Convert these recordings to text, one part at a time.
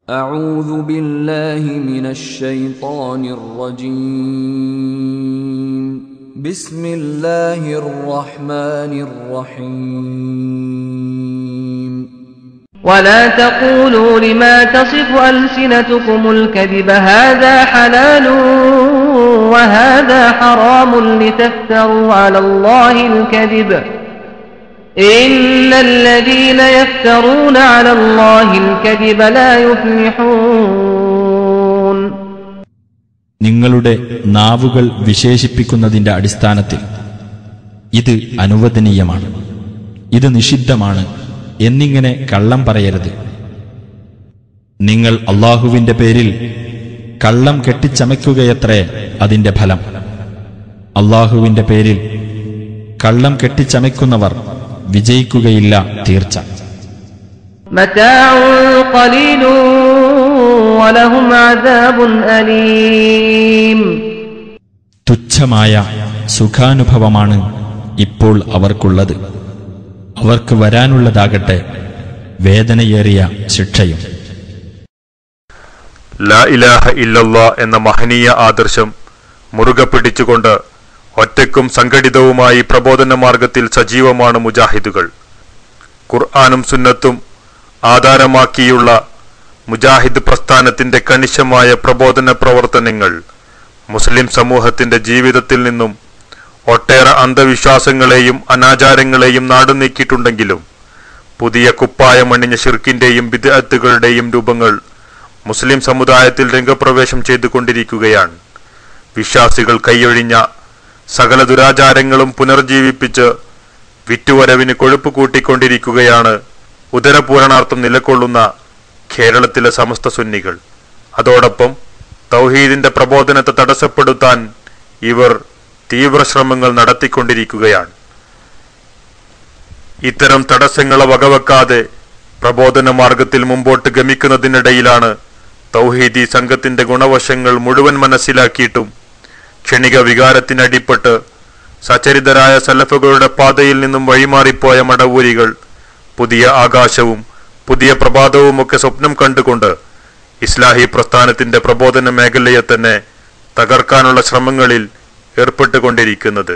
أعوذ بالله من الشيطان الرجيم بسم الله الرحمن الرحيم ولا تقولوا لما تصف ألسنتكم الكذب هذا حلال وهذا حرام لتفتروا على الله الكذب إن الذين يفترون على الله الكذب لا يفلحون നിങ്ങളുടെ നാവുകൾ വിശേഷിപ്പിക്കുന്നതിന്റെ അടിസ്ഥാനത്തിൽ ഇത് അനുവദനീയമാണ് ഇത് നിഷിദ്ധമാണ് എന്നിങ്ങനെ കള്ളം പറയരുത് നിങ്ങൾ അള്ളാഹുവിന്റെ പേരിൽ കള്ളം കെട്ടിച്ചമയ്ക്കുകയത്രേ അതിന്റെ ഫലം അള്ളാഹുവിന്റെ പേരിൽ കള്ളം കെട്ടിച്ചമയ്ക്കുന്നവർ വിജയിക്കുകയില്ല തീർച്ച متاع قليل ولهم عذاب أليم തുച്ഛമായ സുഖാനുഭവമാണ് ഇപ്പോൾ അവർക്കുള്ളത് അവർക്ക് വരാനുള്ളതാകട്ടെ വേദനയേറിയ ശിക്ഷയും ലാ ഇലാഹ ഇല്ലല്ലാ എന്ന മഹനീയ ആദർശം മുറുകെ പിടിച്ചുകൊണ്ട് ഒറ്റയ്ക്കും സംഘടിതവുമായി പ്രബോധന മാർഗത്തിൽ സജീവമാണ് മുജാഹിദുകൾ ഖുർആാനും സുന്നത്തും ആധാരമാക്കിയുള്ള മുജാഹിദ് പ്രസ്ഥാനത്തിന്റെ കണിശമായ പ്രബോധന പ്രവർത്തനങ്ങൾ മുസ്ലിം സമൂഹത്തിന്റെ ജീവിതത്തിൽ നിന്നും ഒട്ടേറെ അന്ധവിശ്വാസങ്ങളെയും അനാചാരങ്ങളെയും നാടുനീക്കിയിട്ടുണ്ടെങ്കിലും പുതിയ കുപ്പായമണിഞ്ഞ ഷിർക്കിന്റെയും വിദഗ്ധകളുടെയും രൂപങ്ങൾ മുസ്ലിം സമുദായത്തിൽ രംഗപ്രവേശം ചെയ്തുകൊണ്ടിരിക്കുകയാണ് വിശ്വാസികൾ കൈയൊഴിഞ്ഞ സകല ദുരാചാരങ്ങളും പുനർജീവിപ്പിച്ച് വിറ്റുവരവിന് കൊഴുപ്പ് കൂട്ടിക്കൊണ്ടിരിക്കുകയാണ് ഉദരപൂരണാർത്ഥം നിലകൊള്ളുന്ന കേരളത്തിലെ സമസ്ത സുന്നികൾ അതോടൊപ്പം തൗഹീദിന്റെ പ്രബോധനത്തെ തടസ്സപ്പെടുത്താൻ ഇവർ തീവ്ര ശ്രമങ്ങൾ നടത്തിക്കൊണ്ടിരിക്കുകയാണ് ഇത്തരം തടസ്സങ്ങളെ വകവെക്കാതെ പ്രബോധന മാർഗത്തിൽ മുമ്പോട്ട് ഗമിക്കുന്നതിനിടയിലാണ് തൗഹീദി സംഘത്തിന്റെ ഗുണവശങ്ങൾ മുഴുവൻ മനസ്സിലാക്കിയിട്ടും ക്ഷണിക വികാരത്തിനടിപ്പെട്ട് സചരിതരായ സലഫുകളുടെ പാതയിൽ നിന്നും വഴിമാറിപ്പോയ മടവൂരികൾ പുതിയ ആകാശവും പുതിയ പ്രഭാതവുമൊക്കെ സ്വപ്നം കണ്ടുകൊണ്ട് ഇസ്ലാഹി പ്രസ്ഥാനത്തിന്റെ പ്രബോധന മേഖലയെ തന്നെ തകർക്കാനുള്ള ശ്രമങ്ങളിൽ ഏർപ്പെട്ടുകൊണ്ടിരിക്കുന്നത്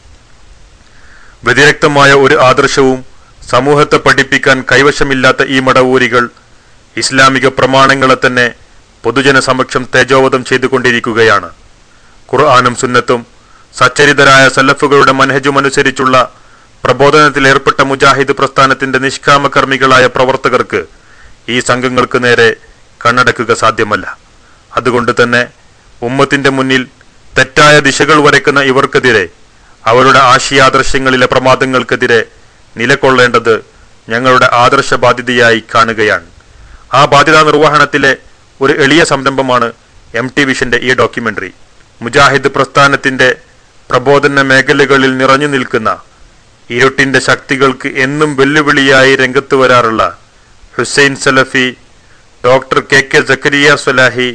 വ്യതിരക്തമായ ഒരു ആദർശവും സമൂഹത്തെ പഠിപ്പിക്കാൻ കൈവശമില്ലാത്ത ഈ മടവൂരികൾ ഇസ്ലാമിക പ്രമാണങ്ങളെ തന്നെ പൊതുജന സമക്ഷം തേജോവധം ചെയ്തുകൊണ്ടിരിക്കുകയാണ് ഖുർആാനും സുന്നത്തും സച്ചരിതരായ സല്ലഫുകളുടെ മനഹജുമനുസരിച്ചുള്ള പ്രബോധനത്തിൽ ഏർപ്പെട്ട മുജാഹിദ് പ്രസ്ഥാനത്തിന്റെ നിഷ്കാമകർമ്മികളായ പ്രവർത്തകർക്ക് ഈ സംഘങ്ങൾക്ക് നേരെ കണ്ണടക്കുക സാധ്യമല്ല അതുകൊണ്ട് തന്നെ ഉമ്മത്തിന്റെ മുന്നിൽ തെറ്റായ ദിശകൾ വരയ്ക്കുന്ന ഇവർക്കെതിരെ അവരുടെ ആശയാദർശങ്ങളിലെ പ്രമാദങ്ങൾക്കെതിരെ നിലകൊള്ളേണ്ടത് ഞങ്ങളുടെ ആദർശ ബാധ്യതയായി കാണുകയാണ് ആ ബാധ്യതാ നിർവഹണത്തിലെ ഒരു എളിയ സംരംഭമാണ് എം ടി വിഷന്റെ ഈ ഡോക്യുമെന്ററി മുജാഹിദ് പ്രസ്ഥാനത്തിന്റെ പ്രബോധന മേഖലകളിൽ നിറഞ്ഞു നിൽക്കുന്ന ഇരുട്ടിന്റെ ശക്തികൾക്ക് എന്നും വെല്ലുവിളിയായി രംഗത്ത് വരാറുള്ള Hussain Salafi doctor K K Zakariya Swalahi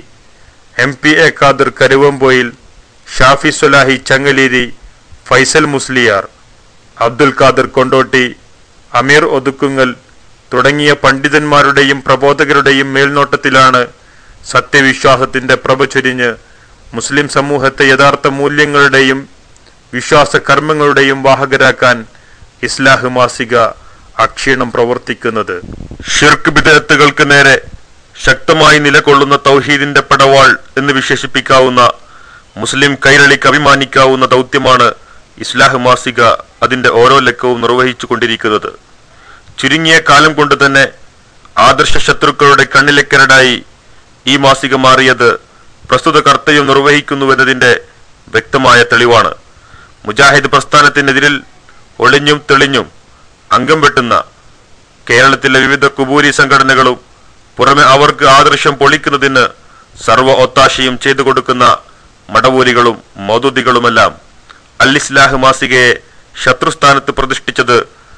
M P A Khader Karuvampoyil Shafi Swalahi Changaleri Faisal Musliyar Abdul Khader Kondotty Ameer Othukkungal തുടങ്ങിയ പണ്ഡിതന്മാരുടെയും പ്രബോധകരുടെയും മേൽനോട്ടത്തിലാണ് സത്യവിശ്വാസത്തിന്റെ പ്രഭ ചൊരിഞ്ഞ് മുസ്ലിം സമൂഹത്തെ യഥാർത്ഥ മൂല്യങ്ങളുടെയും വിശ്വാസ കർമ്മങ്ങളുടെയും വാഹകരാക്കാൻ ഇസ്ലാഹ് മാസിക അക്ഷീണം പ്രവർത്തിക്കുന്നത് ഷിർക്ക് വിദഗ്ധകൾക്ക് നേരെ ശക്തമായി നിലകൊള്ളുന്ന തൗഹീദിന്റെ പടവാൾ എന്ന് വിശേഷിപ്പിക്കാവുന്ന മുസ്ലിം കൈരളിക്ക് അഭിമാനിക്കാവുന്ന ദൗത്യമാണ് ഇസ്ലാഹ് മാസിക അതിന്റെ ഓരോ ലക്കവും നിർവഹിച്ചു കൊണ്ടിരിക്കുന്നത് ചുരുങ്ങിയ കാലം കൊണ്ട് തന്നെ ആദർശ ശത്രുക്കളുടെ കണ്ണിലെക്കരടായി ഈ മാസിക മാറിയത് പ്രസ്തുത കർത്തവ്യം നിർവഹിക്കുന്നുവെന്നതിന്റെ വ്യക്തമായ തെളിവാണ് മുജാഹിദ് പ്രസ്ഥാനത്തിനെതിരിൽ ഒളിഞ്ഞും തെളിഞ്ഞും അംഗം വെട്ടുന്ന കേരളത്തിലെ വിവിധ കുബൂരി സംഘടനകളും പുറമെ അവർക്ക് ആദർശം പൊളിക്കുന്നതിന് സർവ ഒത്താശയും ചെയ്തു കൊടുക്കുന്ന മടവൂരികളും മൗദൂദികളുമെല്ലാം അൽ ഇസ്ലാഹ് മാസികയെ ശത്രുസ്ഥാനത്ത് പ്രതിഷ്ഠിച്ചത്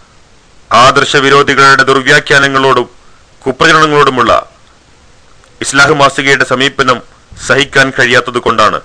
ആദർശ വിരോധികളുടെ ദുർവ്യാഖ്യാനങ്ങളോടും കുപ്രചരണങ്ങളോടുമുള്ള ഇസ്ലാഹ് മാസികയുടെ സമീപനം സഹിക്കാൻ കഴിയാത്തത് കൊണ്ടാണ്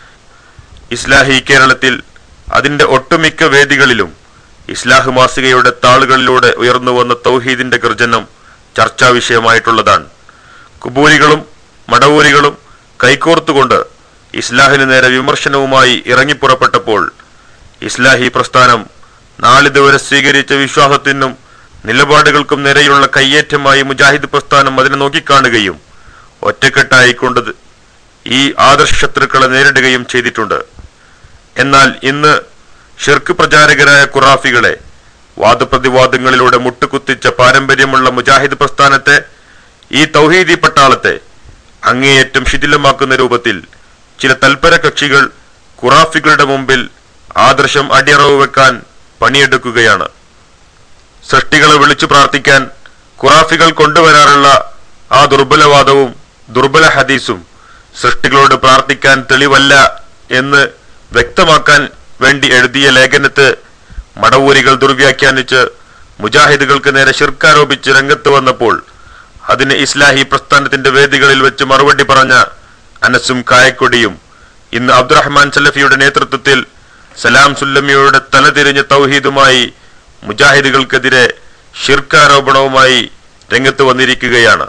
ഇസ്ലാഹി കേരളത്തിൽ അതിന്റെ ഒട്ടുമിക്ക വേദികളിലും ഇസ്ലാഹ് മാസികയുടെ താളുകളിലൂടെ ഉയർന്നു വന്ന തൗഹീദിന്റെ ഗർജനം ചർച്ചാ വിഷയമായിട്ടുള്ളതാണ് കുബൂരികളും മടവൂരികളും കൈകോർത്തുകൊണ്ട് ഇസ്ലാഹിന് നേരെ വിമർശനവുമായി ഇറങ്ങിപ്പുറപ്പെട്ടപ്പോൾ ഇസ്ലാഹി പ്രസ്ഥാനം നാളിതുവരെ സ്വീകരിച്ച വിശ്വാസത്തിനും നിലപാടുകൾക്കും നേരെയുള്ള കയ്യേറ്റമായി മുജാഹിദ് പ്രസ്ഥാനം അതിനെ നോക്കിക്കാണുകയും ഒറ്റക്കെട്ടായിക്കൊണ്ട് ഈ ആദർശ ശത്രുക്കളെ നേരിടുകയും ചെയ്തിട്ടുണ്ട് എന്നാൽ ഇന്ന് ഷിർക്ക് പ്രചാരകരായ ഖുറാഫികളെ വാദപ്രതിവാദങ്ങളിലൂടെ മുട്ടുകുത്തിച്ച പാരമ്പര്യമുള്ള മുജാഹിദ് പ്രസ്ഥാനത്തെ ഈ തൗഹീദി പട്ടാളത്തെ അങ്ങേയറ്റം ശിഥിലമാക്കുന്ന രൂപത്തിൽ ചില തൽപര കക്ഷികൾ ഖുറാഫികളുടെ മുമ്പിൽ ആദർശം അടിയറവ് വെക്കാൻ പണിയെടുക്കുകയാണ് സൃഷ്ടികളെ വിളിച്ചു പ്രാർത്ഥിക്കാൻ ഖുറാഫികൾ കൊണ്ടുവരാറുള്ള ആ ദുർബലവാദവും ദുർബല ഹദീസും സൃഷ്ടികളോട് പ്രാർത്ഥിക്കാൻ തെളിവല്ല എന്ന് വ്യക്തമാക്കാൻ വേണ്ടി എഴുതിയ ലേഖനത്തെ മടവൂരികൾ ദുർവ്യാഖ്യാനിച്ച് മുജാഹിദുകൾക്ക് നേരെ ശിർക്കാരോപിച്ച് രംഗത്ത് വന്നപ്പോൾ അതിന് ഇസ്ലാഹി പ്രസ്ഥാനത്തിന്റെ വേദികളിൽ വെച്ച് മറുപടി പറഞ്ഞ അനസും കായക്കൊടിയും ഇന്ന് അബ്ദുറഹ്മാൻ സലഫിയുടെ നേതൃത്വത്തിൽ സലാം സുല്ലമിയുടെ തലതിരിഞ്ഞ തൗഹീദുമായി മുജാഹിദുകൾക്കെതിരെ ഷിർക്കാരോപണവുമായി രംഗത്ത് വന്നിരിക്കുകയാണ്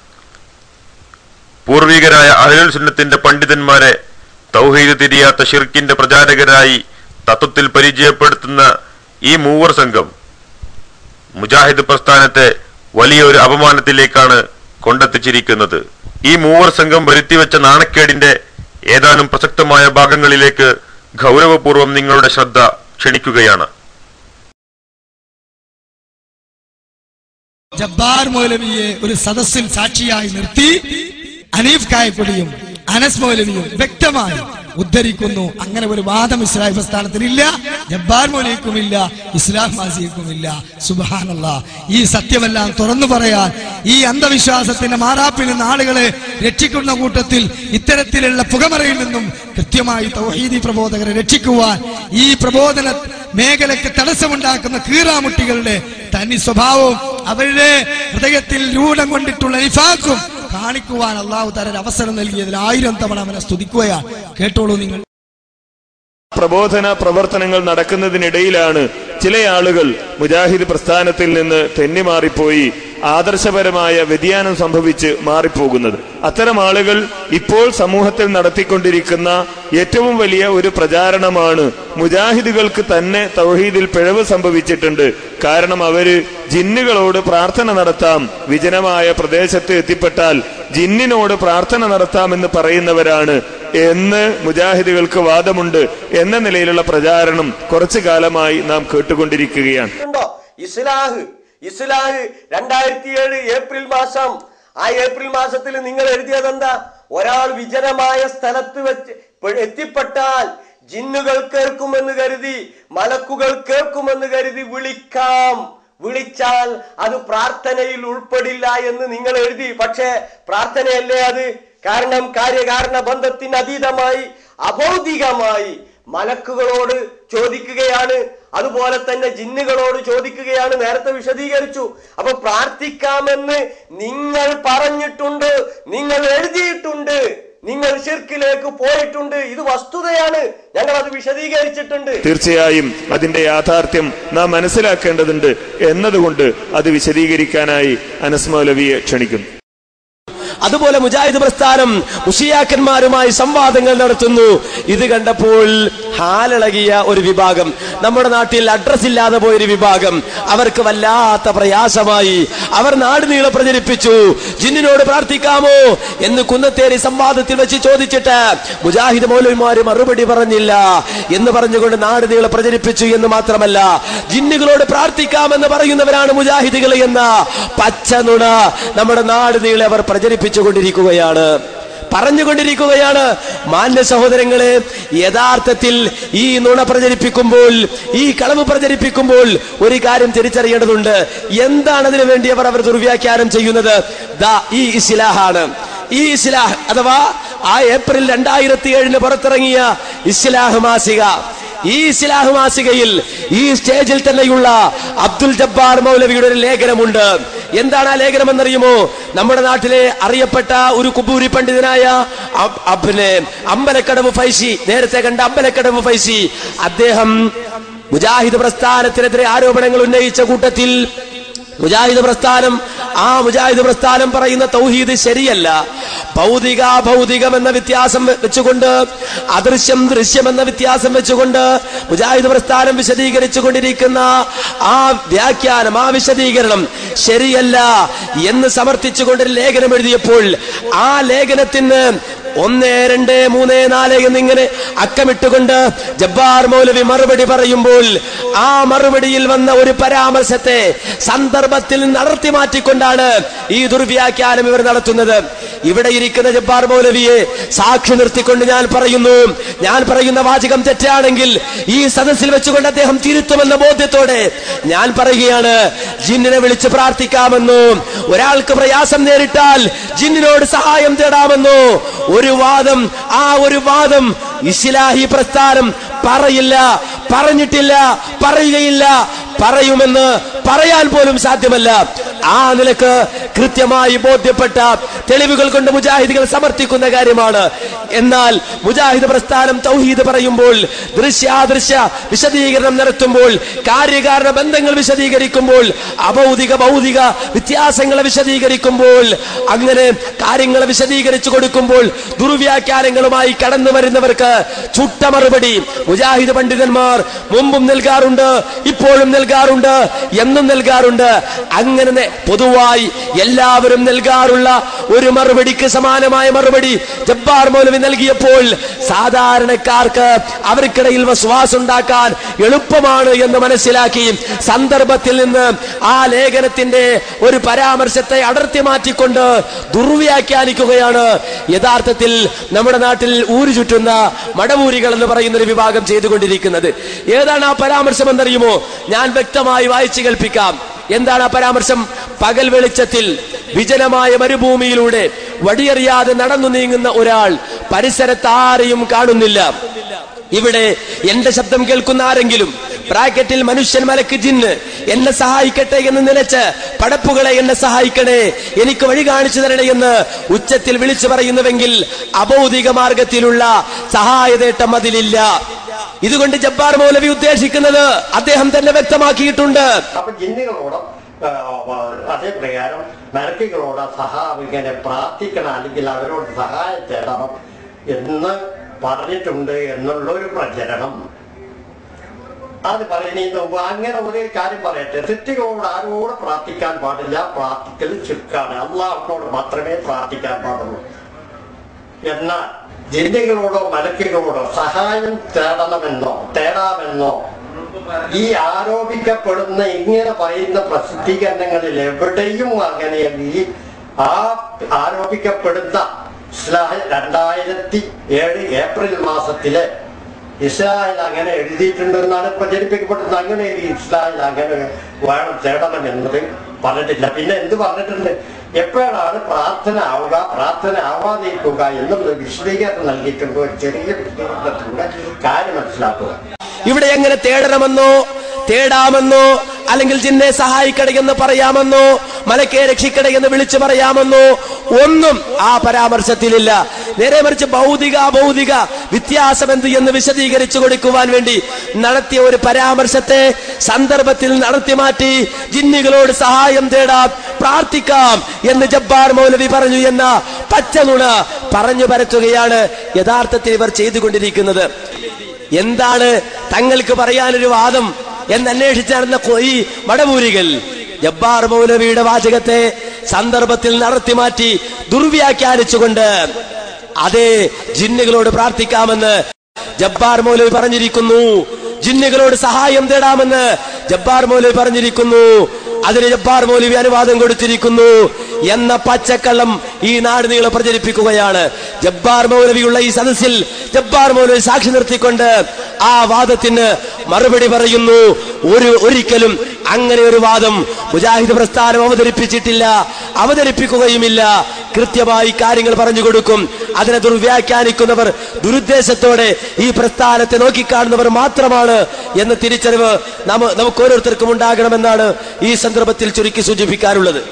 പൂർവികരായ അഹ്ലുൽ സുന്നത്തിന്റെ പണ്ഡിതന്മാരെ തൗഹീദ് തിരിയാത്ത ഷിർക്കിന്റെ പ്രചാരകരായി തത്വത്തിൽ പരിചയപ്പെടുത്തുന്ന ഈ മൂവർ സംഘം മുജാഹിദ് പ്രസ്ഥാനത്തെ വലിയൊരു അപമാനത്തിലേക്കാണ് കൊണ്ടെത്തിച്ചിരിക്കുന്നത് ഈ മൂവർ സംഘം വരുത്തിവെച്ച നാണക്കേടിന്റെ ഏതാനും പ്രസക്തമായ ഭാഗങ്ങളിലേക്ക് ഗൗരവപൂർവ്വം നിങ്ങളുടെ ശ്രദ്ധ ക്ഷണിക്കുകയാണ് ജബ്ബാർ മൗലവിയെ ഒരു സദസ്സിൽ സാക്ഷിയായി നിർത്തി അനീഫ് കായക്കൊടിയും അനസ് മൗലവിയും വ്യക്തമായി ഉദ്ധരിക്കുന്നു അങ്ങനെ ഒരു വാദം ഇസ്ലാഹി പ്രസ്ഥാനത്തിനില്ല ജബ്ബാർ മൗലിക്കുമില്ല ഇസ്ലാം മാസിക്കുമില്ല സുബാനല്ല ഈ സത്യമെല്ലാം തുറന്നു പറയാൻ ഈ അന്ധവിശ്വാസത്തിന്റെ മാറാപ്പിൽ നിന്ന് ആളുകളെ രക്ഷിക്കുന്ന കൂട്ടത്തിൽ ഇത്തരത്തിലുള്ള പുകമറയിൽ നിന്നും കൃത്യമായി തൗഹീദി പ്രബോധകരെ രക്ഷിക്കുവാൻ ഈ പ്രബോധന മേഖലയ്ക്ക് തടസ്സമുണ്ടാക്കുന്ന കീറാമുട്ടികളുടെ തനി സ്വഭാവവും അവരുടെ ഹൃദയത്തിൽ രൂഢം കൊണ്ടിട്ടുള്ള നിഫാക്കും കാണിക്കുവാൻ അള്ളാഹു തരൻ അവസരം നൽകിയതിൽ ആയിരം തവണ അവനെ സ്തുതിക്കുകയാണ് കേട്ടോളൂ നിങ്ങൾ പ്രബോധന പ്രവർത്തനങ്ങൾ നടക്കുന്നതിനിടയിലാണ് ചില ആളുകൾ മുജാഹിദ് പ്രസ്ഥാനത്തിൽ നിന്ന് തെന്നിമാറിപ്പോയി ആദർശപരമായ വ്യതിയാനം സംഭവിച്ച് മാറിപ്പോകുന്നത് അത്തരം ആളുകൾ ഇപ്പോൾ സമൂഹത്തിൽ നടത്തിക്കൊണ്ടിരിക്കുന്ന ഏറ്റവും വലിയ ഒരു പ്രചാരണമാണ് മുജാഹിദുകൾക്ക് തന്നെ തൗഹീദിൽ പിഴവ് സംഭവിച്ചിട്ടുണ്ട് കാരണം അവര് ജിന്നുകളോട് പ്രാർത്ഥന നടത്താം വിജനമായ പ്രദേശത്ത് എത്തിപ്പെട്ടാൽ ജിന്നിനോട് പ്രാർത്ഥന നടത്താമെന്ന് പറയുന്നവരാണ് എന്ന് മുജാഹിദുകൾക്ക് വാദമുണ്ട് എന്ന നിലയിലുള്ള പ്രചാരണം കുറച്ചു കാലമായി നാം കേട്ടുകൊണ്ടിരിക്കുകയാണ് ഉണ്ടോ ഇസ്ലാഹ് ഇസ്ലാഹ് രണ്ടായിരത്തി ഏഴ് ഏപ്രിൽ മാസം ആ ഏപ്രിൽ മാസത്തിൽ നിങ്ങൾ എഴുതിയത് എന്താ ഒരാൾ വിജനമായ സ്ഥലത്ത് വെച്ച് പെ- എത്തിപ്പെട്ടാൽ ജിന്നുകൾ കേൾക്കുമെന്ന് കരുതി മലക്കുകൾ കേൾക്കുമെന്ന് കരുതി വിളിക്കാം വിളിച്ചാൽ അത് പ്രാർത്ഥനയിൽ ഉൾപ്പെടില്ല എന്ന് നിങ്ങൾ എഴുതി പക്ഷേ പ്രാർത്ഥനയല്ലേ അത് കാരണം കാര്യകാരണ ബന്ധത്തിന് അതീതമായി അഭൗതികമായി മലക്കുകളോട് ചോദിക്കുകയാണ് അതുപോലെ തന്നെ ജിന്നുകളോട് ചോദിക്കുകയാണ് നേരത്തെ വിശദീകരിച്ചു അപ്പൊ പ്രാർത്ഥിക്കാമെന്ന് നിങ്ങൾ പറഞ്ഞിട്ടുണ്ട് നിങ്ങൾ എഴുതിയിട്ടുണ്ട് നിങ്ങൾ ഷിർക്കിലേക്ക് പോയിട്ടുണ്ട് ഇത് വസ്തുതയാണ് ഞങ്ങൾ അത് വിശദീകരിച്ചിട്ടുണ്ട് തീർച്ചയായും അതിന്റെ യാഥാർത്ഥ്യം നാം മനസ്സിലാക്കേണ്ടതുണ്ട് എന്നതുകൊണ്ട് അത് വിശദീകരിക്കാനായി അനസ് മൗലവിയെ ക്ഷണിക്കുന്നു അതുപോലെ മുജാഹിദ് പ്രസ്ഥാനം മുഷിയാക്കന്മാരുമായി സംവാദങ്ങൾ നടത്തുന്നു ഇത് കണ്ടപ്പോൾ ഹാലിളകിയ ഒരു വിഭാഗം നമ്മുടെ നാട്ടിൽ അഡ്രസ് ഇല്ലാതെ പോയൊരു വിഭാഗം അവർക്ക് വല്ലാത്ത പ്രയാസമായി അവർ നാട് നീളെ പ്രചരിപ്പിച്ചു ജിന്നിനോട് പ്രാർത്ഥിക്കാമോ എന്ന് കുന്നത്തേരി സംവാദത്തിൽ വെച്ച് ചോദിച്ചിട്ട് മുജാഹിദ് മൗലവിമാര് മറുപടി പറഞ്ഞില്ല എന്ന് പറഞ്ഞുകൊണ്ട് നാട് നീളെ പ്രചരിപ്പിച്ചു എന്ന് മാത്രമല്ല ജിന്നുകളോട് പ്രാർത്ഥിക്കാമെന്ന് പറയുന്നവരാണ് മുജാഹിദുകൾ എന്ന പച്ച നുണ നമ്മുടെ നാട് നീളെ അവർ പ്രചരിപ്പിച്ചു കൊണ്ടിരിക്കുകയാണ് പറഞ്ഞുകൊണ്ടിരിക്കുകയാണ് മാന്യ സഹോദരങ്ങളെ യഥാർത്ഥത്തിൽ ഈ നുണ പ്രചരിപ്പിക്കുമ്പോൾ ഈ കളവ് പ്രചരിപ്പിക്കുമ്പോൾ ഒരു കാര്യം തിരിച്ചറിയേണ്ടതുണ്ട് എന്താണ് അതിനു വേണ്ടി അവർ അവർ ദുർവ്യാഖ്യാനം ചെയ്യുന്നത് ദാ ഈ ഇസ്ലാഹാണ് ഈ ഇസ്ലാഹ് അഥവാ ആ ഏപ്രിൽ രണ്ടായിരത്തി ഏഴിന് പുറത്തിറങ്ങിയ ഇസ്ലാഹ് മാസിക ഈ ഇസ്ലാഹ് മാസികയിൽ ഈ സ്റ്റേജിൽ തന്നെയുള്ള അബ്ദുൽ ജബ്ബാർ മൗലവിയുടെ ഒരു ലേഖനമുണ്ട് എന്താണ് ആ ലേഖനം എന്നറിയുമോ നമ്മുടെ നാട്ടിലെ അറിയപ്പെട്ട ഒരു കുബൂരി പണ്ഡിതനായ അബ്- അബ് പിന്നെ അമ്പലക്കടവ് ഫൈസി നേരത്തെ കണ്ട അമ്പലക്കടവ് ഫൈസി അദ്ദേഹം മുജാഹിദ് പ്രസ്ഥാനത്തിനെതിരെ ആരോപണങ്ങൾ ഉന്നയിച്ച കൂട്ടത്തിൽ മുജാഹിദ് പ്രസ്ഥാനം ആ മുജാഹിദ് പ്രസ്ഥാനം പറയുന്ന തൗഹീദ് ശരിയല്ല ഭൗതിക ഭൗതികം എന്ന വ്യത്യാസം വെ- വെച്ചുകൊണ്ട് അദൃശ്യം ദൃശ്യം എന്ന വ്യത്യാസം വെച്ചുകൊണ്ട് മുജാഹിദ് പ്രസ്ഥാനം വിശദീകരിച്ചു കൊണ്ടിരിക്കുന്ന ആ വ്യാഖ്യാനം ആ വിശദീകരണം ശരിയല്ല എന്ന് സമർത്ഥിച്ചുകൊണ്ടൊരു ലേഖനം എഴുതിയപ്പോൾ ആ ലേഖനത്തിന് ഒന്ന് രണ്ട് മൂന്ന് നാല് എന്നിങ്ങനെ അക്കമിട്ടുകൊണ്ട് ജബ്ബാർ മൗലവി മറുപടി പറയുമ്പോൾ ആ മറുപടിയിൽ വന്ന ഒരു പരാമർശത്തെ സന്ദർഭത്തിൽ നിന്ന് അടർത്തി മാറ്റിക്കൊണ്ടാണ് ഈ ദുർവ്യാഖ്യാനം ഇവർ നടത്തുന്നത് ഇവിടെ ഇരിക്കുന്ന ജബ്ബാർ മൗലവിയെ സാക്ഷി നിർത്തിക്കൊണ്ട് ഞാൻ പറയുന്നു ഞാൻ പറയുന്ന വാചകം തെറ്റാണെങ്കിൽ ഈ സദസ്സിൽ വെച്ചുകൊണ്ട് അദ്ദേഹം തിരുത്തുമെന്ന ബോധ്യത്തോടെ ഞാൻ പറയുകയാണ് ജിന്നിനെ വിളിച്ച് പ്രാർത്ഥിക്കാമെന്നോ ഒരാൾക്ക് പ്രയാസം നേരിട്ടാൽ ജിന്നിനോട് സഹായം തേടാമെന്നോ ഒരു വാദം ആ ഒരു വാദം ഇസ്ലാഹി പ്രസ്ഥാനം പറയില്ല പറഞ്ഞിട്ടില്ല പറയുകയില്ല പറയുമെന്ന് പറയാൻ പോലും സാധ്യമല്ല ആ നിലക്ക് കൃത്യമായി ബോധ്യപ്പെട്ട തെളിവുകൾ കൊണ്ട് മുജാഹിദുകൾ സമർത്ഥിക്കുന്ന കാര്യമാണ് എന്നാൽ മുജാഹിദ് പ്രസ്ഥാനം തൗഹീദ് പറയുമ്പോൾ ദൃശ്യാദൃശ്യ വിശദീകരണം നടത്തുമ്പോൾ കാര്യകാരണ ബന്ധങ്ങൾ വിശദീകരിക്കുമ്പോൾ അഭൗതിക ഭൗതിക വ്യത്യാസങ്ങളെ വിശദീകരിക്കുമ്പോൾ അങ്ങനെ കാര്യങ്ങളെ വിശദീകരിച്ചു കൊടുക്കുമ്പോൾ ദുർവ്യാഖ്യാനങ്ങളുമായി കടന്നു വരുന്നവർക്ക് ചുട്ട മറുപടി മുജാഹിദ് പണ്ഡിതന്മാർ മുമ്പും നൽകാറുണ്ട് ഇപ്പോഴും നൽകാറുണ്ട് എന്നും നൽകാറുണ്ട് അങ്ങനെ നെ- പൊതുവായി എല്ലാവരും നൽകാറുള്ള ഒരു മറുപടിക്ക് സമാനമായ മറുപടി ജബ്ബാർ മൗലവി നൽകിയപ്പോൾ സാധാരണക്കാർക്ക് അവർക്കിടയിൽ വിശ്വാസം ഉണ്ടാക്കാൻ എളുപ്പമാണ് എന്ന് മനസ്സിലാക്കി സന്ദർഭത്തിൽ നിന്ന് ആ ലേഖനത്തിന്റെ ഒരു പരാമർശത്തെ അടർത്തി മാറ്റിക്കൊണ്ട് ദുർവ്യാഖ്യാനിക്കുകയാണ് യഥാർത്ഥത്തിൽ നമ്മുടെ നാട്ടിൽ ഊരു ചുറ്റുന്ന മടവൂരികൾ എന്ന് പറയുന്ന ഒരു വിഭാഗം ചെയ്തുകൊണ്ടിരിക്കുന്നത് ഏതാണ് ആ പരാമർശം എന്നറിയുമോ ഞാൻ വ്യക്തമായി വായിച്ചു കേൾപ്പിക്കാം എന്താണ് ആ പരാമർശം പകൽ വെളിച്ചത്തിൽ വിജനമായ മരുഭൂമിയിലൂടെ വടിയറിയാതെ നടന്നു നീങ്ങുന്ന ഒരാൾ പരിസരത്ത് ആരെയും കാണുന്നില്ല ഇവിടെ എന്റെ ശബ്ദം കേൾക്കുന്ന ആരെങ്കിലും ബ്രാക്കറ്റിൽ മനുഷ്യൻ മലക്ക് ജിന്ന് എന്നെ സഹായിക്കട്ടെ എന്ന് നിലച്ച് പടപ്പുകളെ എന്നെ സഹായിക്കണേ എനിക്ക് വഴി കാണിച്ചു തരണേ എന്ന് ഉച്ചത്തിൽ വിളിച്ചു പറയുന്നുവെങ്കിൽ അബൗദിക മാർഗത്തിലുള്ള സഹായതേട്ടം അതിലില്ല ഇതുകൊണ്ട് ജബ്ബാർ മൗലവി ഉദ്ദേശിക്കുന്നത് അദ്ദേഹം തന്നെ വ്യക്തമാക്കിയിട്ടുണ്ട് അപ്പൊ ജിന്നുകളോട് ആ, അതേ പ്രകാരം മരക്കുകളോട് സഹാ ഇങ്ങനെ പ്രാർത്ഥിക്കണം അല്ലെങ്കിൽ അവരോട് സഹായം തേടണം എന്ന് പറഞ്ഞിട്ടുണ്ട് എന്നുള്ള ഒരു പ്രചരണം അത് പറയുന്നതിന് മുമ്പ് അങ്ങനെ ഒരു കാര്യം പറയട്ടെ തെറ്റുകളോട് ആരോട് പ്രാർത്ഥിക്കാൻ പാടില്ല പ്രാർത്ഥിക്കൽ ചുരുക്കാണ് അള്ളാഹുനോട് മാത്രമേ പ്രാർത്ഥിക്കാൻ പാടുള്ളൂ എന്നാൽ ജിന്നുകളോടോ മലക്കുകളോടോ സഹായം തേടണമെന്നോ തേടാമെന്നോ ഈ ആരോപിക്കപ്പെടുന്ന ഇങ്ങനെ പറയുന്ന പ്രസിദ്ധീകരണങ്ങളിൽ എവിടെയും അങ്ങനെ ഈ ആ ആരോപിക്കപ്പെടുന്ന ഇസ്ലാഹ് രണ്ടായിരത്തി ഏഴ് ഏപ്രിൽ മാസത്തിലെ ഇസ്രായേൽ അങ്ങനെ എഴുതിയിട്ടുണ്ടെന്നാണ് പ്രചരിപ്പിക്കപ്പെടുന്നത് അങ്ങനെ ഒരു ഇസ്രായേൽ അങ്ങനെ വേണം തേടണം എന്നത് പറഞ്ഞിട്ടില്ല പിന്നെ എന്ത് പറഞ്ഞിട്ടുണ്ട് എപ്പോഴാണ് പ്രാർത്ഥന ആവുക പ്രാർത്ഥന ആവാതിരിക്കുക എന്നുള്ള വിശദീകരണം നൽകിയിട്ടുണ്ട് ഒരു ചെറിയ വിശദീകരണത്തിലൂടെ കാര്യം മനസ്സിലാക്കുക ഇവിടെ എങ്ങനെ തേടണമെന്നോ തേടാമെന്നോ അല്ലെങ്കിൽ ജിന്നെ സഹായിക്കണേ എന്ന് പറയാമെന്നോ മലക്കെ രക്ഷിക്കണേ എന്ന് വിളിച്ചു പറയാമെന്നോ ഒന്നും ആ പരാമർശത്തിലില്ല നേരെ മറിച്ച് ഭൗതിക ഭൗതിക വ്യത്യാസം എന്ത് എന്ന് വിശദീകരിച്ചു കൊടുക്കുവാൻ വേണ്ടി നടത്തിയ ഒരു പരാമർശത്തെ സന്ദർഭത്തിൽ നടത്തി മാറ്റി ജിന്നുകളോട് സഹായം തേടാം പ്രാർത്ഥിക്കാം എന്ന് ജബ്ബാർ മൗലവി പറഞ്ഞു എന്ന പച്ചനുണ പറഞ്ഞു പരത്തുകയാണ് യഥാർത്ഥത്തിൽ ഇവർ ചെയ്തുകൊണ്ടിരിക്കുന്നത് എന്താണ് തങ്ങൾക്ക് പറയാനൊരു വാദം എന്ന് അന്വേഷിച്ച് നടന്ന കൊ- ഈ മടമൂരികൾ ജബ്ബാർ മൗലവിയുടെ വാചകത്തെ സന്ദർഭത്തിൽ നടത്തി മാറ്റി ദുർവ്യാഖ്യാനിച്ചുകൊണ്ട് അതേ ജിന്നുകളോട് പ്രാർത്ഥിക്കാമെന്ന് ജബ്ബാർ മൗലവി പറഞ്ഞിരിക്കുന്നു ജിന്നുകളോട് സഹായം തേടാമെന്ന് ജബ്ബാർ മൗലവി പറഞ്ഞിരിക്കുന്നു അതിന് ജബ്ബാർ മൗലവി അനുവാദം കൊടുത്തിരിക്കുന്നു എന്ന പച്ചക്കള്ളം ഈ നാട് നീളെ പ്രചരിപ്പിക്കുകയാണ് ജബ്ബാർ മൗലവിയുള്ള ഈ സദസ്സിൽ ജബ്ബാർ മൗലവി സാക്ഷി നിർത്തിക്കൊണ്ട് ആ വാദത്തിന് മറുപടി പറയുന്നു ഒരു ഒരിക്കലും അങ്ങനെ ഒരു വാദം മുജാഹിദ് പ്രസ്ഥാനം അവതരിപ്പിച്ചിട്ടില്ല അവതരിപ്പിക്കുകയുമില്ല കൃത്യമായി കാര്യങ്ങൾ പറഞ്ഞു കൊടുക്കും അതിനെ ദുർവ്യാഖ്യാനിക്കുന്നവർ ദുരുദ്ദേശത്തോടെ ഈ പ്രസ്ഥാനത്തെ നോക്കിക്കാണുന്നവർ മാത്രമാണ് എന്ന തിരിച്ചറിവ് നമ്മ നമുക്ക് ഓരോരുത്തർക്കും ഉണ്ടാകണമെന്നാണ് ഈ സന്ദർഭത്തിൽ ചുരുക്കി സൂചിപ്പിക്കാറുള്ളത്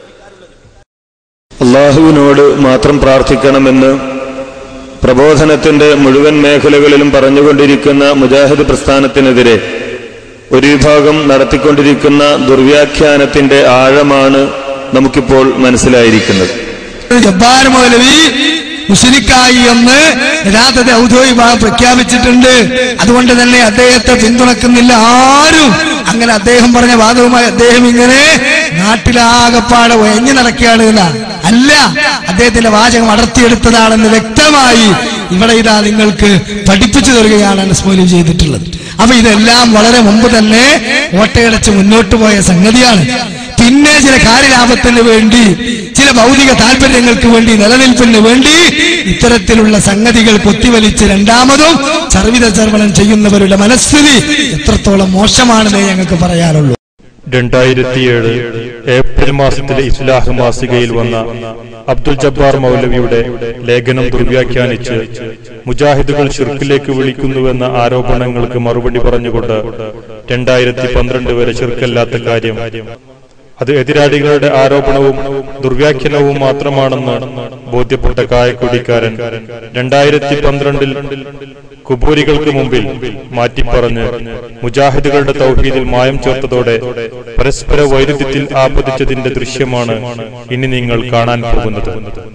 അള്ളാഹുവിനോട് മാത്രം പ്രാർത്ഥിക്കണമെന്ന് പ്രബോധനത്തിന്റെ മുഴുവൻ മേഖലകളിലും പറഞ്ഞുകൊണ്ടിരിക്കുന്ന മുജാഹിദ് പ്രസ്ഥാനത്തിനെതിരെ ഒരു വിഭാഗം നടത്തിക്കൊണ്ടിരിക്കുന്ന ദുർവ്യാഖ്യാനത്തിന്റെ ആഴമാണ് നമുക്കിപ്പോൾ മനസ്സിലായിരിക്കുന്നത് ജബ്ബാർ മൗലവി മുസ്ലിക്കായി എന്ന് യഥാർത്ഥത്തെ ഔദ്യോഗികമായി പ്രഖ്യാപിച്ചിട്ടുണ്ട് അതുകൊണ്ട് തന്നെ അദ്ദേഹത്തെ പിന്തുണക്കുന്നില്ല ആരും അങ്ങനെ അദ്ദേഹം പറഞ്ഞ വാദവുമായി അദ്ദേഹം ഇങ്ങനെ നാട്ടിലാകപ്പാടെ ഒയഞ്ഞു നടക്കുകയാണ് എന്ന അല്ല അദ്ദേഹത്തിന്റെ വാചകം അടർത്തിയെടുത്തതാണെന്ന് വ്യക്തമായി ഇവിടെ ഇതാ നിങ്ങൾക്ക് പഠിപ്പിച്ചു തരികയാണ് അനസ്മോലി ചെയ്തിട്ടുള്ളത് അപ്പൊ ഇതെല്ലാം വളരെ മുമ്പ് തന്നെ ഓട്ടയടച്ച് മുന്നോട്ട് പോയ സംഗതിയാണ് പിന്നെ ചില കാര്യലാഭത്തിന് വേണ്ടി ചില ഭൗതിക താല്പര്യങ്ങൾക്ക് വേണ്ടി നിലനിൽപ്പിന് വേണ്ടി ഇത്തരത്തിലുള്ള സംഗതികൾ കൊത്തിവലിച്ച് രണ്ടാമതും ചർവിത ചർവണം ചെയ്യുന്നവരുടെ മനസ്ഥിതി എത്രത്തോളം മോശമാണെന്നേ ഞങ്ങൾക്ക് പറയാനുള്ളൂ രണ്ടായിരത്തിയേഴ് ഏപ്രിൽ മാസത്തിലെ ഇസ്ലാഹ് മാസികയിൽ വന്ന അബ്ദുൽ ജബ്ബാർ മൗലവിയുടെ ലേഖനം ദുർവ്യാഖ്യാനിച്ച് മുജാഹിദുകൾ ഷിർക്കിലേക്ക് വിളിക്കുന്നുവെന്ന ആരോപണങ്ങൾക്ക് മറുപടി പറഞ്ഞുകൊണ്ട് രണ്ടായിരത്തി പന്ത്രണ്ട് വരെ ഷിർക്കല്ലാത്ത കാര്യം അത് എതിരാളികളുടെ ആരോപണവും ദുർവ്യാഖ്യാനവും മാത്രമാണെന്ന് ബോധ്യപ്പെട്ട കായക്കുടിക്കാരൻ രണ്ടായിരത്തി പന്ത്രണ്ടിൽ കുബൂരികൾക്ക് മുമ്പിൽ മാറ്റിപ്പറഞ്ഞ് മുജാഹിദുകളുടെ തൗഹീദിൽ മായം ചേർത്തതോടെ പരസ്പര വൈരുദ്ധ്യത്തിൽ ആപതിച്ചതിന്റെ ദൃശ്യമാണ് ഇനി നിങ്ങൾ കാണാൻ പോകുന്നത്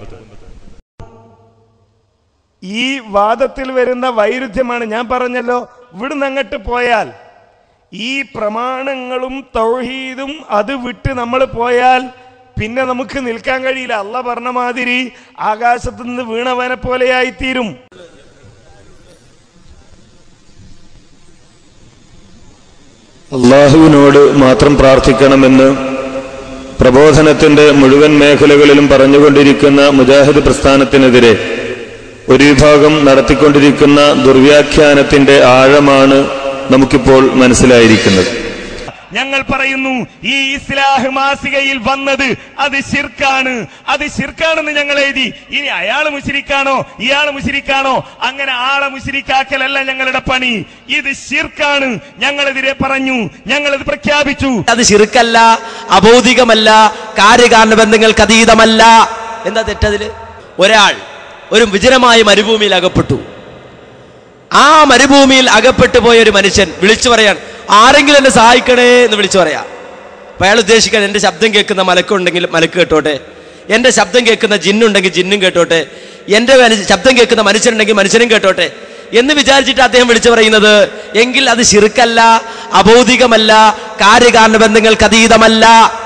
ഈ വാദത്തിൽ വരുന്ന വൈരുദ്ധ്യമാണ് ഞാൻ പറഞ്ഞല്ലോ ഇവിടുന്ന് അങ്ങോട്ട് പോയാൽ ഈ പ്രമാണങ്ങളും തൗഹീദും അത് വിട്ട് നമ്മൾ പോയാൽ പിന്നെ നമുക്ക് നിൽക്കാൻ കഴിയില്ല അല്ല പറഞ്ഞ മാതിരി ആകാശത്ത് നിന്ന് വീണവനെ പോലെയായിത്തീരും അള്ളാഹുവിനോട് മാത്രം പ്രാർത്ഥിക്കണമെന്ന് പ്രബോധനത്തിന്റെ മുഴുവൻ മേഖലകളിലും പറഞ്ഞുകൊണ്ടിരിക്കുന്ന മുജാഹിദ് പ്രസ്ഥാനത്തിനെതിരെ ഒരു വിഭാഗം നടത്തിക്കൊണ്ടിരിക്കുന്ന ദുർവ്യാഖ്യാനത്തിന്റെ ആഴമാണ് നമുക്കിപ്പോൾ മനസ്സിലായിരിക്കുന്നത് ഞങ്ങൾ പറയുന്നു ഈ ഇസ്ലാഹ് മാസികയിൽ വന്നത് അത് ശിർക്കാണ് അത് ശിർക്കാണെന്ന് ഞങ്ങൾ എഴുതി ഇനി അയാൾ മുശിരിക്കാണോ ഇയാൾ മുശിരിക്കാണോ അങ്ങനെ ആളെ മുശിരിക്കാക്കലല്ല ഞങ്ങളുടെ പണി ഇത് ശിർക്കാണ് ഞങ്ങളെതിരെ പറഞ്ഞു ഞങ്ങളത് പ്രഖ്യാപിച്ചു അത് ശിർക്കല്ല അബൗദികമല്ല കാര്യകാരണ ബന്ധങ്ങൾക്ക് അതീതമല്ല എന്താ തെറ്റതില് ഒരാൾ ഒരു വിജനമായ മരുഭൂമിയിൽ അകപ്പെട്ടു ആ മരുഭൂമിയിൽ അകപ്പെട്ടു പോയ ഒരു മനുഷ്യൻ വിളിച്ചു പറയാൻ ആരെങ്കിലും എന്നെ സഹായിക്കണേ എന്ന് വിളിച്ചു പറയാ അപ്പൊ അയാൾ ഉദ്ദേശിക്കാൻ എന്റെ ശബ്ദം കേൾക്കുന്ന മലക്കുണ്ടെങ്കിൽ മലക്ക് കേട്ടോട്ടെ എന്റെ ശബ്ദം കേൾക്കുന്ന ജിന്നുണ്ടെങ്കിൽ ജിന്നും കേട്ടോട്ടെ എന്റെ മനു- ശബ്ദം കേൾക്കുന്ന മനുഷ്യനുണ്ടെങ്കിൽ മനുഷ്യനും കേട്ടോട്ടെ എന്ന് വിചാരിച്ചിട്ട് അദ്ദേഹം വിളിച്ചു പറയുന്നത് എങ്കിൽ അത് ശിർക്കല്ല അബൗദികമല്ല കാര്യകാരണ ബന്ധങ്ങൾക്ക് അതീതമല്ല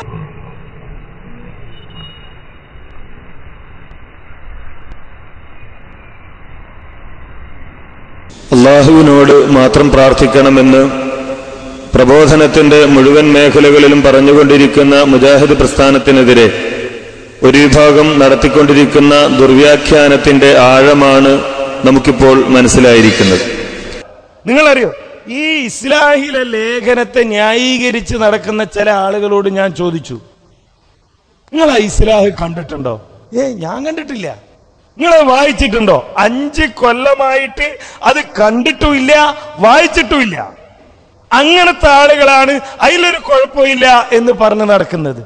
അള്ളാഹുവിനോട് മാത്രം പ്രാർത്ഥിക്കണമെന്ന് പ്രബോധനത്തിന്റെ മുഴുവൻ മേഖലകളിലും പറഞ്ഞുകൊണ്ടിരിക്കുന്ന മുജാഹിദ് പ്രസ്ഥാനത്തിനെതിരെ ഒരു വിഭാഗം നടത്തിക്കൊണ്ടിരിക്കുന്ന ദുർവ്യാഖ്യാനത്തിന്റെ ആഴമാണ് നമുക്കിപ്പോൾ മനസ്സിലായിരിക്കുന്നത് നിങ്ങളറിയോ ഈ ഇസ്ലാഹിലെ ലേഖനത്തെ ന്യായീകരിച്ച് നടക്കുന്ന ചില ആളുകളോട് ഞാൻ ചോദിച്ചു നിങ്ങൾ ആ ഇസ്ലാഹ് കണ്ടിട്ടുണ്ടോ ഏ ഞാൻ കണ്ടിട്ടില്ല നിങ്ങൾ വായിച്ചിട്ടുണ്ടോ അഞ്ച് കൊല്ലമായിട്ട് അത് കണ്ടിട്ടുമില്ല വായിച്ചിട്ടുമില്ല അങ്ങനത്തെ ആളുകളാണ് അതിലൊരു കുഴപ്പമില്ല എന്ന് പറഞ്ഞ് നടക്കുന്നത്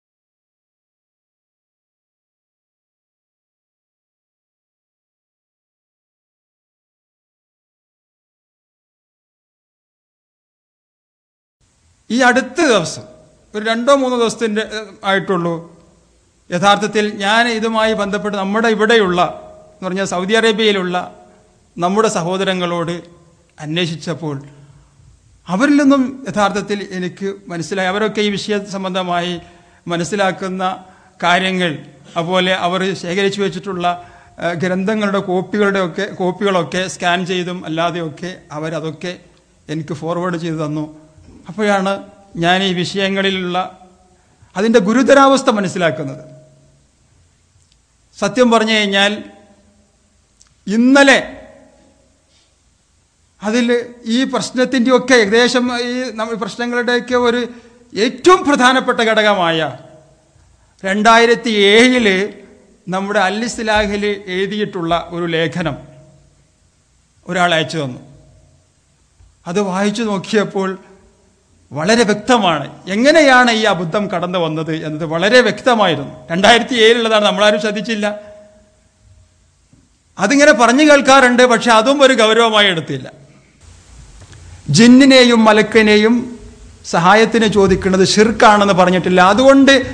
ഈ അടുത്ത ദിവസം ഒരു രണ്ടോ മൂന്നോ ദിവസത്തിൻ്റെ ഏഹ്, ആയിട്ടുള്ളൂ യഥാർത്ഥത്തിൽ ഞാൻ ഇതുമായി ബന്ധപ്പെട്ട് നമ്മുടെ ഇവിടെയുള്ള എന്ന് പറഞ്ഞാൽ സൗദി അറേബ്യയിലുള്ള നമ്മുടെ സഹോദരങ്ങളോട് അന്വേഷിച്ചപ്പോൾ അവരിൽ നിന്നും യഥാർത്ഥത്തിൽ എനിക്ക് മനസ്സിലായി അവരൊക്കെ ഈ വിഷയ സംബന്ധമായി മനസ്സിലാക്കുന്ന കാര്യങ്ങൾ അതുപോലെ അവർ ശേഖരിച്ചു വെച്ചിട്ടുള്ള ഏഹ്, ഗ്രന്ഥങ്ങളുടെ കോപ്പികളുടെ ഒക്കെ കോപ്പികളൊക്കെ സ്കാൻ ചെയ്തും അല്ലാതെയൊക്കെ അവരതൊക്കെ എനിക്ക് ഫോർവേഡ് ചെയ്തു തന്നു അപ്പോഴാണ് ഞാൻ ഈ വിഷയങ്ങളിലുള്ള അതിൻ്റെ ഗുരുതരാവസ്ഥ മനസ്സിലാക്കുന്നത് സത്യം പറഞ്ഞു കഴിഞ്ഞാൽ ഇന്നലെ അതിൽ ഈ പ്രശ്നത്തിൻ്റെയൊക്കെ ഏകദേശം ഈ നമ്മ- പ്രശ്നങ്ങളുടെയൊക്കെ ഒരു ഏറ്റവും പ്രധാനപ്പെട്ട ഘടകമായ രണ്ടായിരത്തി ഏഴില് നമ്മുടെ അല്ലിസ്ലാഹിൽ എഴുതിയിട്ടുള്ള ഒരു ലേഖനം ഒരാൾ അയച്ചു തന്നു അത് വായിച്ചു നോക്കിയപ്പോൾ വളരെ വ്യക്തമാണ് എങ്ങനെയാണ് ഈ അബദ്ധം കടന്നു വന്നത് എന്നത് വളരെ വ്യക്തമായിരുന്നു രണ്ടായിരത്തി ഏഴിലുള്ളതാണ് നമ്മളാരും ശ്രദ്ധിച്ചില്ല അതിങ്ങനെ പറഞ്ഞു കേൾക്കാറുണ്ട് പക്ഷെ അതും ഒരു ഗൗരവമായി എടുത്തില്ല ജിന്നിനെയും മലക്കിനെയും സഹായത്തിന് ചോദിക്കുന്നത് ഷിർക്കാണെന്ന് പറഞ്ഞിട്ടില്ല അതുകൊണ്ട്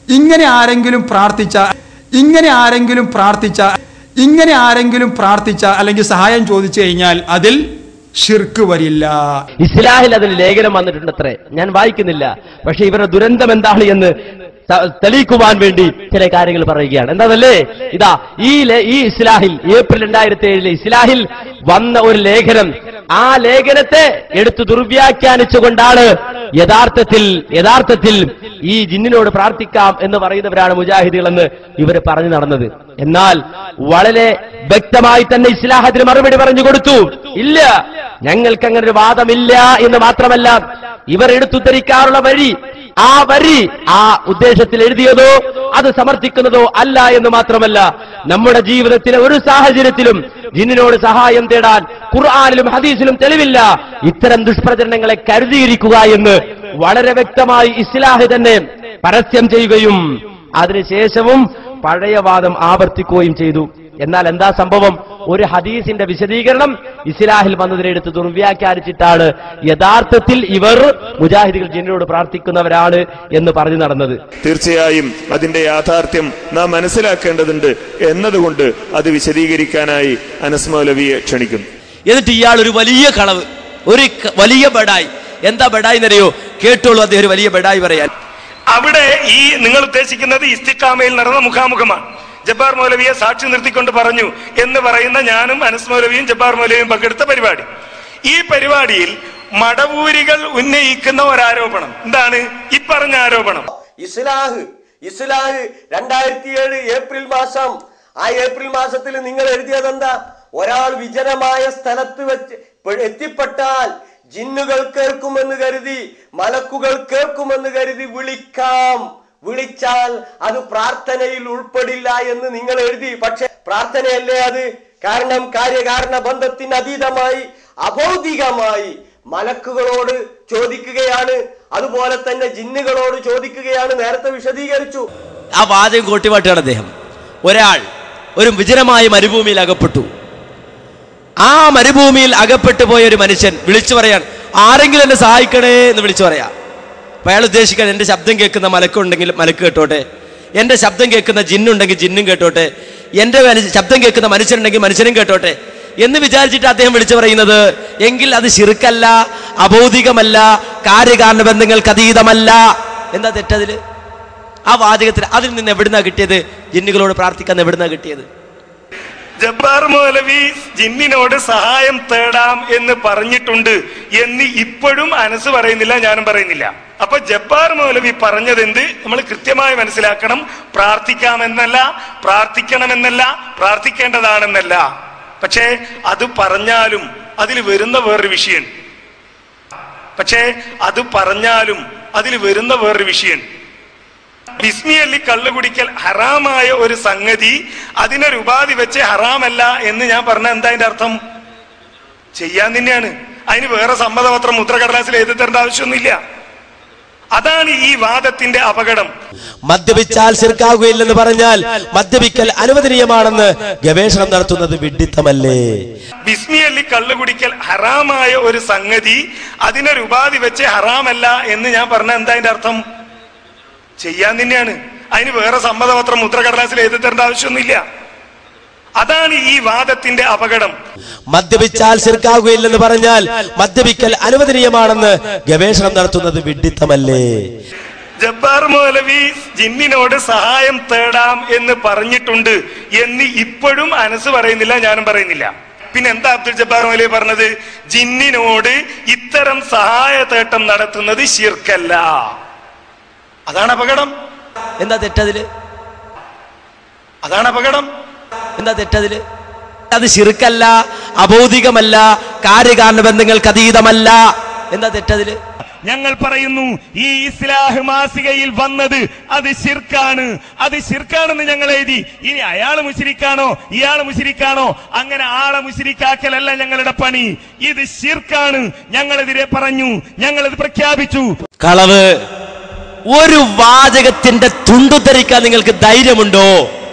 ഇങ്ങനെ ആരെങ്കിലും പ്രാർത്ഥിച്ച ഇങ്ങനെ ആരെങ്കിലും പ്രാർത്ഥിച്ച ഇങ്ങനെ ആരെങ്കിലും പ്രാർത്ഥിച്ച അല്ലെങ്കിൽ സഹായം ചോദിച്ചു കഴിഞ്ഞാൽ അതിൽ ഷിർക്ക് വരില്ല ഇസ്ലാഹിൽ അതിന് ലേഖനം വന്നിട്ടുണ്ടത്രേ ഞാൻ വായിക്കുന്നില്ല പക്ഷെ ഇവരുടെ ദുരന്തം എന്താണ് എന്ന് ത- തെളിയിക്കുവാൻ വേണ്ടി ചില കാര്യങ്ങൾ പറയുകയാണ് എന്താണല്ലേ ഇതാ ഈ ലേ- ഈ ഇസ്ലാഹിൽ ഏപ്രിൽ രണ്ടായിരത്തി ഏഴിലെ ഇസ്ലാഹിൽ വന്ന ഒരു ലേഖനം ആ ലേഖനത്തെ എടുത്തു ദുർവ്യാഖ്യാനിച്ചുകൊണ്ടാണ് യഥാർത്ഥത്തിൽ യഥാർത്ഥത്തിൽ ഈ ജിന്നിനോട് പ്രാർത്ഥിക്കാം എന്ന് പറയുന്നവരാണ് മുജാഹിദികളെന്ന് ഇവർ പറഞ്ഞു നടന്നത് എന്നാൽ വളരെ വ്യക്തമായി തന്നെ ഇസ്ലാഹത്തിന് മറുപടി പറഞ്ഞു കൊടുത്തു ഇല്ല ഞങ്ങൾക്ക് അങ്ങനെ ഒരു വാദമില്ല എന്ന് മാത്രമല്ല ഇവർ എടുത്തുദ്ധരിക്കാറുള്ള വഴി ആ വരി ആ ഉദ്ദേശത്തിൽ എഴുതിയതോ അത് സമർത്ഥിക്കുന്നതോ അല്ല എന്ന് മാത്രമല്ല നമ്മുടെ ജീവിതത്തിലെ ഒരു സാഹചര്യത്തിലും ജിന്നിനോട് സഹായം തേടാൻ ഖുർആാനിലും ഹദീസിലും തെളിവില്ല ഇത്തരം ദുഷ്പ്രചരണങ്ങളെ കരുതിയിരിക്കുക എന്ന് വളരെ വ്യക്തമായി ഇസ്ലാഹ് തന്നെ പരസ്യം ചെയ്യുകയും അതിനുശേഷവും പഴയ വാദം ആവർത്തിക്കുകയും ചെയ്തു എന്നാൽ എന്താ സംഭവം ഒരു ഹദീസിന്റെ വിശദീകരണം ഇസ്ലാഹിൽ വന്നതിനെടുത്ത് ദുർവ്യാഖ്യാനിച്ചിട്ടാണ് യഥാർത്ഥത്തിൽ ഇവർ മുജാഹിദികൾ ജിന്നിനോട് പ്രാർത്ഥിക്കുന്നവരാണ് എന്ന് പറഞ്ഞു നടന്നത് തീർച്ചയായും അതിന്റെ യാഥാർത്ഥ്യം നാം മനസ്സിലാക്കേണ്ടതുണ്ട് എന്നതുകൊണ്ട് അത് വിശദീകരിക്കാനായി അനസ് മൗലവിയെ ക്ഷണിക്കുന്നു എന്നിട്ട് ഇയാൾ ഒരു വലിയ കളവ് ഒരു ക- വലിയ ബഡായി എന്താ ബഡായി എന്നറിയോ കേട്ടോളൂ അദ്ദേഹം ഒരു വലിയ ബഡായി പറയാൻ അവിടെ ഈ നിങ്ങൾ ഉദ്ദേശിക്കുന്നത് ഇസ്തിക്കാമയിൽ നടന്ന മുഖാമുഖമാണ് ജബ്ബാർ മൗലവിയെ സാക്ഷി നിർത്തിക്കൊണ്ട് പറഞ്ഞു എന്ന് പറയുന്ന ഞാനും അനസ് മൗലവിയും ജബ്ബാർ മൗലവിയും പങ്കെടുത്ത പരിപാടി ഈ പരിപാടിയിൽ മടവൂരികൾ ഉന്നയിക്കുന്ന ഒരാരോപണം എന്താണ് ഈ പറഞ്ഞ ആരോപണം ഇസ്ലാഹ് ഇസ്ലാഹ് രണ്ടായിരത്തി ഏഴ് ഏപ്രിൽ മാസം ആ ഏപ്രിൽ മാസത്തിൽ നിങ്ങൾ എഴുതിയത് എന്താ ഒരാൾ വിജനമായ സ്ഥലത്ത് വെച്ച് പെ- എത്തിപ്പെട്ടാൽ ജിന്നുകൾ കേൾക്കുമെന്ന് കരുതി മലക്കുകൾ കേൾക്കുമെന്ന് കരുതി വിളിക്കാം വിളിച്ചാൽ അത് പ്രാർത്ഥനയിൽ ഉൾപ്പെടില്ല എന്ന് നിങ്ങൾ എഴുതി പക്ഷെ പ്രാർത്ഥനയല്ലേ അത് കാരണം കാര്യകാരണ ബന്ധത്തിന് അതീതമായി അഭൗതികമായി മലക്കുകളോട് ചോദിക്കുകയാണ് അതുപോലെ തന്നെ ജിന്നുകളോട് ചോദിക്കുകയാണ് നേരത്തെ വിശദീകരിച്ചു ആ വാചകം കോട്ടിവാട്ടാണ് അദ്ദേഹം ഒരാൾ ഒരു വിജനമായ മരുഭൂമിയിൽ അകപ്പെട്ടു ആ മരുഭൂമിയിൽ അകപ്പെട്ടു പോയ ഒരു മനുഷ്യൻ വിളിച്ചു പറയാൻ ആരെങ്കിലും എന്നെ സഹായിക്കണേ എന്ന് വിളിച്ചു പറയാം അപ്പൊ അയാൾ ഉദ്ദേശിക്കാൻ എന്റെ ശബ്ദം കേൾക്കുന്ന മലക്കുണ്ടെങ്കിൽ മലക്ക് കേട്ടോട്ടെ എന്റെ ശബ്ദം കേൾക്കുന്ന ജിന്നുണ്ടെങ്കിൽ ജിന്നും കേട്ടോട്ടെ എന്റെ മനു- ശബ്ദം കേൾക്കുന്ന മനുഷ്യനുണ്ടെങ്കിൽ മനുഷ്യനും കേട്ടോട്ടെ എന്ന് വിചാരിച്ചിട്ട് അദ്ദേഹം വിളിച്ചു പറയുന്നത് എങ്കിൽ അത് ശിർക്കല്ല അബൗദികമല്ല കാര്യകാരണ ബന്ധങ്ങൾക്ക് അതീതമല്ല എന്താ തെറ്റതില് ആ വാചകത്തിൽ അതിൽ നിന്ന് എവിടുന്നാ കിട്ടിയത് ജിന്നുകളോട് പ്രാർത്ഥിക്കാൻ എവിടുന്നാ കിട്ടിയത് ജബ്ബാർ മൗലവി ജിന്നിനോട് സഹായം തേടാം എന്ന് പറഞ്ഞിട്ടുണ്ട് എന്ന് ഇപ്പോഴും അനസ് പറയുന്നില്ല ഞാനും പറയുന്നില്ല അപ്പൊ ജബ്ബാർ മൗലവി പറഞ്ഞത് എന്ത് നമ്മൾ കൃത്യമായി മനസ്സിലാക്കണം പ്രാർത്ഥിക്കാമെന്നല്ല പ്രാർത്ഥിക്കണമെന്നല്ല പ്രാർത്ഥിക്കേണ്ടതാണെന്നല്ല പക്ഷേ അത് പറഞ്ഞാലും അതിൽ വരുന്ന വേറൊരു വിഷയം പക്ഷേ അത് പറഞ്ഞാലും അതിൽ വരുന്ന വേറൊരു വിഷയം ബിസ്മിയല്ലി കള്ളു കുടിക്കൽ ഹറാമായ ഒരു സംഗതി അതിനൊരു ഉപാധി വെച്ച് ഹറാമല്ല എന്ന് ഞാൻ പറഞ്ഞ എന്താ അതിന്റെ അർത്ഥം ചെയ്യാൻ തന്നെയാണ് അതിന് വേറെ സമ്മതപത്രം മുദ്രകടലാസിൽ എഴുതി തരേണ്ട ആവശ്യമൊന്നുമില്ല അതാണ് ഈ വാദത്തിന്റെ അപകടം മദ്യപിച്ചാൽ ശിർക്കാകുകയില്ലെന്ന് പറഞ്ഞാൽ മദ്യപിക്കൽ അനുവദനീയമാണെന്ന് ഗവേഷണം നടത്തുന്നത് വിഡിത്തമല്ലേ ബിസ്മിയല്ലി കള്ളു കുടിക്കൽ ഹറാമായ ഒരു സംഗതി അതിനൊരു ഉപാധി വെച്ച് ഹറാമല്ല എന്ന് ഞാൻ പറഞ്ഞ എന്താ അതിന്റെ അർത്ഥം ചെയ്യാൻ തന്നെയാണ് അതിന് വേറെ സമ്മതപത്രം മുദ്രകടലാസിൽ എഴുതി തരേണ്ട ആവശ്യമൊന്നുമില്ല അതാണ് ഈ വാദത്തിന്റെ അപകടം മദ്യപിച്ചാൽ ശിർക്കാകുകയില്ലെന്ന് പറഞ്ഞാൽ മദ്യപിക്കൽ അനുവദനീയമാണെന്ന് ഗവേഷണം നടത്തുന്നത് വിഡിത്തമല്ലേ ജബ്ബാർ മൗലവി ജിന്നിനോട് സഹായം തേടാം എന്ന് പറഞ്ഞിട്ടുണ്ട് എന്ന് ഇപ്പോഴും അനസ് പറയുന്നില്ല ഞാനും പറയുന്നില്ല പിന്നെ എന്താ അബ്ദുൽ ജബ്ബാർ മൗലവി പറഞ്ഞത് ജിന്നിനോട് ഇത്തരം സഹായ തേട്ടം നടത്തുന്നത് ശിർക്കല്ല അതാണ് അപകടം എന്താ തെറ്റതില് അതാണ് അപകടം എന്താ തെറ്റതില് അത് ശിർക്കല്ല അബൗദികമല്ല കാര്യകാരണ ബന്ധങ്ങൾക്ക് അതീതമല്ല എന്താ തെറ്റതില് ഞങ്ങൾ പറയുന്നു ഈ ഇസ്ലാഹ് മാസികയിൽ വന്നത് അത് ശിർക്കാണ് അത് ശിർക്കാണെന്ന് ഞങ്ങൾ എഴുതി ഇനി അയാൾ മുശിരിക്കാണോ ഇയാൾ മുശിരിക്കാണോ അങ്ങനെ ആളെ മുശിരിക്കാക്കലല്ല ഞങ്ങളുടെ പണി ഇത് ശിർക്കാണ് ഞങ്ങളെതിരെ പറഞ്ഞു ഞങ്ങളത് പ്രഖ്യാപിച്ചു കളവ് ഒരു വാചകത്തിന്റെ തുണ്ടുധരിക്കാൻ നിങ്ങൾക്ക് ധൈര്യമുണ്ടോ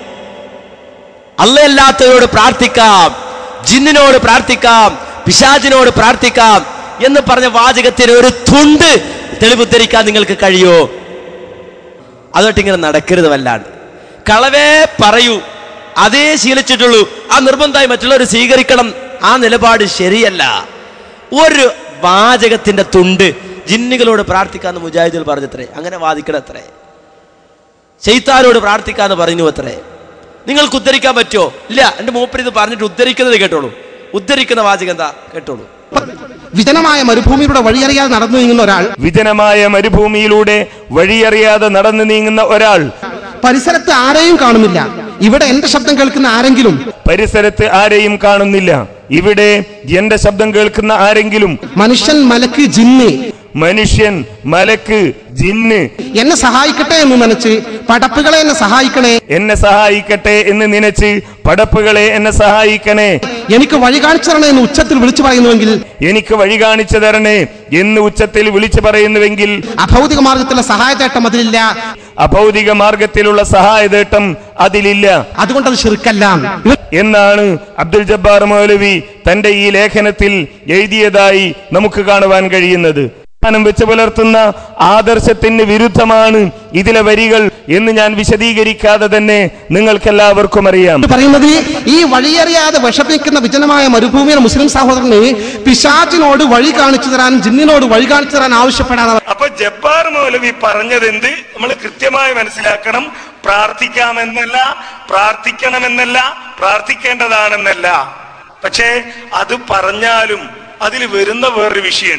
അല്ലല്ലാത്തവരോട് പ്രാർത്ഥിക്കാം ജിന്നിനോട് പ്രാർത്ഥിക്കാം പിശാചിനോട് പ്രാർത്ഥിക്കാം എന്ന് പറഞ്ഞ വാചകത്തിന് ഒരു തുണ്ട് തെളിവുദ്ധരിക്കാൻ നിങ്ങൾക്ക് കഴിയോ അതുമായിട്ട് ഇങ്ങനെ നടക്കരുത് വല്ലാണ്ട് കളവേ പറയൂ അതേ ശീലിച്ചിട്ടുള്ളൂ ആ നിർബന്ധമായി മറ്റുള്ളവർ സ്വീകരിക്കണം ആ നിലപാട് ശരിയല്ല ഒരു വാചകത്തിന്റെ തുണ്ട് ജിന്നുകളോട് പ്രാർത്ഥിക്കാന്ന് മുജാഹിദുകൾ പറഞ്ഞത്രേ അങ്ങനെ വാദിക്കണം അത്രേ ചെയ്ത്താനോട് പ്രാർത്ഥിക്കാന്ന് പറഞ്ഞു അത്രേ നിങ്ങൾക്ക് ഉദ്ധരിക്കാൻ പറ്റുമോ ഇല്ല എന്റെ മൂപ്പര് ഇത് പറഞ്ഞിട്ട് ഉദ്ധരിക്കുന്നത് കേട്ടോളൂ ഉദ്ധരിക്കുന്ന വാചകം എന്താ കേട്ടോളൂ വിജനമായ മരുഭൂമിയിലൂടെ വഴിയറിയാതെ നടന്നു നീങ്ങുന്ന ഒരാൾ വിജനമായ മരുഭൂമിയിലൂടെ വഴിയറിയാതെ നടന്നു നീങ്ങുന്ന ഒരാൾ പരിസരത്ത് ആരെയും കാണുന്നില്ല ഇവിടെ എന്റെ ശബ്ദം കേൾക്കുന്ന ആരെങ്കിലും പരിസരത്ത് ആരെയും കാണുന്നില്ല ഇവിടെ എന്റെ ശബ്ദം കേൾക്കുന്ന ആരെങ്കിലും മനുഷ്യൻ മലക്ക് ജിന്ന് മനുഷ്യൻ മലക്ക് ജിന്ന് എന്നെ സഹായിക്കട്ടെ എന്ന് നനച്ച് പടപ്പുകളെ എന്നെ സഹായിക്കണേ എന്നെ സഹായിക്കട്ടെ എന്ന് നനച്ച് പടപ്പുകളെ എന്നെ സഹായിക്കണേ എനിക്ക് വഴി കാണിച്ചു തരണേ എന്ന് ഉച്ചത്തിൽ വിളിച്ചു പറയുന്നുവെങ്കിൽ എനിക്ക് വഴി കാണിച്ചു തരണേ എന്ന് ഉച്ചത്തിൽ വിളിച്ചു പറയുന്നുവെങ്കിൽ അഭൗതിക മാർഗത്തിലുള്ള സഹായത്തേട്ടം അതിലില്ല അഭൗതിക മാർഗത്തിലുള്ള സഹായതേട്ടം അതിലില്ല അതുകൊണ്ട് അത് ശിർക്കല്ല എന്നാണ് അബ്ദുൽ ജബ്ബാർ മൗലവി തന്റെ ഈ ലേഖനത്തിൽ എഴുതിയതായി നമുക്ക് കാണുവാൻ കഴിയുന്നത് ാനം വെച്ച് പുലർത്തുന്ന ആദർശത്തിന് വിരുദ്ധമാണ് ഇതിലെ വരികൾ എന്ന് ഞാൻ വിശദീകരിക്കാതെ തന്നെ നിങ്ങൾക്കെല്ലാവർക്കും അറിയാം പറയുന്നത് ഈ വഴിയറിയാതെ വിഷമിക്കുന്ന വിജനമായ മരുഭൂമിയിലെ മുസ്ലിം സഹോദരന് പിശാചിനോട് വഴി കാണിച്ചു തരാൻ ജിന്നിനോട് വഴി കാണിച്ചു തരാൻ ആവശ്യപ്പെടാതെ അപ്പൊ ജബ്ബാർ മൗലവി പറഞ്ഞത് എന്ത് നമ്മൾ കൃത്യമായി മനസ്സിലാക്കണം പ്രാർത്ഥിക്കാമെന്നല്ല പ്രാർത്ഥിക്കണമെന്നല്ല പ്രാർത്ഥിക്കേണ്ടതാണെന്നല്ല പക്ഷേ അത് പറഞ്ഞാലും അതിൽ വരുന്ന വേറൊരു വിഷയം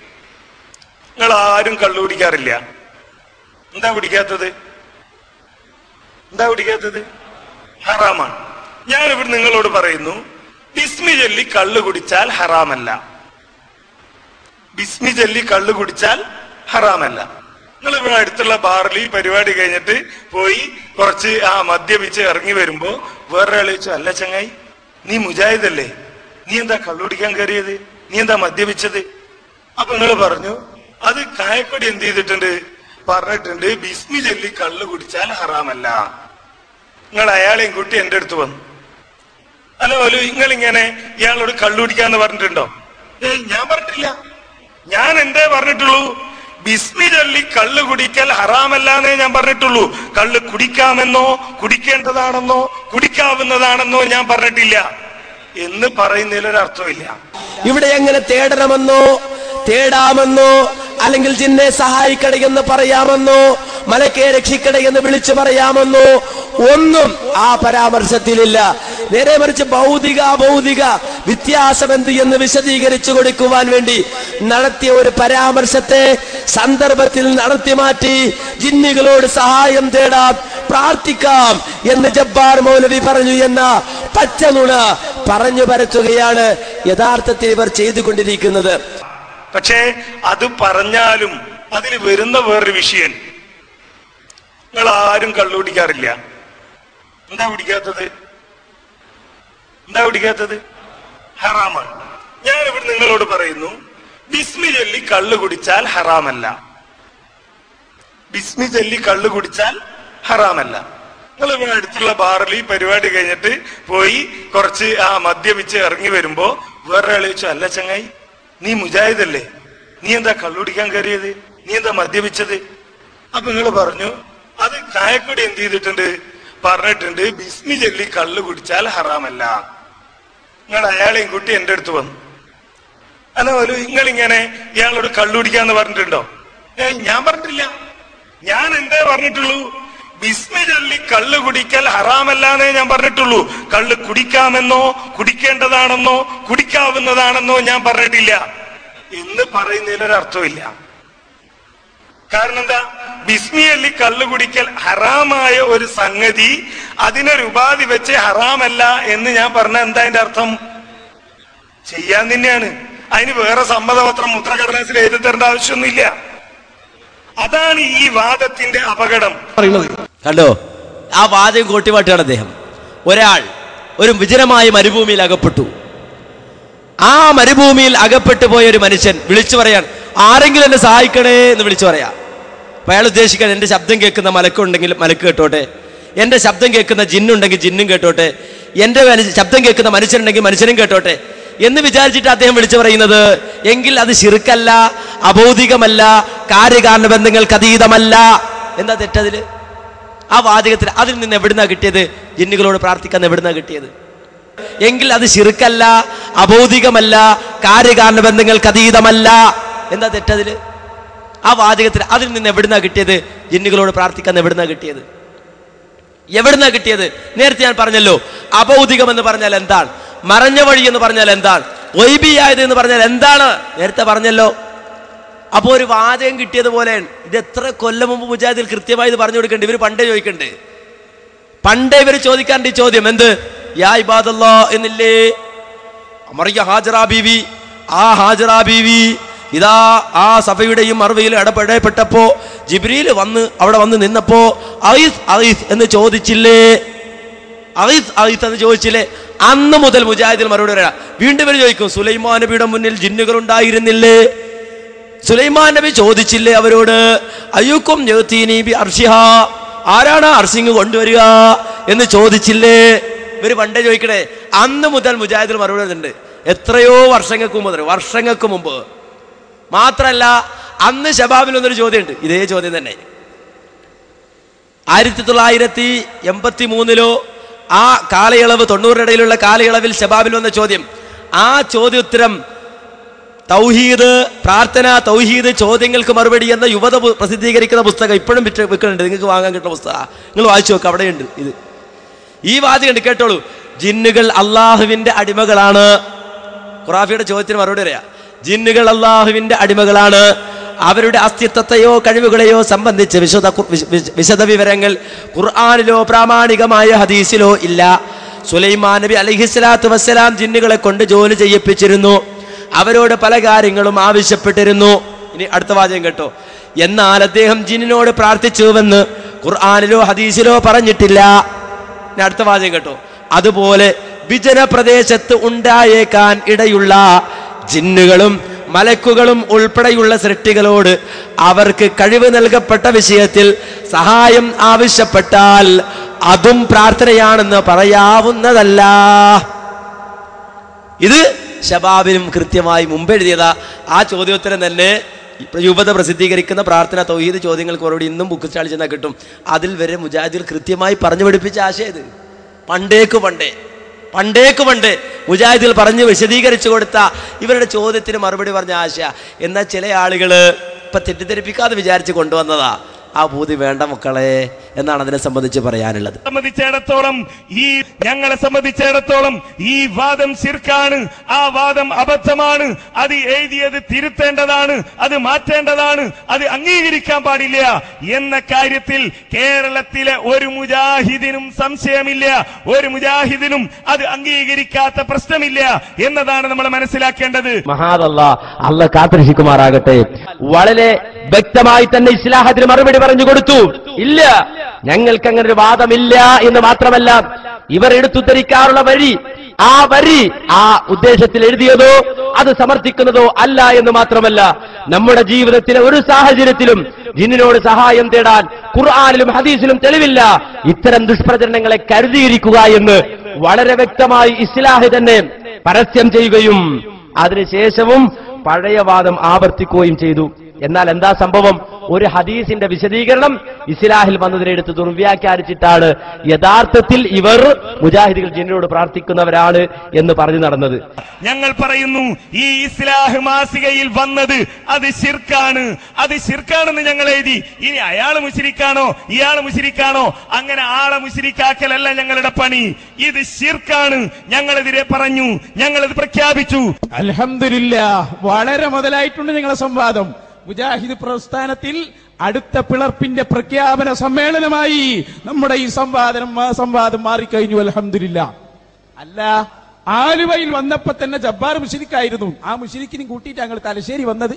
നിങ്ങൾ ആരും കള്ളു കുടിക്കാറില്ല എന്താ കുടിക്കാത്തത് എന്താ കുടിക്കാത്തത് ഹറാമാണ് ഞാൻ ഇവിടെ നിങ്ങളോട് പറയുന്നു ബിസ്മി ചൊല്ലി കള്ളു കുടിച്ചാൽ ഹറാമല്ല ബിസ്മി ചൊല്ലി കള്ളു കുടിച്ചാൽ ഹറാമല്ല നിങ്ങൾ ഇവിടെ അടുത്തുള്ള ബാറിൽ ഈ പരിപാടി കഴിഞ്ഞിട്ട് പോയി കുറച്ച് ആ മദ്യപിച്ച് ഇറങ്ങി വരുമ്പോ വേറൊരാൾ ചോദിച്ചു അല്ല ചങ്ങായി നീ മുജാഹിദല്ലേ നീ എന്താ കള്ളു കുടിക്കാൻ കയറിയത് നീ എന്താ മദ്യപിച്ചത് അപ്പൊ നിങ്ങൾ പറഞ്ഞു അത് കായക്കൊടി എന്ത് ചെയ്തിട്ടുണ്ട് പറഞ്ഞിട്ടുണ്ട് ബിസ്മി ചൊല്ലി കള്ളു കുടിച്ചാൽ ഹറാമല്ല നിങ്ങൾ അയാളെയും കുട്ടി എന്റെ അടുത്ത് വന്നു ഹലോ ഹലോ നിങ്ങൾ ഇങ്ങനെ ഇയാളോട് കള്ളു കുടിക്കാന്ന് പറഞ്ഞിട്ടുണ്ടോ ഏയ് ഞാൻ പറഞ്ഞിട്ടില്ല ഞാൻ എന്തേ പറഞ്ഞിട്ടുള്ളൂ ബിസ്മി ചൊല്ലി കള്ളു കുടിക്കൽ ഹറാമല്ലാന്നേ ഞാൻ പറഞ്ഞിട്ടുള്ളൂ കള്ള് കുടിക്കാമെന്നോ കുടിക്കേണ്ടതാണെന്നോ കുടിക്കാവുന്നതാണെന്നോ ഞാൻ പറഞ്ഞിട്ടില്ല എന്ന് പറയുന്നതിൽ ഒരു അർത്ഥമില്ല ഇവിടെ എങ്ങനെ തേടണമെന്നോ തേടാമെന്നോ അല്ലെങ്കിൽ ജിന്നെ സഹായിക്കണേ എന്ന് പറയാമെന്നോ മലക്കെ രക്ഷിക്കണേ എന്ന് വിളിച്ചു പറയാമെന്നോ ഒന്നും ആ പരാമർശത്തിലില്ല നേരെ മറിച്ച് ഭൗതിക അഭൗതിക വ്യത്യാസം എന്ത് എന്ന് വിശദീകരിച്ചു കൊടുക്കുവാൻ വേണ്ടി നടത്തിയ ഒരു പരാമർശത്തെ സന്ദർഭത്തിൽ നടത്തി മാറ്റി ജിന്നുകളോട് സഹായം തേടാം പ്രാർത്ഥിക്കാം എന്ന് ജബ്ബാർ മൗലവി പറഞ്ഞു എന്ന പച്ചനുണ പറഞ്ഞു പരത്തുകയാണ് യഥാർത്ഥത്തിൽ ഇവർ ചെയ്തുകൊണ്ടിരിക്കുന്നത് പക്ഷേ അത് പറഞ്ഞാലും അതിൽ വരുന്ന വേറൊരു വിഷയം നിങ്ങൾ ആരും കള്ളു കുടിക്കാറില്ല എന്താ കുടിക്കാത്തത് എന്താ കുടിക്കാത്തത് ഹറാമാണ് ഞാൻ ഇവിടെ നിങ്ങളോട് പറയുന്നു ബിസ്മി ചൊല്ലി കള്ളു കുടിച്ചാൽ ഹറാമല്ല ബിസ്മി ചൊല്ലി കള്ളു കുടിച്ചാൽ ഹറാമല്ല നിങ്ങൾ ഇവിടെ അടുത്തുള്ള ബാറിൽ ഈ പരിപാടി കഴിഞ്ഞിട്ട് പോയി കുറച്ച് ആ മദ്യപിച്ച് ഇറങ്ങി വരുമ്പോ വേറൊരാൾ ചോദിച്ചു അല്ല ചങ്ങായി നീ മുജാഹിദല്ലേ നീ എന്താ കള്ളുടിക്കാൻ കയറിയത് നീ എന്താ മദ്യപിച്ചത് അപ്പൊ നിങ്ങൾ പറഞ്ഞു അത് കായക്കൊടി എന്ത് ചെയ്തിട്ടുണ്ട് പറഞ്ഞിട്ടുണ്ട് ബിസ്മി ചൊല്ലി കള്ളു കുടിച്ചാൽ ഹറാമല്ല നിങ്ങൾ അയാളെയും കുട്ടി എന്റെ അടുത്ത് വന്നു ഹലോ ഹലോ നിങ്ങൾ ഇങ്ങനെ ഇയാളോട് കള്ളുടിക്കാന്ന് പറഞ്ഞിട്ടുണ്ടോ ഏയ് ഞാൻ പറഞ്ഞിട്ടില്ല ഞാൻ എന്തേ പറഞ്ഞിട്ടുള്ളൂ ബിസ്മി ചൊല്ലി കള്ള് കുടിക്കൽ ഹറാമല്ലാന്നേ ഞാൻ പറഞ്ഞിട്ടുള്ളൂ കള്ള് കുടിക്കാമെന്നോ കുടിക്കേണ്ടതാണെന്നോ കുടിക്കാവുന്നതാണെന്നോ ഞാൻ പറഞ്ഞിട്ടില്ല എന്ന് പറയുന്നതിൽ ഒരു അർത്ഥമില്ല കാരണം എന്താ ബിസ്മി അല്ലി കള്ളു കുടിക്കൽ ഹറാമായ ഒരു സംഗതി അതിനൊരു ഉപാധി വെച്ച് ഹറാമല്ല എന്ന് ഞാൻ പറഞ്ഞ എന്താ അതിന്റെ അർത്ഥം ചെയ്യാൻ തന്നെയാണ് അതിന് വേറെ സമ്മതപത്രം മുദ്രകടലാസിൽ എഴുതി തരേണ്ട ആവശ്യമൊന്നുമില്ല അതാണ് ഈ വാദത്തിന്റെ അപകടം കണ്ടോ ആ വാചകം കോട്ടിവാട്ടാണ് അദ്ദേഹം ഒരാൾ ഒരു വിജനമായ മരുഭൂമിയിൽ അകപ്പെട്ടു ആ മരുഭൂമിയിൽ അകപ്പെട്ടു പോയ ഒരു മനുഷ്യൻ വിളിച്ചു പറയാൻ ആരെങ്കിലും എന്നെ സഹായിക്കണേ എന്ന് വിളിച്ചു പറയാം അപ്പൊ അയാൾ ഉദ്ദേശിക്കാൻ എന്റെ ശബ്ദം കേൾക്കുന്ന മലക്കുണ്ടെങ്കിൽ മലക്ക് കേട്ടോട്ടെ എന്റെ ശബ്ദം കേൾക്കുന്ന ജിന്നുണ്ടെങ്കിൽ ജിന്നും കേട്ടോട്ടെ എന്റെ മനു- ശബ്ദം കേൾക്കുന്ന മനുഷ്യനുണ്ടെങ്കിൽ മനുഷ്യനും കേട്ടോട്ടെ എന്ന് വിചാരിച്ചിട്ട് അദ്ദേഹം വിളിച്ചു പറയുന്നത് എങ്കിൽ അത് ശിർക്കല്ല അബൗദികമല്ല കാര്യകാരണ ബന്ധങ്ങൾക്ക് അതീതമല്ല എന്താ തെറ്റതില് ആ വാചകത്തിൽ അതിൽ നിന്ന് എവിടുന്നാ കിട്ടിയത് ജിന്നുകളോട് പ്രാർത്ഥിക്കാൻ എവിടുന്നാ കിട്ടിയത് എങ്കിൽ അത് ശിർക്കല്ല അബൗദികമല്ല കാര്യകാരണ ബന്ധങ്ങൾക്ക് അതീതമല്ല എന്താ തെറ്റതില് ആ വാചകത്തിൽ അതിൽ നിന്ന് എവിടുന്നാ കിട്ടിയത് ജിന്നുകളോട് പ്രാർത്ഥിക്കാൻ എവിടുന്നാ കിട്ടിയത് എവിടുന്നാ കിട്ടിയത് നേരത്തെ ഞാൻ പറഞ്ഞല്ലോ അബൗദികം എന്ന് പറഞ്ഞാൽ എന്താണ് മറഞ്ഞ വഴി എന്ന് പറഞ്ഞാൽ എന്താണ് വൈബിയായത് എന്ന് പറഞ്ഞാൽ എന്താണ് നേരത്തെ പറഞ്ഞല്ലോ അപ്പോൾ ഒരു വാചകം കിട്ടിയതുപോലെയാണ് ഇത് എത്ര കൊല്ലം മുമ്പ് മുജാഹിദിൽ കൃത്യമായി ഇത് പറഞ്ഞു കൊടുക്കണ്ട് ഇവർ പണ്ടേ ചോദിക്കണ്ട് പണ്ടേ ഇവർ ചോദിക്കാണ്ട് ഈ ചോദ്യം എന്ത് യാ ഇബാദല്ലോ എന്നില്ലേ മറിയ ഹാജറ ബീവി ആ ഹാജറ ബീവി ഇതാ ആ സഭയുടെയും മറുവയിൽ ഇടപെടപ്പെട്ടപ്പോ ജിബ്രീൽ വന്ന് അവിടെ വന്ന് നിന്നപ്പോ ഐസ് ഐസ് എന്ന് ചോദിച്ചില്ലേ ഐസ് ഐസ് എന്ന് ചോദിച്ചില്ലേ അന്ന് മുതൽ മുജാഹിദിൽ മറുപടി പറയാം വീണ്ടും ഇവർ ചോദിക്കും സുലൈമാൻ നബിയുടെ മുന്നിൽ ജിന്നുകൾ ഉണ്ടായിരുന്നില്ലേ സുലൈമാൻ നബി ചോദിച്ചില്ലേ അവരോട് അയ്യൂക്കും ജ്യോതിനി ബി അർഷിഹ ആരാണ് അർസിങ് കൊണ്ടുവരിക എന്ന് ചോദിച്ചില്ലേ ഇവര് പണ്ടേ ചോദിക്കണേ അന്ന് മുതൽ മുജാഹിദിൽ മറുപടി വരുന്നുണ്ട് എത്രയോ വർഷങ്ങൾക്ക് മുമ്പ് മുതൽ, വർഷങ്ങൾക്ക് മുമ്പ് മാത്രല്ല അന്ന് ഷബാബിൽ ഒന്നൊരു ചോദ്യമുണ്ട് ഇതേ ചോദ്യം തന്നെ ആയിരത്തി തൊള്ളായിരത്തി എൺപത്തി മൂന്നിലോ ആ കാലയളവ് തൊണ്ണൂറിനിടയിലുള്ള കാലയളവിൽ ഷബാബിൽ വന്ന ചോദ്യം ആ ചോദ്യോത്തരം തൗഹീദ് പ്രാർത്ഥന തൗഹീദ് ചോദ്യങ്ങൾക്ക് മറുപടി എന്ന യുവത പു- പ്രസിദ്ധീകരിക്കുന്ന പുസ്തകം ഇപ്പോഴും വിറ്റ് വിൽക്കുന്നുണ്ട് നിങ്ങൾക്ക് വാങ്ങാൻ കിട്ടുന്ന പുസ്തകം നിങ്ങൾ വായിച്ചു നോക്ക് അവിടെയുണ്ട് ഇത് ഈ വാചകം കേട്ടോളൂ ജിന്നുകൾ അള്ളാഹുവിന്റെ അടിമകളാണ് ഖുറാഫിയുടെ ചോദ്യത്തിന് മറുപടി പറയാ ജിന്നുകൾ അള്ളാഹുവിന്റെ അടിമകളാണ് അവരുടെ അസ്തിത്വത്തെയോ കഴിവുകളെയോ സംബന്ധിച്ച് വിശദ കു- വിശ- വിശ- വിശദ വിവരങ്ങൾ ഖുർആാനിലോ പ്രാമാണികമായ ഹദീസിലോ ഇല്ല സുലൈമാൻ നബി അലഹിസ്ലാത്തു വസ്സലാം ജിന്നുകളെ കൊണ്ട് ജോലി ചെയ്യിപ്പിച്ചിരുന്നു അവരോട് പല കാര്യങ്ങളും ആവശ്യപ്പെട്ടിരുന്നു ഇനി അടുത്ത വാചകം കേട്ടോ എന്നാൽ അദ്ദേഹം ജിന്നിനോട് പ്രാർത്ഥിച്ചുവെന്ന് ഖുർആാനിലോ ഹദീസിലോ പറഞ്ഞിട്ടില്ല ഇനി അടുത്ത വാചകം കേട്ടോ അതുപോലെ വിജന പ്രദേശത്ത് ഉണ്ടായേക്കാൻ ഇടയുള്ള ജിന്നുകളും മലക്കുകളും ഉൾപ്പെടെയുള്ള സൃഷ്ടികളോട് അവർക്ക് കഴിവ് നൽകപ്പെട്ട വിഷയത്തിൽ സഹായം ആവശ്യപ്പെട്ടാൽ അതും പ്രാർത്ഥനയാണെന്ന് പറയാവുന്നതല്ല ഇത് ഷബാബിനും കൃത്യമായി മുമ്പെഴുതിയതാ ആ ചോദ്യോത്തരം തന്നെ യുവത പ്രസിദ്ധീകരിക്കുന്ന പ്രാർത്ഥന തൗഹീദ് ചോദ്യങ്ങൾക്ക് മറുപടി ഇന്നും ബുക്ക് സ്റ്റാൾ ചെന്നാൽ കിട്ടും അതിൽ വരെ മുജാഹിദിൽ കൃത്യമായി പറഞ്ഞു പഠിപ്പിച്ച ആശയം ഇത് പണ്ടേക്ക് പണ്ടേ പണ്ടേക്ക് പണ്ട് മുജാഹിദിൽ പറഞ്ഞ് വിശദീകരിച്ചു കൊടുത്ത ഇവരുടെ ചോദ്യത്തിന് മറുപടി പറഞ്ഞ ആശയ എന്നാൽ ചില ആളുകൾ ഇപ്പൊ തെറ്റിദ്ധരിപ്പിക്കാതെ വിചാരിച്ച് കൊണ്ടുവന്നതാ ആ ഭൂതി വേണ്ട മക്കളെ എന്നാണ് അതിനെ സംബന്ധിച്ച് പറയാനുള്ളത് സംബന്ധിച്ചിടത്തോളം ഈ ഞങ്ങളെ സംബന്ധിച്ചിടത്തോളം ഈ വാദം ശിർക്കാണ് ആ വാദം അബദ്ധമാണ് അത് എഴുതിയത് തിരുത്തേണ്ടതാണ് അത് മാറ്റേണ്ടതാണ് അത് അംഗീകരിക്കാൻ പാടില്ല എന്ന കാര്യത്തിൽ കേരളത്തിലെ ഒരു മുജാഹിദിനും സംശയമില്ല ഒരു മുജാഹിദിനും അത് അംഗീകരിക്കാത്ത പ്രശ്നമില്ല എന്നതാണ് നമ്മൾ മനസ്സിലാക്കേണ്ടത് മഹാദല്ല അല്ല കാത്തിരക്ഷിക്കുമാറാകട്ടെ വളരെ വ്യക്തമായി തന്നെ ഇസ്ലാഹത്തിന് മറുപടി പറഞ്ഞു കൊടുത്തു ഇല്ല ഞങ്ങൾക്ക് അങ്ങനെ ഒരു വാദമില്ല എന്ന് മാത്രമല്ല ഇവർ എടുത്തുദ്ധരിക്കാറുള്ള വഴി ആ വരി ആ ഉദ്ദേശത്തിൽ എഴുതിയതോ അത് സമർത്ഥിക്കുന്നതോ അല്ല എന്ന് മാത്രമല്ല നമ്മുടെ ജീവിതത്തിലെ ഒരു സാഹചര്യത്തിലും ജിന്നിനോട് സഹായം തേടാൻ ഖുർആാനിലും ഹദീസിലും തെളിവില്ല ഇത്തരം ദുഷ്പ്രചരണങ്ങളെ കരുതിയിരിക്കുക എന്ന് വളരെ വ്യക്തമായി ഇസ്ലാഹ് തന്നെ പരസ്യം ചെയ്യുകയും അതിനുശേഷവും പഴയ വാദം ആവർത്തിക്കുകയും ചെയ്തു എന്നാൽ എന്താ സംഭവം ഒരു ഹദീസിന്റെ വിശദീകരണം ഇസ്ലാഹിൽ വന്നതിനെടുത്ത് ദുർവ്യാഖ്യാനിച്ചിട്ടാണ് യഥാർത്ഥത്തിൽ ഇവർ മുജാഹിദികൾ ജിന്നിനോട് പ്രാർത്ഥിക്കുന്നവരാണ് എന്ന് പറഞ്ഞു നടന്നത് ഞങ്ങൾ പറയുന്നു ഈ ഇസ്ലാഹ് മാസികയിൽ വന്നത് അത് ശിർക്കാണ് അത് ശിർക്കാണെന്ന് ഞങ്ങൾ എഴുതി ഇനി അയാൾ മുശിരിക്കാണോ ഇയാൾ മുശിരിക്കാണോ അങ്ങനെ ആളെ മുശിരിക്കാക്കലല്ല ഞങ്ങളുടെ പണി ഇത് ശിർക്കാണ് ഞങ്ങളെതിരെ പറഞ്ഞു ഞങ്ങളത് പ്രഖ്യാപിച്ചു അൽഹംദുലില്ല വളരെ മുതലായിട്ടുണ്ട് നിങ്ങളെ സംവാദം മുജാഹിദ് പ്രസ്ഥാനത്തിൽ അടുത്ത പിളർപ്പിന്റെ പ്രഖ്യാപന സമ്മേളനമായി നമ്മുടെ ഈ സംവാദനം ആ സംവാദം മാറിക്കഴിഞ്ഞു അൽഹംദുലില്ല അല്ല ആലുവയിൽ വന്നപ്പോ തന്നെ ജബ്ബാർ മുഷിരിക്കായിരുന്നു ആ മുഷിരിക്കിനും കൂട്ടിയിട്ട് ഞങ്ങൾ തലശ്ശേരി വന്നത്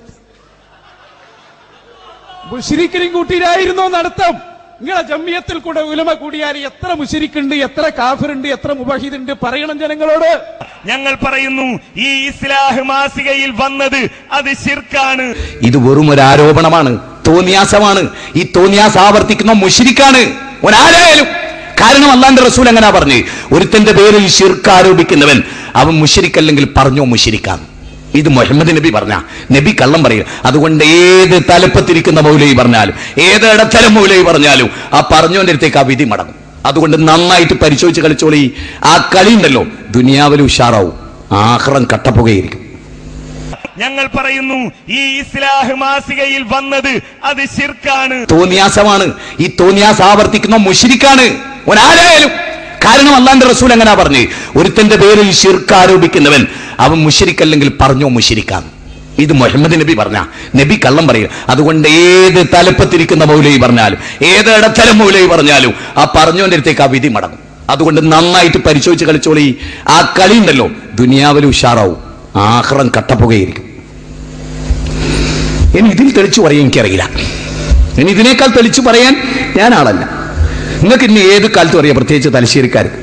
മുഷിരിക്കിനും കൂട്ടിയിട്ടായിരുന്നോ നടത്തം നിങ്ങളെ ജമ്മിയത്തിൽ കൂടെ ഉലമ കൂടിയാൽ എത്ര മുഷിരിക്കുണ്ട് എത്ര കാഫിറുണ്ട് എത്ര മുബഹിദുണ്ട് പറയണം ജനങ്ങളോട് ഞങ്ങൾ പറയുന്നു ഈ ഇസ്ലാഹ് മാസികയിൽ വന്നത് അത് ശിർക്കാണ് ഇത് വെറും ഒരു ആരോപണമാണ് തോന്നിയാസമാണ് ഈ തോന്നിയാസ് ആവർത്തിക്കുന്ന മുഷിരിക്കാണ് ഒരാരായാലും കാരണം അള്ളാന്റെ റസൂൽ അങ്ങനെ പറഞ്ഞു ഒരുത്തന്റെ പേരിൽ ഷിർക്ക് ആരോപിക്കുന്നവൻ അവൻ മുഷിരിക്കല്ലെങ്കിൽ പറഞ്ഞോ മുഷിരിക്കാന്ന് ഇത് മുഹമ്മദ് നബി പറഞ്ഞ നബി കള്ളം പറയും അതുകൊണ്ട് ഏത് തലപ്പത്തിരിക്കുന്ന മൗലവി പറഞ്ഞാലും ഏത് ഇടത്തരം മൗലവി പറഞ്ഞാലും ആ പറഞ്ഞോന്റെ അടുത്തേക്ക് ആ വിധി മടങ്ങും അതുകൊണ്ട് നന്നായിട്ട് പരിശോധിച്ച് കളിച്ചോളി ആ കളി ഉണ്ടല്ലോ ദുനിയാവിൽ ഉഷാറാവും ആഹ്റം കട്ടപ്പുകയായിരിക്കും ഞങ്ങൾ പറയുന്നു ഈ ഇസ്ലാഹ് മാസികയിൽ വന്നത് അത് ശിർക്കാണ് തോന്നിയാസമാണ് ഈ തോന്നിയാസ് ആവർത്തിക്കുന്ന മുഷിരിക്കാണ് ഒരാരായാലും കാരണം അള്ളാന്റെ റസൂൽ എങ്ങനെ പറഞ്ഞു ഒരുത്തന്റെ പേരിൽ ഷിർക്ക് ആരോപിക്കുന്നവൻ അവൻ മുഷിരിക്കല്ലെങ്കിൽ പറഞ്ഞോ മുഷിരിക്കാന്ന് ഇത് മുഹമ്മദ് നബി പറഞ്ഞ നബി കള്ളം പറയും അതുകൊണ്ട് ഏത് തലപ്പത്തിരിക്കുന്ന മൗലവി പറഞ്ഞാലും ഏത് ഇടത്തരം മൗലവി പറഞ്ഞാലും ആ പറഞ്ഞോന്റെ അടുത്തേക്ക് ആ വിധി മടങ്ങും അതുകൊണ്ട് നന്നായിട്ട് പരിശോധിച്ച് കളിച്ചോളി ആ കളി ഉണ്ടല്ലോ ദുനിയാവിൽ ഉഷാറാവും ആഹ്റം കട്ടപ്പുകയായിരിക്കും ഇനി ഇതിൽ തെളിച്ചു പറയാൻ എനിക്കറിയില്ല ഇനി ഇതിനേക്കാൾ തെളിച്ചു പറയാൻ ഞാൻ ആളല്ല നിങ്ങൾക്ക് ഇനി ഏത് കാലത്തും അറിയാം പ്രത്യേകിച്ച് തലശ്ശേരിക്കാർക്ക്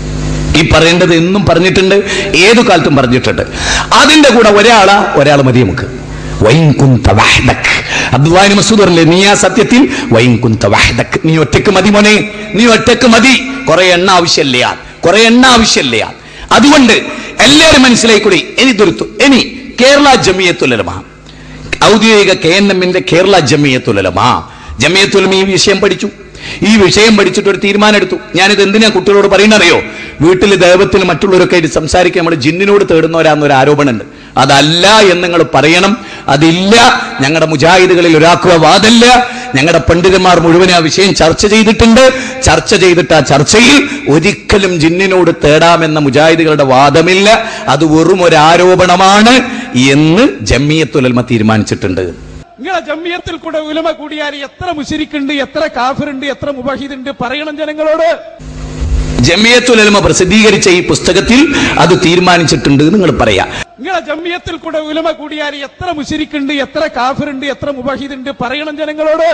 ഈ പറയേണ്ടത് എന്നും പറഞ്ഞിട്ടുണ്ട് ഏതു കാലത്തും പറഞ്ഞിട്ടുണ്ട് അതിന്റെ കൂടെ ഒരാളാ ഒരാൾ മതി നമുക്ക് വൈൻ കുന്ത വഹ്ദക്. അബ്ദുല്ലാഹിബ്നു മസ്ഊദ് പറഞ്ഞില്ലേ നീ ആ സത്യത്തിൽ വൈൻ കുന്ത വഹ്ദക്. നീ ഒറ്റക്ക് മതി മോനെ നീ ഒറ്റക്ക് മതി കുറെ എണ്ണ ആവശ്യമില്ല കുറെ എണ്ണ ആവശ്യമില്ല അതുകൊണ്ട് എല്ലാവരും മനസ്സിലായിക്കൂടി ഇനി ദുരുത്തു ഇനി കേരള ജമിയത്തുലമ ഔദ്യോഗിക കെ എൻ എമ്മിന്റെ കേരള ജമിയത്തുലമ ജമിയത്തുലമ ഈ വിഷയം പഠിച്ചു ഈ വിഷയം പഠിച്ചിട്ട് ഒരു തീരുമാനം എടുത്തു ഞാനിത് എന്തിനാ കുട്ടികളോട് പറയുന്നറിയോ വീട്ടിൽ ദൈവത്തിന് മറ്റുള്ളവരൊക്കെ ആയിട്ട് സംസാരിക്കാൻ നമ്മൾ ജിന്നിനോട് തേടുന്നവരാന്നൊരു ആരോപണമുണ്ട് അതല്ല എന്ന് നിങ്ങൾ പറയണം അതില്ല ഞങ്ങളുടെ മുജാഹിദുകളിൽ ഒരാക്കുക വാദല്ല ഞങ്ങളുടെ പണ്ഡിതന്മാർ മുഴുവൻ ആ വിഷയം ചർച്ച ചെയ്തിട്ടുണ്ട് ചർച്ച ചെയ്തിട്ട് ആ ചർച്ചയിൽ ഒരിക്കലും ജിന്നിനോട് തേടാമെന്ന മുജാഹിദുകളുടെ വാദമില്ല അത് വെറും ഒരു ആരോപണമാണ് എന്ന് ജമ്മിയത്തുലൽമ തീരുമാനിച്ചിട്ടുണ്ട് നിങ്ങളെ ജമ്മിയത്തിൽ കൂടെ ഉലമ കൂടിയാൽ എത്ര മുശരിക്കുണ്ട് എത്ര കാഫിറുണ്ട് എത്ര മുബഹിദുണ്ട് പറയണം ജനങ്ങളോട് ജമിയത്തുലൽമ പ്രസിദ്ധീകരിച്ച ഈ പുസ്തകത്തിൽ അത് തീരുമാനിച്ചിട്ടുണ്ട് നിങ്ങൾ പറയാ നിങ്ങളെ ജമ്മിയത്തിൽ കൂടെ ഉലമ കൂടിയാൽ എത്ര മുശരിക്കുണ്ട് എത്ര കാഫിറുണ്ട് എത്ര മുബഹിദുണ്ട് പറയണം ജനങ്ങളോട്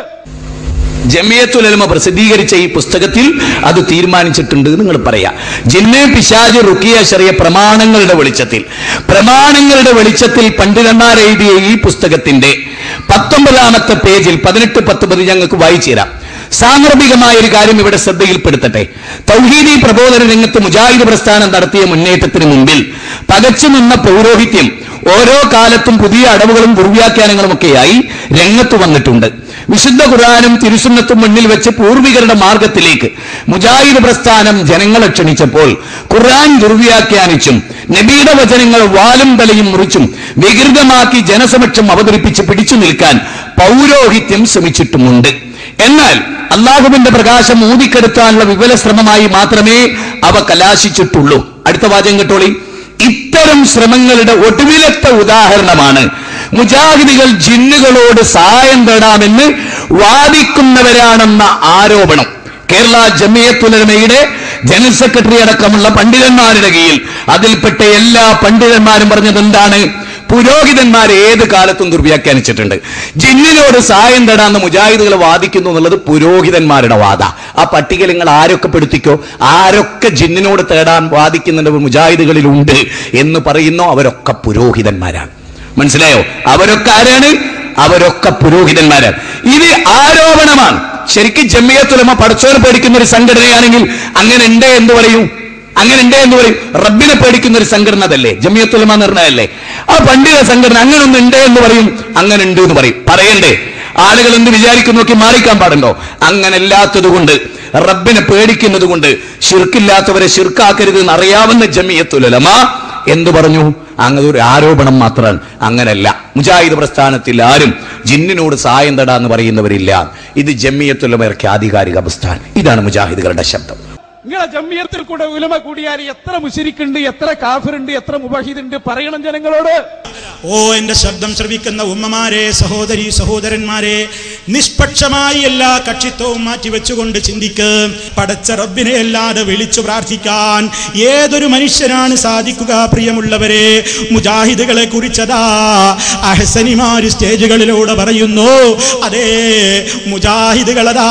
ജമിയത്തുലൽമ പ്രസിദ്ധീകരിച്ച ഈ പുസ്തകത്തിൽ അത് തീരുമാനിച്ചിട്ടുണ്ട് നിങ്ങൾ പറയാ ജിന്നെ പിശാജ് റുക്കിയ ശറിയ പ്രമാണങ്ങളുടെ വെളിച്ചത്തിൽ പ്രമാണങ്ങളുടെ വെളിച്ചത്തിൽ പണ്ഡിതന്മാർ എഴുതിയ ഈ പുസ്തകത്തിന്റെ പത്തൊമ്പതാമത്തെ പേജിൽ പതിനെട്ട് പത്തൊമ്പത് ഞങ്ങൾക്ക് വായിച്ചു തരാം സാന്ദർഭികമായ ഒരു കാര്യം ഇവിടെ ശ്രദ്ധയിൽപ്പെടുത്തട്ടെ തൗഹീദി പ്രബോധന രംഗത്ത് മുജാഹിദ് പ്രസ്ഥാനം നടത്തിയ മുന്നേറ്റത്തിന് മുമ്പിൽ പകച്ചു നിന്ന പൗരോഹിത്യം ഓരോ കാലത്തും പുതിയ അടവുകളും ദുർവ്യാഖ്യാനങ്ങളും ഒക്കെയായി രംഗത്ത് വന്നിട്ടുണ്ട് വിശുദ്ധ ഖുർആാനും തിരുസുന്നത്തും മുന്നിൽ വെച്ച് പൂർവികരുടെ മാർഗത്തിലേക്ക് മുജാഹിദ് പ്രസ്ഥാനം ജനങ്ങളെ ക്ഷണിച്ചപ്പോൾ ഖുർആൻ ദുർവ്യാഖ്യാനിച്ചും നബിയുടെ വചനങ്ങൾ വാലും തലയും മുറിച്ചും വികൃതമാക്കി ജനസമക്ഷം അവതരിപ്പിച്ച് പിടിച്ചു നിൽക്കാൻ പൗരോഹിത്യം ശ്രമിച്ചിട്ടുമുണ്ട് എന്നാൽ അള്ളാഹുവിന്റെ പ്രകാശം ഊതിക്കെടുത്താനുള്ള വിപുല ശ്രമമായി മാത്രമേ അവ കലാശിച്ചിട്ടുള്ളൂ അടുത്ത വാചകം കേട്ടോളി ഇത്തരം ശ്രമങ്ങളുടെ ഒടുവിലത്തെ ഉദാഹരണമാണ് മുജാഹിദികൾ ജിന്നുകളോട് സഹായം തേടാമെന്ന് വാദിക്കുന്നവരാണെന്ന ആരോപണം കേരള ജമിയത്തുലമയുടെ ജനറൽ സെക്രട്ടറി അടക്കമുള്ള പണ്ഡിതന്മാരുടെ കീഴിൽ അതിൽപ്പെട്ട എല്ലാ പണ്ഡിതന്മാരും പറഞ്ഞത് എന്താണ് പുരോഹിതന്മാർ ഏത് കാലത്തും ദുർവ്യാഖ്യാനിച്ചിട്ടുണ്ട് ജിന്നിനോട് സഹായം തേടാന്ന് മുജാഹിദുകൾ വാദിക്കുന്നു എന്നുള്ളത് പുരോഹിതന്മാരുടെ വാദ ആ പട്ടിക നിങ്ങൾ ആരൊക്കെ പെടുത്തിക്കോ ആരൊക്കെ ജിന്നിനോട് തേടാൻ വാദിക്കുന്നുണ്ട് മുജാഹിദുകളിലുണ്ട് എന്ന് പറയുന്നു അവരൊക്കെ പുരോഹിതന്മാരാണ് മനസ്സിലായോ അവരൊക്കെ ആരാണ് അവരൊക്കെ പുരോഹിതന്മാരാണ് ഇത് ആരോപണമാണ് ശരിക്കും ജമ്മിയത്തുലമ പടച്ചോനെ പേടിക്കുന്ന ഒരു സംഘടനയാണെങ്കിൽ അങ്ങനെ ഉണ്ട് എന്ന് പറയും അങ്ങനെ ഉണ്ട് എന്ന് പറയും റബ്ബിനെ പേടിക്കുന്ന ഒരു സംഘടന അതല്ലേ ജമിയത്തുലമ നിർണയല്ലേ ആ പണ്ഡിത സംഘടന അങ്ങനെ ഒന്ന് ഉണ്ട് എന്ന് പറയും അങ്ങനെ ഉണ്ട് എന്ന് പറയും പറയണ്ടേ ആളുകൾ എന്ത് വിചാരിക്കുന്നു നോക്കി മാറിക്കാൻ പാടുണ്ടോ അങ്ങനെ അല്ലാത്തത് കൊണ്ട് റബ്ബിനെ പേടിക്കുന്നത് കൊണ്ട് ഷിർക്കില്ലാത്തവരെ ഷിർക്കാക്കരുത് എന്ന് അറിയാവുന്ന ജമിയത്തുലമ എന്തു പറഞ്ഞു അങ്ങനെ ഒരു ആരോപണം മാത്രമാണ് അങ്ങനല്ല മുജാഹിദ് പ്രസ്ഥാനത്തിൽ ആരും ജിന്നിനോട് സഹായം തടാന്ന് പറയുന്നവരില്ല ഇത് ജമ്മിയത്തുലമർക്ക് ആധികാരിക പ്രസ്ഥാനം ഇതാണ് മുജാഹിദുകളുടെ ശബ്ദം നിങ്ങളെ ജമ്മിയത്തിൽ കൂടെ ഉലമ കൂടിയാൽ എത്ര മുശരിക്കുണ്ട് എത്ര കാഫിറുണ്ട് എത്ര മുബഹിദുണ്ട് പറയണം ജനങ്ങളോട് ഓ എന്റെ ശബ്ദം ശ്രവിക്കുന്ന ഉമ്മമാരെ സഹോദരി സഹോദരന്മാരെ നിഷ്പക്ഷമായി എല്ലാ കക്ഷിത്വവും മാറ്റിവെച്ചുകൊണ്ട് ചിന്തിക്ക് പടച്ച റബ്ബിനെ അല്ലാതെ വിളിച്ചു പ്രാർത്ഥിക്കാൻ ഏതൊരു മനുഷ്യനാണ് സാധിക്കുക പ്രിയമുള്ളവരെ മുജാഹിദുകളെ കുറിച്ചതാ അഹസനിമാര് സ്റ്റേജുകളിലൂടെ പറയുന്നു അതേ മുജാഹിദുകളതാ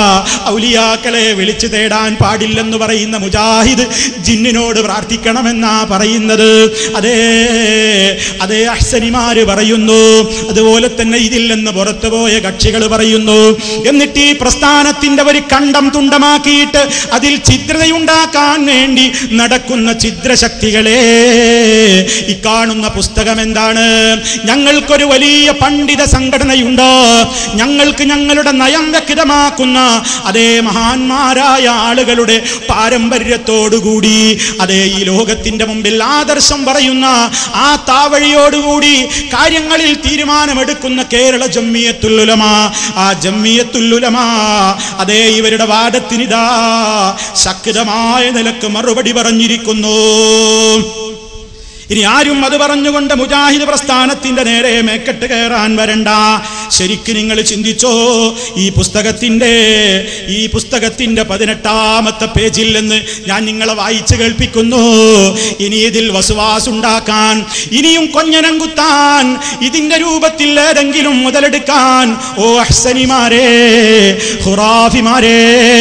ഔലിയാക്കളെ വിളിച്ചു തേടാൻ പാടില്ലെന്ന് പറയുന്ന മുജാഹിദ് ജിന്നിനോട് പ്രാർത്ഥിക്കണമെന്നാ പറയുന്നത് അതേ അതേ അഹ്സനിമാര് പറയുന്നു അതുപോലെ തന്നെ ഇതിൽ നിന്ന് പുറത്തുപോയ കക്ഷികൾ പറയുന്നു എന്നിട്ട് ഈ പ്രസ്ഥാനത്തിന്റെ ഒരു കണ്ടം തുണ്ടമാക്കിയിട്ട് അതിൽ ചിത്രതയുണ്ടാക്കാൻ വേണ്ടി നടക്കുന്ന ഛിദ്രശക്തികളെ ഈ കാണുന്ന പുസ്തകം എന്താണ് ഞങ്ങൾക്കൊരു വലിയ പണ്ഡിത സംഘടനയുണ്ട് ഞങ്ങൾക്ക് ഞങ്ങളുടെ നയം വ്യക്തമാക്കുന്ന അതേ മഹാന്മാരായ ആളുകളുടെ പാരമ്പര്യത്തോടുകൂടി അതേ ഈ ലോകത്തിന്റെ മുമ്പിൽ ആദർശം പറയുന്ന ആ താവഴിയോടുകൂടി കാര്യങ്ങളിൽ തീരുമാനമെടുക്കുന്ന കേരള ജമ്മിയത്തുല്ലുലമ ആ ജമ്മിയത്തുല്ലുലമ അതേ ഇവരുടെ വാദത്തിനിതാ ശക്തമായ നിലക്ക് മറുപടി പറഞ്ഞിരിക്കുന്നു ഇനി ആരും അത് പറഞ്ഞുകൊണ്ട് മുജാഹിദ് പ്രസ്ഥാനത്തിന്റെ നേരെ മേക്കെട്ട് കയറാൻ വരണ്ട ശരിക്ക് നിങ്ങൾ ചിന്തിച്ചോ ഈ പുസ്തകത്തിന്റെ ഈ പുസ്തകത്തിന്റെ പതിനെട്ടാമത്തെ പേജിൽ നിന്ന് ഞാൻ നിങ്ങളെ വായിച്ചു കേൾപ്പിക്കുന്നു ഇനി ഇതിൽ വസുവാസ് ഉണ്ടാക്കാൻ ഇനിയും കൊഞ്ഞനം കുത്താൻ ഇതിന്റെ രൂപത്തിൽ ഏതെങ്കിലും മുതലെടുക്കാൻ ഓ അഹ്സനിമാരെ ഹുറാഫിമാരെ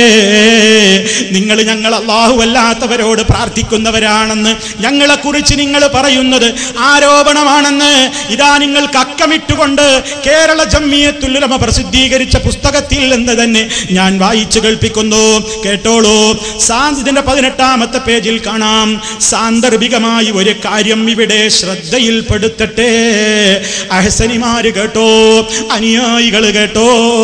നിങ്ങൾ ഞങ്ങൾ അല്ലാഹുവല്ലാത്തവരോട് പ്രാർത്ഥിക്കുന്നവരാണെന്ന് ഞങ്ങളെ കുറിച്ച് നിങ്ങൾ പറയുന്നത് ആരോപണമാണെന്ന് ഇതാ നിങ്ങൾക്ക് അക്കമിട്ടുകൊണ്ട് കേരള ജമ്മിയത്തുല്ലുലമ പ്രസിദ്ധീകരിച്ച പുസ്തകത്തിൽ നിന്ന് തന്നെ ഞാൻ വായിച്ചു കേൾപ്പിക്കുന്നു കേട്ടോളൂ സാ- ഇതിന്റെ പതിനെട്ടാമത്തെ പേജിൽ കാണാം സാന്ദർഭികമായി ഒരു കാര്യം ഇവിടെ ശ്രദ്ധയിൽപ്പെടുത്തട്ടെ അഹസനിമാര് കേട്ടോ അനുയായികൾ കേട്ടോ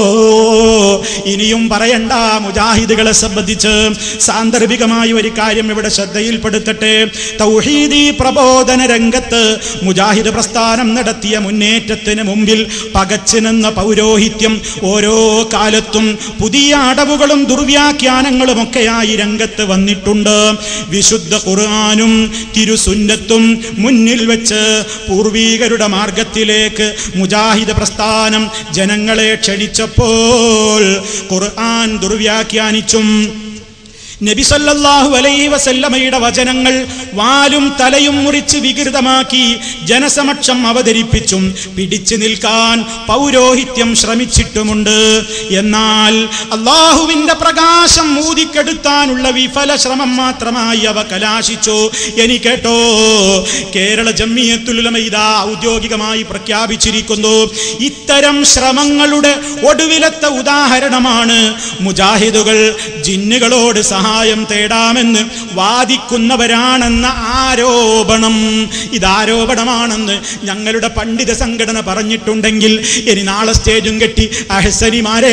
ഇനിയും പറയണ്ട മുജാഹിദുകളെ സംബന്ധിച്ച് സാന്ദർഭികമായി ഒരു കാര്യം ഇവിടെ ശ്രദ്ധയിൽപ്പെടുത്തട്ടെ തൗഹീദി പ്രബോധന രംഗത്ത് മുജാഹിദ് പ്രസ്ഥാനം നടത്തിയ മുന്നേറ്റത്തിന് മുമ്പിൽ പകച്ചു നിന്ന പൗരോഹിത്യം ഓരോ കാലത്തും പുതിയ അടവുകളും ദുർവ്യാഖ്യാനങ്ങളും ഒക്കെയായി രംഗത്ത് വന്നിട്ടുണ്ട് വിശുദ്ധ ഖുർആാനും തിരുസുന്നത്തും മുന്നിൽ വെച്ച് പൂർവീകരുടെ മാർഗത്തിലേക്ക് മുജാഹിദ് പ്രസ്ഥാനം ജനങ്ങളെ ക്ഷണിച്ചപ്പോൾ ഖുർആൻ ദുർവ്യാഖ്യാനിച്ചും നബി സല്ലല്ലാഹു അലൈഹി വസല്ലമയുടെ വചനങ്ങൾ വാലും തലയും മുറിച്ച് വികൃതമാക്കി ജനസമക്ഷം അവതരിപ്പിച്ചും പിടിച്ചു നിൽക്കാൻ പൗരോഹിത്യം ശ്രമിച്ചിട്ടുമുണ്ട് എന്നാൽ അള്ളാഹുവിന്റെ പ്രകാശം ഊതിക്കെടുത്താനുള്ള വിഫല ശ്രമം മാത്രമായി അവ കലാശിച്ചു എനി കേട്ടോ കേരള ജമ്മിയത്തുലമ ഇതാ ഔദ്യോഗികമായി പ്രഖ്യാപിച്ചിരിക്കുന്നു ഇത്തരം ശ്രമങ്ങളുടെ ഒടുവിലത്തെ ഉദാഹരണമാണ് മുജാഹിദുകൾ ജിന്നുകളോട് സഹായം തേടാമെന്ന് വാദിക്കുന്നവരാണെന്ന ആരോപണം ഇത് ആരോപണമാണെന്ന് ഞങ്ങളുടെ പണ്ഡിത സംഘടന പറഞ്ഞിട്ടുണ്ടെങ്കിൽ ഇനി നാളെ സ്റ്റേജും കെട്ടി അഹസനിമാരെ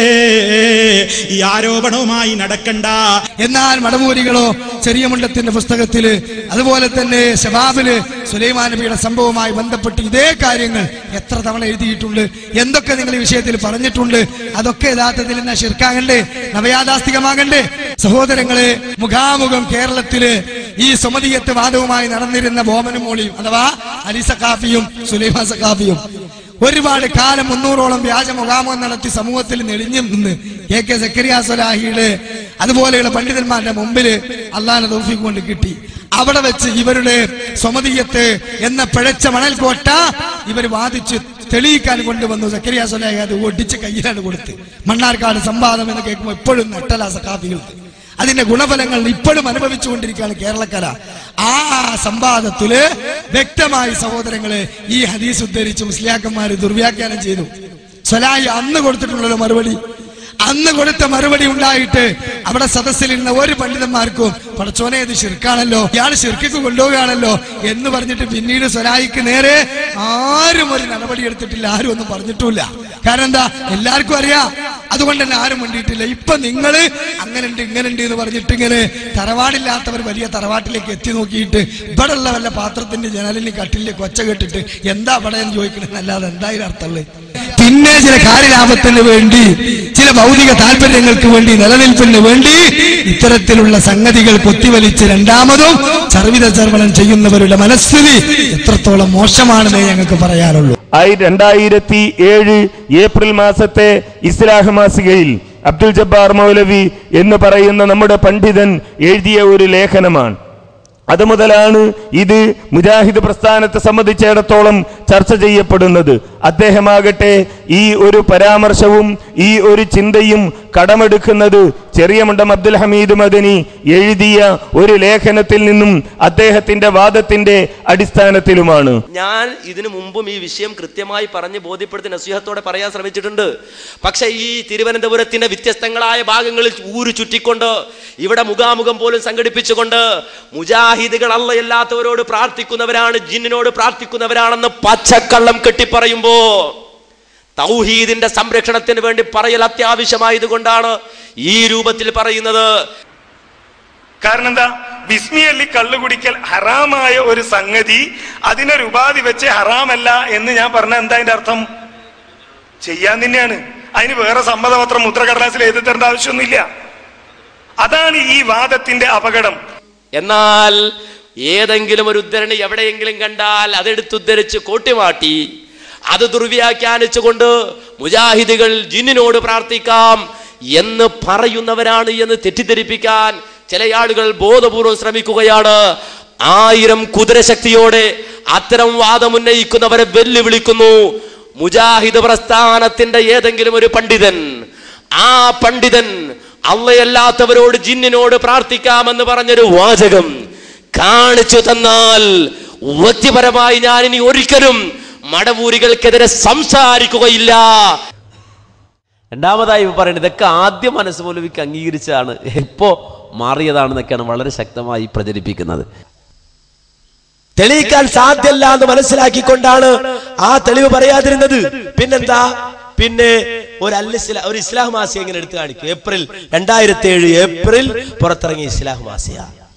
ഈ ആരോപണവുമായി നടക്കണ്ട എന്നാൽ മടമൂരികളോ ചെറിയ മുണ്ടത്തിന്റെ പുസ്തകത്തില് അതുപോലെ തന്നെ ഷബാബില് സുലൈമാൻ നബിയുടെ സംഭവവുമായി ബന്ധപ്പെട്ട് ഇതേ കാര്യങ്ങൾ എത്ര തവണ എഴുതിയിട്ടുണ്ട് എന്തൊക്കെ നിങ്ങൾ ഈ വിഷയത്തിൽ പറഞ്ഞിട്ടുണ്ട് അതൊക്കെ യഥാർത്ഥത്തിൽ എന്നാ ശിർക്കാകണ്ടേ നവയാഥാസ്തികമാകണ്ടേ സഹോദരങ്ങളെ മുഖാമുഖം കേരളത്തില് ഈ സുമതിയത്ത് വാദവുമായി നടന്നിരുന്ന ബോമനും മോളിയും അഥവാ അലി സഖാഫിയും സുലൈമാൻ സഖാഫിയും ഒരുപാട് കാലം മുന്നൂറോളം വ്യാജ മുഖാമുഖം നടത്തി സമൂഹത്തിൽ നെളിഞ്ഞു നിന്ന് കെ കെ സക്കരിയ സലാഹിയുടെ അതുപോലെയുള്ള പണ്ഡിതന്മാരുടെ മുമ്പില് അള്ളാഹ് തൗഫീഖ് കൊണ്ട് കിട്ടി അവിടെ വെച്ച് ഇവരുടെ സ്വമതീയത്ത് എന്ന പിഴച്ച മണൽക്കോട്ട ഇവർ വാദിച്ച് തെളിയിക്കാൻ കൊണ്ടുവന്നു സക്കരിയ സലാഹി അത് ഒടിച്ച് കയ്യിലാണ് കൊടുത്ത് മണ്ണാർക്കാട് സംവാദം എന്ന് കേൾക്കുമ്പോൾ ഇപ്പോഴും നട്ടല സഖാഫികൾക്ക് അതിന്റെ ഗുണഫലങ്ങൾ ഇപ്പോഴും അനുഭവിച്ചുകൊണ്ടിരിക്കുകയാണ് കേരളക്കര ആ സംവാദത്തില് വ്യക്തമായി സഹോദരങ്ങളെ ഈ ഹദീസ് ഉദ്ധരിച്ച് മുസ്ലിയാക്കന്മാര് ദുർവ്യാഖ്യാനം ചെയ്തു സ്വലായി അന്ന് കൊടുത്തിട്ടുള്ളൊരു മറുപടി അന്ന് കൊടുത്ത മറുപടി ഉണ്ടായിട്ട് അവിടെ സദസ്സിലിരുന്ന ഒരു പണ്ഡിതന്മാർക്കും പടച്ചോനെ ഇത് ശിർക്കാണല്ലോ ഇയാൾ ശിർക്കിക്ക് കൊണ്ടുപോവുകയാണല്ലോ എന്ന് പറഞ്ഞിട്ട് പിന്നീട് സ്വലായിക്ക് നേരെ ആരും ഒരു നടപടി എടുത്തിട്ടില്ല ആരും ഒന്നും പറഞ്ഞിട്ടില്ല കാരണം എന്താ എല്ലാവർക്കും അറിയാം അതുകൊണ്ട് തന്നെ ആരും വേണ്ടിയിട്ടില്ല ഇപ്പൊ നിങ്ങൾ അങ്ങനെ ഉണ്ട് ഇങ്ങനെ ഉണ്ട് എന്ന് പറഞ്ഞിട്ട് ഇങ്ങനെ തറവാടില്ലാത്തവർ വലിയ തറവാട്ടിലേക്ക് എത്തി നോക്കിയിട്ട് ഇവിടെ ഉള്ള വല്ല പാത്രത്തിന്റെ ജനലിന് കട്ടിലെ കൊച്ച കേട്ടിട്ട് എന്താ ഇവിടെ എന്ന് ചോദിക്കണമെന്ന് അല്ലാതെ എന്തായാലും അർത്ഥമുള്ളത് പിന്നെ ചില കാര്യലാഭത്തിന് വേണ്ടി ചില ഭൗതിക താല്പര്യങ്ങൾക്ക് വേണ്ടി നിലനിൽപ്പിന് വേണ്ടി ഇത്തരത്തിലുള്ള സംഗതികൾ കൊത്തിവലിച്ച് രണ്ടാമതും ചർവിത ചർവണം ചെയ്യുന്നവരുടെ മനസ്ഥിതി എത്രത്തോളം മോശമാണെന്നേ ഞങ്ങൾക്ക് പറയാനുള്ളൂ ആയി രണ്ടായിരത്തി ഏഴ് ഏപ്രിൽ മാസത്തെ ഇസ്ലാഹ് മാസികയിൽ അബ്ദുൽ ജബ്ബാർ മൗലവി എന്ന് പറയുന്ന നമ്മുടെ പണ്ഡിതൻ എഴുതിയ ഒരു ലേഖനമാണ് അത് മുതലാണ് ഇത് മുജാഹിദ് പ്രസ്ഥാനത്തെ സംബന്ധിച്ചിടത്തോളം ചർച്ച ചെയ്യപ്പെടുന്നത് അദ്ദേഹമാകട്ടെ ഈ ഒരു പരാമർശവും ഈ ഒരു ചിന്തയും കടമെടുക്കുന്നത് ചെറിയ മുണ്ടം അബ്ദുൽ ഹമീദ് മദനി എഴുതിയ ഒരു ലേഖനത്തിൽ നിന്നും അദ്ദേഹത്തിന്റെ വാദത്തിന്റെ അടിസ്ഥാനത്തിലുമാണ് ഞാൻ ഇതിനു മുമ്പും ഈ വിഷയം കൃത്യമായി പറഞ്ഞ് ബോധ്യപ്പെടുത്തി നസീഹത്തോടെ പറയാൻ ശ്രമിച്ചിട്ടുണ്ട് പക്ഷെ ഈ തിരുവനന്തപുരത്തിന്റെ വ്യത്യസ്തങ്ങളായ ഭാഗങ്ങളിൽ ഊരു ചുറ്റിക്കൊണ്ട് ഇവിടെ മുഖാമുഖം പോലും സംഘടിപ്പിച്ചുകൊണ്ട് മുജാഹിദുകൾ അല്ലയല്ലാത്തവരോട് പ്രാർത്ഥിക്കുന്നവരാണ് ജിന്നിനോട് പ്രാർത്ഥിക്കുന്നവരാണെന്ന് പച്ചക്കള്ളം കെട്ടിപ്പറയുമ്പോ തൗഹീദിന്റെ സംരക്ഷണത്തിന് വേണ്ടി പറയൽ അത്യാവശ്യമായതുകൊണ്ടാണ് ഈ രൂപത്തിൽ പറയുന്നത് കാരണം എന്താ വിസ്മിയല്ലി കള്ളു കുടിക്കൽ ഹറാമായ ഒരു സംഗതി അതിനൊരു ഉപാധി വെച്ച് ഹറാമല്ല എന്ന് ഞാൻ പറഞ്ഞ എന്താ അതിന്റെ അർത്ഥം ചെയ്യാൻ തന്നെയാണ് അതിന് വേറെ സമ്മതപത്രം മുദ്രകടലാസിൽ എഴുതി തരേണ്ട ആവശ്യമൊന്നുമില്ല അതാണ് ഈ വാദത്തിന്റെ അപകടം എന്നാൽ ഏതെങ്കിലും ഒരു ഉദ്ധരണി എവിടെയെങ്കിലും കണ്ടാൽ അതെടുത്തുദ്ധരിച്ച് കോട്ടിമാട്ടി അത് ദുർവ്യാഖ്യാനിച്ചുകൊണ്ട് മുജാഹിദുകൾ ജിന്നിനോട് പ്രാർത്ഥിക്കാം എന്ന് പറയുന്നവരാണ് എന്ന് തെറ്റിദ്ധരിപ്പിക്കാൻ ചില ആളുകൾ ബോധപൂർവം ശ്രമിക്കുകയാണ് ആയിരം കുതിരശക്തിയോടെ അത്തരം വാദമുന്നയിക്കുന്നവരെ വെല്ലുവിളിക്കുന്നു മുജാഹിദ് പ്രസ്ഥാനത്തിന്റെ ഏതെങ്കിലും ഒരു പണ്ഡിതൻ ആ പണ്ഡിതൻ അള്ളയല്ലാത്തവരോട് ജിന്നിനോട് പ്രാർത്ഥിക്കാമെന്ന് പറഞ്ഞൊരു വാചകം കാണിച്ചു തന്നാൽ വ്യക്തിപരമായി ഞാൻ ഇനി ഒരിക്കലും മടവൂരികൾക്കെതിരെ സംസാരിക്കുകയില്ല രണ്ടാമതായി ഇവ പറയുന്നത് ഇതൊക്കെ ആദ്യം മനസ്സ് മൗലവിക്ക് അംഗീകരിച്ചാണ് ഇപ്പോ മാറിയതാണെന്നൊക്കെയാണ് വളരെ ശക്തമായി പ്രചരിപ്പിക്കുന്നത് തെളിയിക്കാൻ സാധ്യല്ല എന്ന് മനസ്സിലാക്കിക്കൊണ്ടാണ് ആ തെളിവ് പറയാതിരുന്നത് പിന്നെന്താ പിന്നെ ഒരു അൽ ഇസ്ലാ- ഒരു ഇസ്ലാം മാസിക എങ്ങനെ എടുത്തു കാണിക്കും ഏപ്രിൽ രണ്ടായിരത്തി ഏഴ് ഏപ്രിൽ പുറത്തിറങ്ങിയ ഇസ്ലാം മാസിക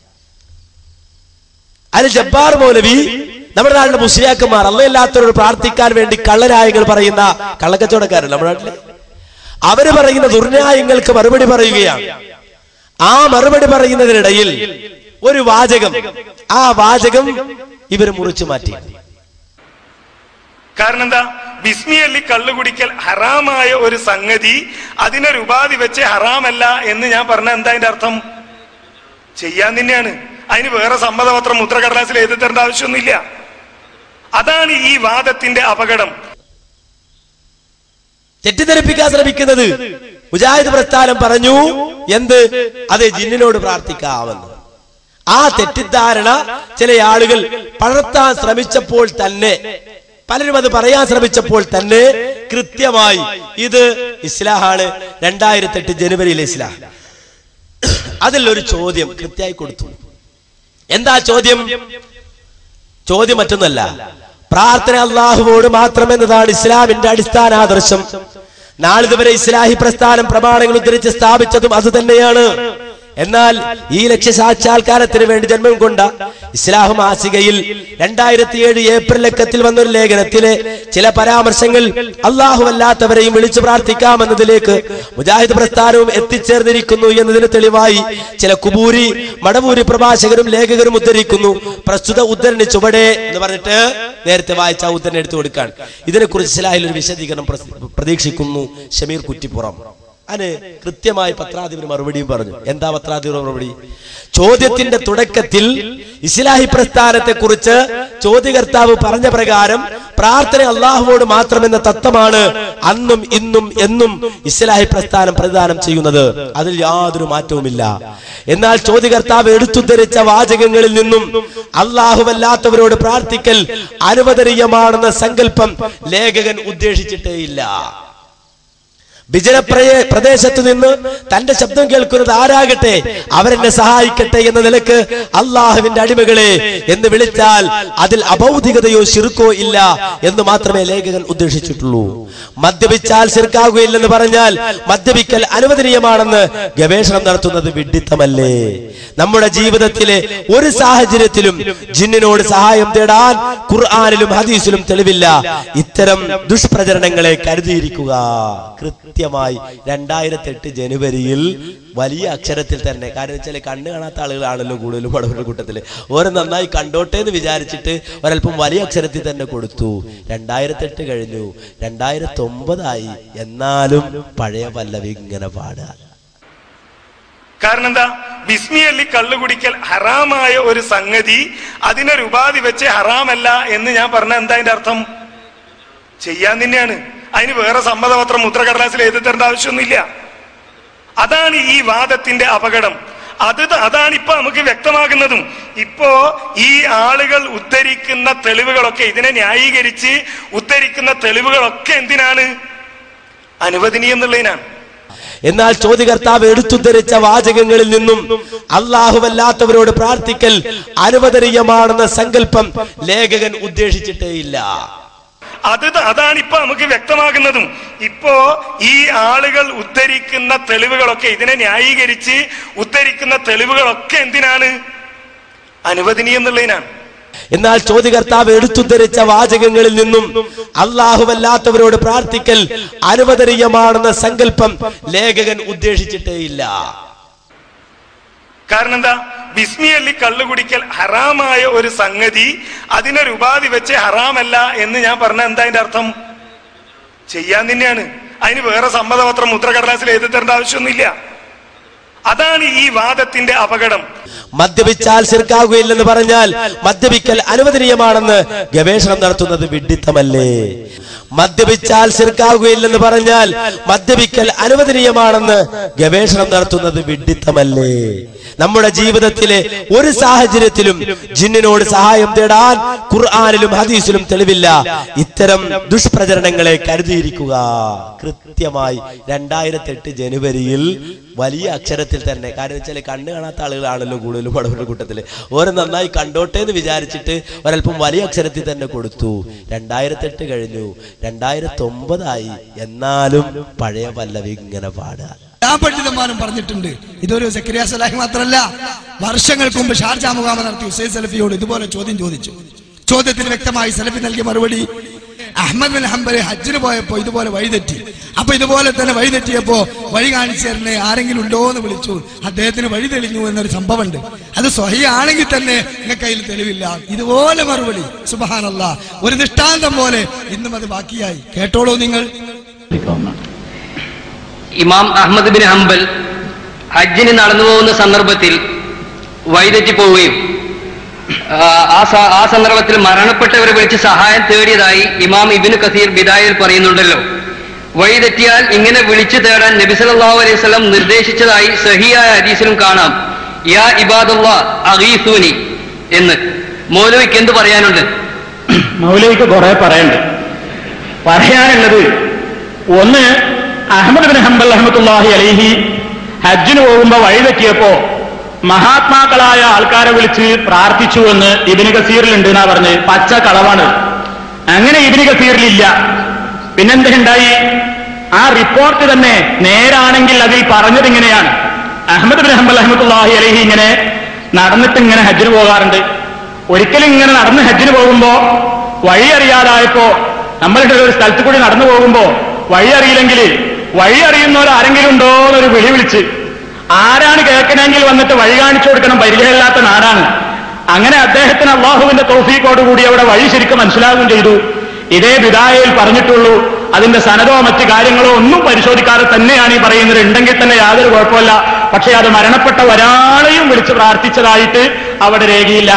അൽ ജബ്ബാർ മൗലവി നമ്മുടെ നാട്ടിലെ മുസ്ലിയാക്കന്മാർ അല്ലയില്ലാത്തവരോട് പ്രാർത്ഥിക്കാൻ വേണ്ടി കള്ളരായങ്ങൾ പറയുന്ന കള്ളക്കച്ചവടക്കാരൻ നമ്മുടെ നാട്ടിലെ അവര് പറയുന്ന ദുർന്യായങ്ങൾക്ക് മറുപടി പറയുകയാണ് ആ മറുപടി പറയുന്നതിനിടയിൽ ഒരു വാചകം ആ വാചകം ഇവർ മുറിച്ചു മാറ്റി കാരണം എന്താ വിസ്മിയല്ലി കള്ളു കുടിക്കൽ ഹറാമായ ഒരു സംഗതി അതിനൊരു ഉപാധി വെച്ച് ഹറാമല്ല എന്ന് ഞാൻ പറഞ്ഞ എന്താ അതിന്റെ അർത്ഥം ചെയ്യാൻ തന്നെയാണ് അതിന് വേറെ സമ്മതപത്രം മുദ്രകടലാസിൽ എഴുതി തരേണ്ട ആവശ്യമൊന്നുമില്ല അതാണ് ഈ വാദത്തിന്റെ അപകടം തെറ്റിദ്ധരിപ്പിക്കാൻ ശ്രമിക്കുന്നത് മുജാഹിദ് പ്രസ്ഥാനം പറഞ്ഞു എന്ത് അതെ ജിന്നിനോട് പ്രാർത്ഥിക്കാമെന്ന് ആ തെറ്റിദ്ധാരണ ചില ആളുകൾ പടർത്താൻ ശ്രമിച്ചപ്പോൾ തന്നെ പലരും അത് പറയാൻ ശ്രമിച്ചപ്പോൾ തന്നെ കൃത്യമായി ഇത് ഇസ്ലാഹാണ് രണ്ടായിരത്തി എട്ട് ജനുവരിയിലെ ഇസ്ലാം അതിൽ ഒരു ചോദ്യം കൃത്യമായി കൊടുത്തു എന്താ ചോദ്യം ചോദ്യം മറ്റൊന്നല്ല പ്രാർത്ഥന അള്ളാഹുവോട് മാത്രമെന്നതാണ് ഇസ്ലാമിന്റെ അടിസ്ഥാന ആദർശം നാളിതുവരെ ഇസ്ലാഹി പ്രസ്ഥാനം പ്രമാണങ്ങൾ ഉദ്ധരിച്ച് സ്ഥാപിച്ചതും അത് തന്നെയാണ് എന്നാൽ ഈ ലക്ഷ്യ സാക്ഷാത്കാരത്തിന് വേണ്ടി ജന്മം കൊണ്ട ഇസ്ലാഹ് മാസികയിൽ രണ്ടായിരത്തി ഏഴ് ഏപ്രിൽ ലക്കത്തിൽ വന്ന ഒരു ലേഖനത്തിലെ ചില പരാമർശങ്ങൾ അള്ളാഹു അല്ലാത്തവരെയും വിളിച്ചു പ്രാർത്ഥിക്കാമെന്നതിലേക്ക് മുജാഹിദ് പ്രസ്ഥാനവും എത്തിച്ചേർന്നിരിക്കുന്നു എന്നതിന് തെളിവായി ചില കുബൂരി മടവൂരി പ്രഭാഷകരും ലേഖകരും ഉദ്ധരിക്കുന്നു പ്രസ്തുത ഉദ്ധരണി ചുവടെ എന്ന് പറഞ്ഞിട്ട് നേരത്തെ വായിച്ച ആ ഉദ്ധരണി എടുത്തു കൊടുക്കാൻ ഇതിനെക്കുറിച്ച് ഇസ്ലാഹിൽ ഒരു വിശദീകരണം പ്രസ്- പ്രതീക്ഷിക്കുന്നു ഷമീർ കുറ്റിപ്പുറം അതിന് കൃത്യമായി പത്രാധിപർ മറുപടിയും പറഞ്ഞു എന്താ പത്രാധിപർ മറുപടി ചോദ്യത്തിന്റെ തുടക്കത്തിൽ ഇസ്ലാഹി പ്രസ്ഥാനത്തെ കുറിച്ച് ചോദ്യകർത്താവ് പറഞ്ഞ പ്രകാരം പ്രാർത്ഥന അള്ളാഹുവോട് മാത്രമെന്ന തത്വമാണ് അന്നും ഇന്നും എന്നും ഇസ്ലാഹി പ്രസ്ഥാനം പ്രതിദാനം ചെയ്യുന്നത് അതിൽ യാതൊരു മാറ്റവുമില്ല എന്നാൽ ചോദ്യകർത്താവ് എടുത്തുദ്ധരിച്ച വാചകങ്ങളിൽ നിന്നും അള്ളാഹുവല്ലാത്തവരോട് പ്രാർത്ഥിക്കൽ അനുവദനീയമാണെന്ന സങ്കല്പം ലേഖകൻ ഉദ്ദേശിച്ചിട്ടേയില്ല വിജനപ്രയ പ്രദേശത്ത് നിന്ന് തന്റെ ശബ്ദം കേൾക്കുന്നത് ആരാകട്ടെ അവരെന്നെ സഹായിക്കട്ടെ എന്ന നിലക്ക് അള്ളാഹുവിന്റെ അടിമകളെ എന്ന് വിളിച്ചാൽ അതിൽ അഭൗതികതയോ ശിർക്കോ ഇല്ല എന്ന് മാത്രമേ ലേഖകൻ ഉദ്ദേശിച്ചിട്ടുള്ളൂ മദ്യപിച്ചാൽ ശിർക്കാകുകയില്ലെന്ന് പറഞ്ഞാൽ മദ്യപിക്കൽ അനുവദനീയമാണെന്ന് ഗവേഷണം നടത്തുന്നത് വിഡിത്തമല്ലേ നമ്മുടെ ജീവിതത്തിലെ ഒരു സാഹചര്യത്തിലും ജിന്നിനോട് സഹായം തേടാൻ ഖുർആാനിലും ഹദീസിലും തെളിവില്ല ഇത്തരം ദുഷ്പ്രചരണങ്ങളെ കരുതിയിരിക്കുക കൃത്യമായി രണ്ടായിരത്തി എട്ട് ജനുവരിയിൽ വലിയ അക്ഷരത്തിൽ തന്നെ കാരണം വെച്ചാൽ കണ്ണ് കാണാത്ത ആളുകളാണല്ലോ കൂടുതലും പടവരുടെ കൂട്ടത്തിൽ ഓരോ നന്നായി കണ്ടോട്ടെ എന്ന് വിചാരിച്ചിട്ട് ഒരല്പം വലിയ അക്ഷരത്തിൽ തന്നെ കൊടുത്തു രണ്ടായിരത്തി എട്ട് കഴിഞ്ഞു രണ്ടായിരത്തി ഒമ്പതായി എന്നാലും പഴയ പല്ലവി ഇങ്ങനെ പാടുക കാരണം എന്താ ബിസ്മിയല്ലി കള്ളു കുടിക്കൽ ഹറാമായ ഒരു സംഗതി അതിനൊരു ഉപാധി വെച്ച് ഹറാമല്ല എന്ന് ഞാൻ പറഞ്ഞ എന്താ അതിന്റെ അർത്ഥം ചെയ്യാൻ തന്നെയാണ് അതിന് വേറെ സമ്മതപത്രം മുദ്രകടലാസിൽ എഴുതി തരേണ്ട ആവശ്യമൊന്നുമില്ല അതാണ് ഈ വാദത്തിന്റെ അപകടം അത് ത- അതാണ് ഇപ്പൊ നമുക്ക് വ്യക്തമാകുന്നതും ഇപ്പോ ഈ ആളുകൾ ഉദ്ധരിക്കുന്ന തെളിവുകളൊക്കെ ഇതിനെ ന്യായീകരിച്ച് ഉദ്ധരിക്കുന്ന തെളിവുകളൊക്കെ എന്തിനാണ് അനുവദനീയം എന്നുള്ളതിനാണ് എന്നാൽ ചോദ്യകർത്താവ് എടുത്തുദ്ധരിച്ച വാചകങ്ങളിൽ നിന്നും അള്ളാഹുവല്ലാത്തവരോട് പ്രാർത്ഥിക്കൽ അനുവദനീയമാണെന്ന സങ്കല്പം ലേഖകൻ ഉദ്ദേശിച്ചിട്ടേയില്ല അത് ത- അതാണ് ഇപ്പൊ നമുക്ക് വ്യക്തമാകുന്നതും ഇപ്പോ ഈ ആളുകൾ ഉദ്ധരിക്കുന്ന തെളിവുകളൊക്കെ ഇതിനെ ന്യായീകരിച്ച് ഉദ്ധരിക്കുന്ന തെളിവുകളൊക്കെ എന്തിനാണ് അനുവദനീയം എന്നുള്ളതിനാണ് എന്നാൽ ചോദ്യകർത്താവ് എടുത്തുദ്ധരിച്ച വാചകങ്ങളിൽ നിന്നും അള്ളാഹുവല്ലാത്തവരോട് പ്രാർത്ഥിക്കൽ അനുവദനീയമാണെന്ന സങ്കല്പം ലേഖകൻ ഉദ്ദേശിച്ചിട്ടേയില്ല കാരണം എന്താ ബിസ്മിയല്ലി കള്ളു കുടിക്കൽ ഹറാമായ ഒരു സംഗതി അതിനൊരു ഉപാധി വെച്ച് ഹറാമല്ല എന്ന് ഞാൻ പറഞ്ഞ എന്താ അതിന്റെ അർത്ഥം ചെയ്യാൻ തന്നെയാണ് അതിന് വേറെ സമ്മതപത്രം മുദ്രകടലാസിൽ എഴുതി തരേണ്ട ആവശ്യമൊന്നുമില്ല അതാണ് ഈ വാദത്തിന്റെ അപകടം മദ്യപിച്ചാൽ ശിർക്കാകുകയില്ലെന്ന് പറഞ്ഞാൽ മദ്യപിക്കൽ അനുവദനീയമാണെന്ന് ഗവേഷണം നടത്തുന്നത് വിഡിത്തമല്ലേ മദ്യപിച്ചാൽ ശിർക്കാകുകയില്ലെന്ന് പറഞ്ഞാൽ മദ്യപിക്കൽ അനുവദനീയമാണെന്ന് ഗവേഷണം നടത്തുന്നത് വിഡിത്തമല്ലേ നമ്മുടെ ജീവിതത്തിലെ ഒരു സാഹചര്യത്തിലും ജിന്നിനോട് സഹായം തേടാൻ ഖുർആാനിലും ഹദീസിലും തെളിവില്ല ഇത്തരം ദുഷ്പ്രചരണങ്ങളെ കരുതിയിരിക്കുക കൃത്യമായി രണ്ടായിരത്തി എട്ട് ജനുവരിയിൽ വലിയ അക്ഷരത്തിൽ തന്നെ കാരണം വെച്ചാൽ കണ്ണ് കാണാത്ത ആളുകളാണല്ലോ കൂടുതലും പടവരുടെ കൂട്ടത്തിൽ ഓരോ നന്നായി കണ്ടോട്ടെ എന്ന് വിചാരിച്ചിട്ട് ഒരല്പം വലിയ അക്ഷരത്തിൽ തന്നെ കൊടുത്തു രണ്ടായിരത്തി എട്ട് കഴിഞ്ഞു രണ്ടായിരത്തി ഒമ്പതായി എന്നാലും പഴയ പല്ലവി ഇങ്ങനെ പാടുക എല്ലാ പണ്ഡിതന്മാരും പറഞ്ഞിട്ടുണ്ട് ഇതൊരു സക്രിയ സലാഹി മാത്രമല്ല വർഷങ്ങൾക്ക് മുമ്പ് ഷാർജ മുഖാമ നടത്തി ഹുസൈൻ സലഫിയോട് ഇതുപോലെ ചോദ്യം ചോദിച്ചു ചോദ്യത്തിന് വ്യക്തമായി സലഫി നൽകിയ മറുപടി അഹമ്മദ് ബിൻ ഹംബൽ ഹജ്ജിന് പോയപ്പോ ഇതുപോലെ വഴിതെറ്റി അപ്പൊ ഇതുപോലെ തന്നെ വഴിതെറ്റിയപ്പോ വഴി കാണിച്ചു തരണേ ആരെങ്കിലും ഉണ്ടോ എന്ന് വിളിച്ചു അദ്ദേഹത്തിന് വഴി തെളിഞ്ഞു എന്നൊരു സംഭവമുണ്ട് അത് സ്വഹി ആണെങ്കിൽ തന്നെ നിങ്ങൾക്ക് കയ്യിൽ തെളിവില്ല ഇതുപോലെ മറുപടി സുബഹാനല്ല ഒരു ദൃഷ്ടാന്തം പോലെ ഇന്നും അത് ബാക്കിയായി കേട്ടോളൂ നിങ്ങൾ ഇമാം അഹമ്മദ് ബിൻ ഹംബൽ ഹജ്ജിന് നടന്നു പോകുന്ന സന്ദർഭത്തിൽ വഴിതെറ്റി പോവുകയും ആ, ആ സ- ആ സന്ദർഭത്തിൽ മരണപ്പെട്ടവരെ വിളിച്ച് സഹായം തേടിയതായി ഇമാം ഇബിന് കസീർ ബിദായിൽ പറയുന്നുണ്ടല്ലോ വഴിതെറ്റിയാൽ ഇങ്ങനെ വിളിച്ചു തേടാൻ നബി സല്ലല്ലാഹു അലൈഹി വസല്ലം നിർദ്ദേശിച്ചതായി സഹിയായ ഹദീസിലും കാണാം യാ ഇബാദുള്ള അഗീസൂനി എന്ന് മൗലവിക്ക് എന്ത് പറയാനുണ്ട് മൗലവിക്ക് കുറെ പറയണ്ട് പറയാനുള്ളത് ഒന്ന് അഹമ്മദ് ബിൻ ഹംബൽ അഹമ്മത്തുല്ലാഹി അലൈഹി ഹജ്ജിന് പോകുമ്പോ വഴിതെറ്റിയപ്പോ മഹാത്മാക്കളായ ആൾക്കാരെ വിളിച്ച് പ്രാർത്ഥിച്ചു എന്ന് ഇബിന് കസീറിലുണ്ട് എന്നാ പറഞ്ഞ് പച്ച കളവാണ് അങ്ങനെ ഇബിന് കസീറിലില്ല പിന്നെന്തുണ്ടായി ആ റിപ്പോർട്ട് തന്നെ നേരാണെങ്കിൽ അതിൽ പറഞ്ഞത് ഇങ്ങനെയാണ് അഹമ്മദ് ബിൻ ഹംബൽ അഹമ്മത്തുല്ലാഹി അലൈഹി ഇങ്ങനെ നടന്നിട്ട് ഇങ്ങനെ ഹജ്ജിന് പോകാറുണ്ട് ഒരിക്കലും ഇങ്ങനെ നടന്ന് ഹജ്ജിന് പോകുമ്പോ വഴി അറിയാതായപ്പോ നമ്മളുടെ ഒരു സ്ഥലത്ത് കൂടി നടന്നു പോകുമ്പോ വഴി അറിയില്ലെങ്കിൽ വഴി അറിയുന്നവർ ആരെങ്കിലും ഉണ്ടോ എന്നൊരു വിളി വിളിച്ച് ആരാണ് കേൾക്കണമെങ്കിൽ വന്നിട്ട് വഴി കാണിച്ചു കൊടുക്കണം പരിചയമില്ലാത്ത നാടാണ് അങ്ങനെ അദ്ദേഹത്തിന് അള്ളാഹുവിന്റെ തൗഫീഖോട് കൂടി അവിടെ വഴി ശരിക്കും മനസ്സിലാകുകയും ചെയ്തു ഇതേ വിദായയിൽ പറഞ്ഞിട്ടുള്ളൂ അതിന്റെ സനതോ മറ്റ് കാര്യങ്ങളോ ഒന്നും പരിശോധിക്കാതെ തന്നെയാണ് ഈ പറയുന്നത് ഉണ്ടെങ്കിൽ തന്നെ യാതൊരു കുഴപ്പമില്ല പക്ഷേ അത് മരണപ്പെട്ട ഒരാളെയും വിളിച്ച് പ്രാർത്ഥിച്ചതായിട്ട് അവിടെ രേഖയില്ല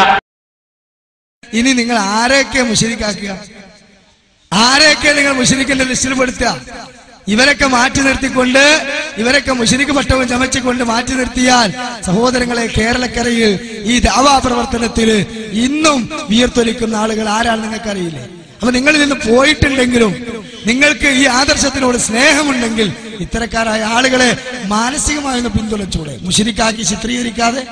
ഇനി നിങ്ങൾ ആരെയൊക്കെ മുഷരിക്കാക്കുക ആരെയൊക്കെ നിങ്ങൾ മുഷരിക്കിന്റെ ലിസ്റ്റിൽ പെടുത്തുക ഇവരൊക്കെ മാറ്റി നിർത്തിക്കൊണ്ട് ഇവരൊക്കെ മുഷരിക്ക് പട്ടവും ചമച്ചുകൊണ്ട് മാറ്റി നിർത്തിയാൽ സഹോദരങ്ങളെ കേരളക്കരയിൽ ഈ ദാവാ പ്രവർത്തനത്തിൽ ഇന്നും വിയർത്തൊലിക്കുന്ന ആളുകൾ ആരാണ് നിങ്ങൾക്കറിയില്ലേ അപ്പൊ നിങ്ങളിൽ നിന്ന് പോയിട്ടുണ്ടെങ്കിലും നിങ്ങൾക്ക് ഈ ആദർശത്തിനോട് സ്നേഹമുണ്ടെങ്കിൽ ഇത്തരക്കാരായ ആളുകളെ മാനസികമായി ഒന്ന് പിന്തുണച്ചൂടെ മുഷരിക്കാക്കി ചിത്രീകരിക്കാതെ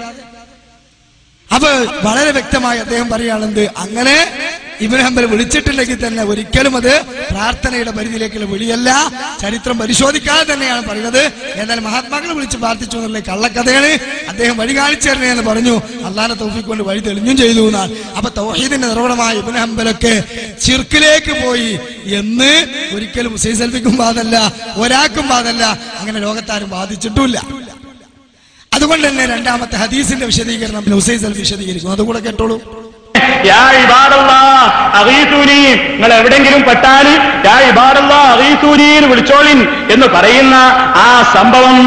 അപ്പൊ വളരെ വ്യക്തമായി അദ്ദേഹം പറയുകയാണെന്ത് അങ്ങനെ ഇബിൻ ഹംബൽ വിളിച്ചിട്ടില്ലെങ്കിൽ തന്നെ ഒരിക്കലും അത് പ്രാർത്ഥനയുടെ പരിധിയിലേക്കുള്ള വിളിയല്ല ചരിത്രം പരിശോധിക്കാതെ തന്നെയാണ് പറയുന്നത് എന്നാൽ മഹാത്മാക്കളെ വിളിച്ച് പ്രാർത്ഥിച്ചു എന്നുള്ള കള്ളക്കഥയാണ് അദ്ദേഹം വഴി കാണിച്ചു തരണേ എന്ന് പറഞ്ഞു അള്ളാഹെ തൗഫീഖ് കൊണ്ട് വഴി തെളിഞ്ഞും ചെയ്തു എന്നാണ് അപ്പൊ തൗഹീദിന്റെ നിർവ്വഹണമായ ഇബിൻ ഹംബലൊക്കെ ചിർക്കിലേക്ക് പോയി എന്ന് ഒരിക്കലും ഹുസൈൻ സൽഫിക്കും ബാധല്ല ഒരാൾക്കും ബാധല്ല അങ്ങനെ ലോകത്താരും ബാധിച്ചിട്ടുമില്ല അതുകൊണ്ട് തന്നെ രണ്ടാമത്തെ ഹദീസിന്റെ വിശദീകരണം ഹുസൈൻ സൽഫി വിശദീകരിക്കും അതുകൂടെ കേട്ടോളൂ യാ ഇബാദല്ലാ അഗീസൂനി നിങ്ങൾ എവിടെങ്കിലും പെട്ടാൽ യാ ഇബാദല്ലാ അഗീസൂനി എന്ന് വിളിച്ചോളിൻ എന്ന് പറയുന്ന ആ സംഭവം